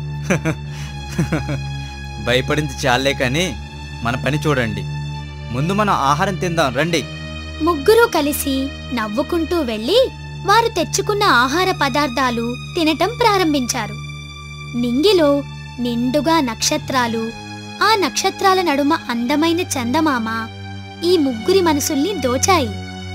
భయపడింది చాలే కానీ మన పని చూడండి ముందు మనం ఆహారం తిందాం రండి ముగ్గురు కలిసి నవ్వుకుంటూ వెళ్ళి వారు తెచ్చుకున్న ఆహార పదార్థాలు తినటం ప్రారంభించారు నింగిలో నిండుగా నక్షత్రాలు ఆ నక్షత్రాల నడుమ అందమైన చందమామ ఈ ముగ్గురి మనసుల్ని దోచాయి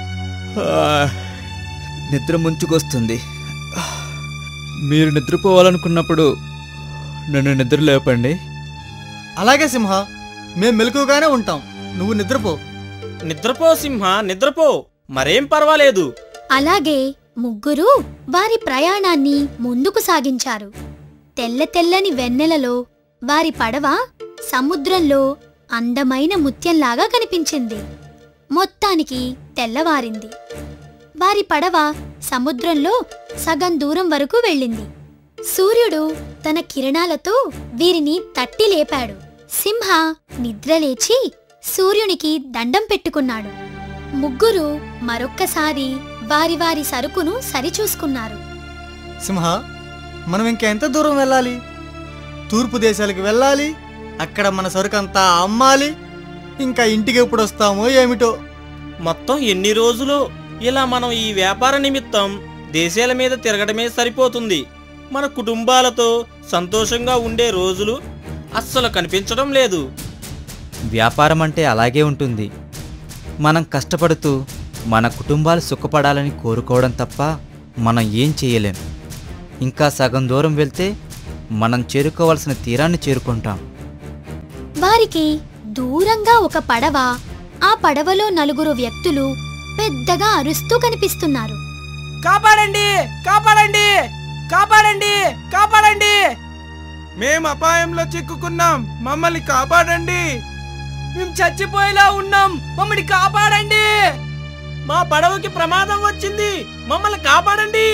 నిద్ర ముంచుకొస్తుంది మీరు నిద్రపోవాలనుకున్నప్పుడు నన్ను నిద్ర లేపండి అలాగే సింహ మేం మెలకుగానే ఉంటాం నువ్వు నిద్రపో నిద్రపో సింహ నిద్రపో మరేం పర్వాలేదు అలాగే ముగ్గురు వారి ప్రయాణాన్ని ముందుకు సాగించారు తెల్ల తెల్లని వెన్నెలలో వారి పడవ సముద్రంలో అందమైన ముత్యంలాగా కనిపించింది మొత్తానికి తెల్లవారింది వారి పడవ సముద్రంలో సగం దూరం వరకు వెళ్ళింది సూర్యుడు తన కిరణాలతో వీరిని తట్టి లేపాడు సింహ నిద్రలేచి సూర్యునికి దండం పెట్టుకున్నాడు ముగ్గురు మరొక్కసారి వారి వారి సరుకును సరిచూసుకున్నారు సింహ మనం ఇంకా ఎంత దూరం వెళ్ళాలి తూర్పు దేశాలకు వెళ్ళాలి అక్కడ మన సరుకంతా అమ్మాలి ఇంకా ఇంటికి ఎప్పుడు వస్తామో ఏమిటో మొత్తం ఎన్ని రోజులు ఇలా మనం ఈ వ్యాపార నిమిత్తం దేశాల మీద తిరగడమే సరిపోతుంది మన కుటుంబాలతో సంతోషంగా ఉండే రోజులు అస్సలు కనిపించడం లేదు వ్యాపారం అంటే అలాగే ఉంటుంది మనం కష్టపడుతూ మన కుటుంబాలు సుఖపడాలని కోరుకోవడం తప్ప మనం ఏం చేయలేం ఇంకా సగం దూరం వెళ్తే మనం చేరుకోవాల్సిన తీరాన్ని చేరుకుంటాం వారికి దూరంగా ఒక పడవ ఆ పడవలో నలుగురు వ్యక్తులు పెద్దగా అరుస్తూ కనిపిస్తున్నారు కాపాడండి కాపాడండి కాపాడండి కాపాడండి మేం అపాయంలో చిక్కుకున్నాం మమ్మల్ని కాపాడండి మేము చచ్చిపోయేలా ఉన్నాం మమ్మల్ని కాపాడండి మా పడవకి ప్రమాదం వచ్చింది మమ్మల్ని కాపాడండి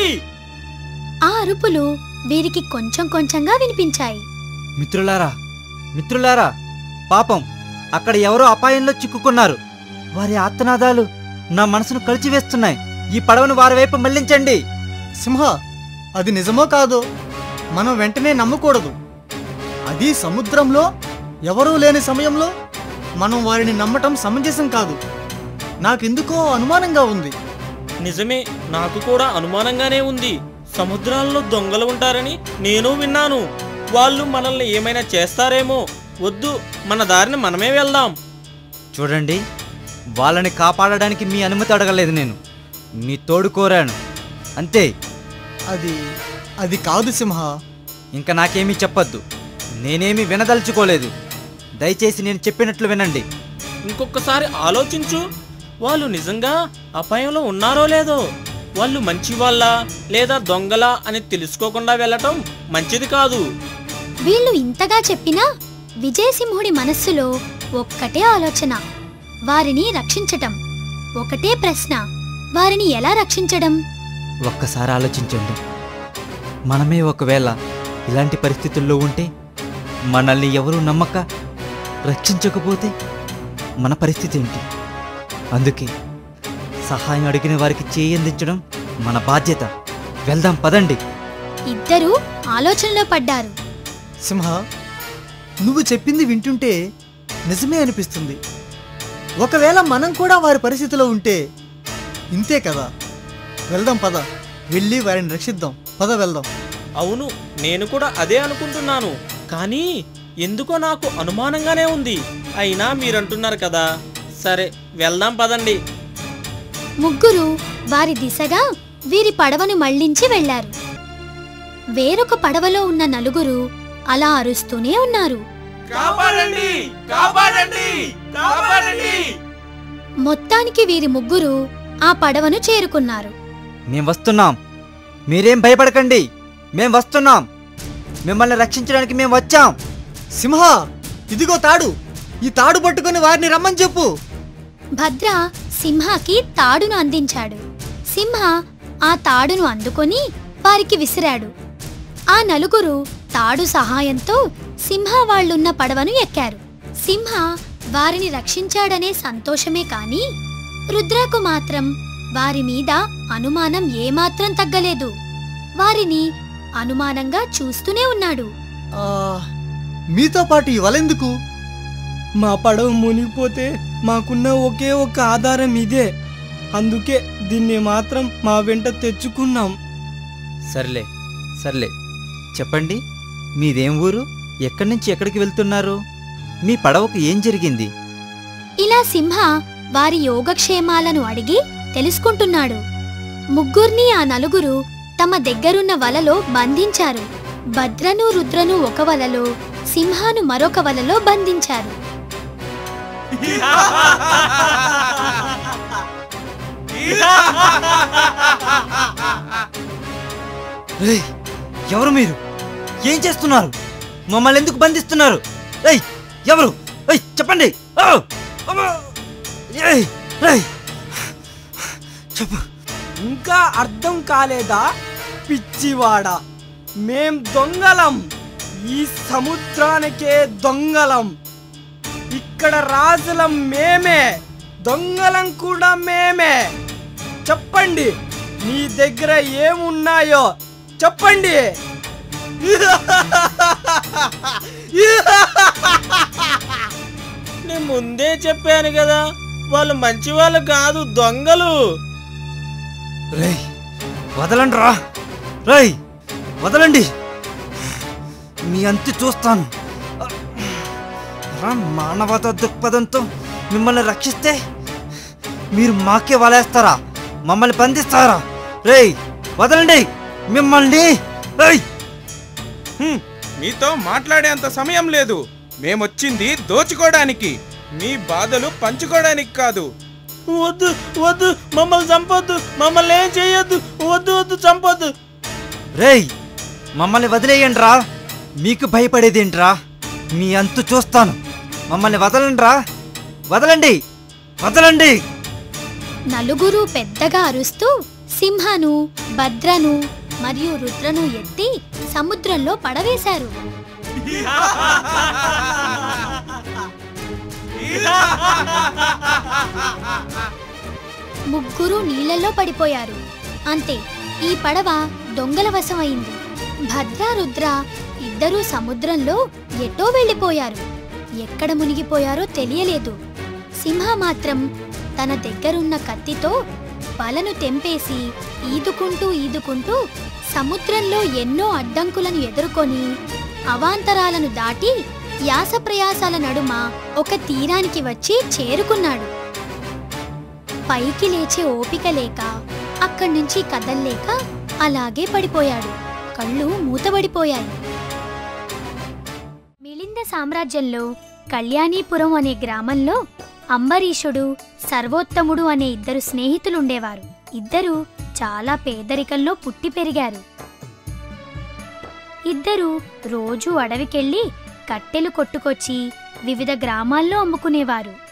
ఆ అరుపులు వీరికి కొంచెం కొంచెంగా వినిపించాయి మిత్రులారా మిత్రులారా పాపం అక్కడ ఎవరో అపాయంలో చిక్కుకున్నారు వారి ఆర్తనాదాలు నా మనసును కలిచివేస్తున్నాయి ఈ పడవను వారి వైపు మళ్లించండి సింహ అది నిజమో కాదో మనం వెంటనే నమ్మకూడదు అది సముద్రంలో ఎవరూ లేని సమయంలో మనం వారిని నమ్మటం సమంజసం కాదు నాకెందుకో అనుమానంగా ఉంది నిజమే నాకు కూడా అనుమానంగానే ఉంది సముద్రాల్లో దొంగలు ఉంటారని నేను విన్నాను వాళ్ళు మనల్ని ఏమైనా చేస్తారేమో వద్దు మన దారిని మనమే వెళ్దాం చూడండి వాళ్ళని కాపాడడానికి మీ అనుమతి అడగలేదు నేను మీ తోడు కోరాను అంతే అది అది కాదు సింహ ఇంకా నాకేమీ చెప్పొద్దు నేనేమీ వినదలుచుకోలేదు దయచేసి నేను చెప్పినట్లు వినండి ఇంకొకసారి ఆలోచించు వాళ్ళు నిజంగా అపాయంలో ఉన్నారో లేదో వాళ్ళు మంచి వాళ్ళ లేదా దొంగలా అని తెలుసుకోకుండా వెళ్ళటం మంచిది కాదు వీళ్ళు ఇంతగా చెప్పినా విజయసింహుడి మనస్సులో ఒక్కటే ఆలోచన వారిని రక్షించటం ఒకటే ప్రశ్న వారిని ఎలా రక్షించడం ఒక్కసారి ఆలోచించండి మనమే ఒకవేళ ఇలాంటి పరిస్థితుల్లో ఉంటే మనల్ని ఎవరూ నమ్మక రక్షించకపోతే మన పరిస్థితి ఏంటి అందుకే సహాయం అడిగిన వారికి చేయి అందించడం మన బాధ్యత వెళ్దాం పదండి ఇద్దరూ ఆలోచనలో పడ్డారు సింహ నువ్వు చెప్పింది వింటుంటే నిజమే అనిపిస్తుంది ఒకవేళ మనం కూడా వారి పరిస్థితిలో ఉంటే ఇంతే కదా వెళ్దాం పద వెళ్ళి వారిని రక్షిద్దాం పద వెళ్దాం అవును నేను కూడా అదే అనుకుంటున్నాను కానీ ఎందుకో నాకు అనుమానంగానే ఉంది అయినా మీరంటున్నారు కదా సరే వెళ్దాం పదండి ముగ్గురు వారి దిశగా వీరి పడవను మళ్లించి వెళ్లారు వేరొక పడవలో ఉన్న నలుగురు అలా అరుస్తూనే ఉన్నారు కాపాడండి కాపాడండి కాపాడండి మొత్తానికి వీరి ముగ్గురు ఆ పడవను చేరుకున్నారు మేం వస్తున్నాం మీరేం భయపడకండి మేం వస్తున్నాం మిమ్మల్ని రక్షించడానికి మేము వచ్చాం సింహ ఇదిగో తాడు ఈ తాడు పట్టుకుని వారిని రమ్మని చెప్పు భద్ర సింహకి తాడును అందించాడు సింహ ఆ తాడును అందుకొని వారికి విసిరాడు ఆ నలుగురు తాడు సహాయంతో సింహ వాళ్ళున్న పడవను ఎక్కారు సింహ వారిని రక్షించాడనే సంతోషమే కాని రుద్రకు మాత్రం వారి మీద అనుమానం ఏమాత్రం తగ్గలేదు వారిని అనుమానంగా చూస్తూనే ఉన్నాడు ఆ, మీతో పాటు ఈ వలెందుకు మా పడవ మునిగిపోతే మాకున్న ఒకే ఒక్క ఆధారం ఇదే అందుకే దీన్ని మాత్రం మా వెంట తెచ్చుకున్నాం సర్లే సర్లే చెప్పండి మీదేం ఊరు ఎక్కడి నుంచి ఎక్కడికి వెళ్తున్నారు మీ పడవకు ఏం జరిగింది ఇలా సింహ వారి యోగక్షేమాలను అడిగి తెలుసుకుంటున్నాడు ముగ్గుర్ని ఆ నలుగురు తమ దగ్గరున్న వలలో బంధించారు భద్రను రుద్రను ఒక వలలో సింహాను మరొక వలలో బంధించారు రేయ్, ఎవరు మీరు ఏం చేస్తున్నారు మమ్మల్ని ఎందుకు బంధిస్తున్నారు ఏయ్ ఎవరు ఏయ్ చెప్పండి ఓ! అమ్మా! ఏయ్! ఏయ్! చెప్పు ఇంకా అర్థం కాలేదా పిచ్చివాడా మేం దొంగలం ఈ సముద్రానికే దొంగలం ఇక్కడ రాజులం మేమే దొంగలం కూడా మేమే చెప్పండి మీ దగ్గర ఏమున్నాయో చెప్పండి నేను ముందే చెప్పాను కదా వాళ్ళు మంచి వాళ్ళు కాదు దొంగలు రేయ్ వదలండి రా రేయ్ వదలండి మీ అంతు చూస్తాను రా మానవత దృక్పథంతో మిమ్మల్ని రక్షిస్తే మీరు మాకే వలేస్తారా మమ్మల్ని బంధిస్తారా రేయ్ వదలండి మిమ్మల్ని రేయ్ హ్మ్, మీతో మాట్లాడేంత సమయం లేదు మేమొచ్చింది దోచుకోవడానికి మీ బాధలు పంచుకోవడానికి కాదు వద్దు వద్దు మమ్మల్ని చంపొద్దు మమ్మల్ని ఏం చేయొద్దు వద్దు వద్దు చంపొద్దు రేయ్ మమ్మల్ని వదిలేయండి రా మీకు భయపడేదేంట్రా మీ అంతు చూస్తాను మమ్మల్ని వదలండి రా వదలండి వదలండి నలుగురు పెద్దగా అరుస్తూ సింహను భద్రను మరియు రుద్రను ఎత్తి సముద్రంలో పడవేశారు ముగ్గురు నీళ్ళల్లో పడిపోయారు అంతే ఈ పడవ దొంగల వశం అయింది భద్ర రుద్ర ఇద్దరూ సముద్రంలో ఎటో వెళ్ళిపోయారు ఎక్కడ మునిగిపోయారో తెలియలేదు సింహ మాత్రం తన దగ్గరున్న కత్తితో వలను తెంపేసి ఈదుకుంటూ ఈదుకుంటూ సముద్రంలో ఎన్నో అడ్డంకులను ఎదుర్కొని అవాంతరాలను దాటి యాసప్రయాసాల నడుమ ఒక తీరానికి వచ్చి చేరుకున్నాడు పైకి లేచే ఓపిక లేక అక్కడి నుంచి కదల్లేక అలాగే పడిపోయాడు కళ్ళు మూతబడిపోయాయి మిళింద సామ్రాజ్యంలో కళ్యాణీపురం అనే గ్రామంలో అంబరీషుడు సర్వోత్తముడు అనే ఇద్దరు స్నేహితులుండేవారు ఇద్దరు చాలా పేదరికంలో పుట్టి పెరిగారు ఇద్దరు రోజూ అడవికెళ్ళి కట్టెలు కొట్టుకొచ్చి వివిధ గ్రామాల్లో అమ్ముకునేవారు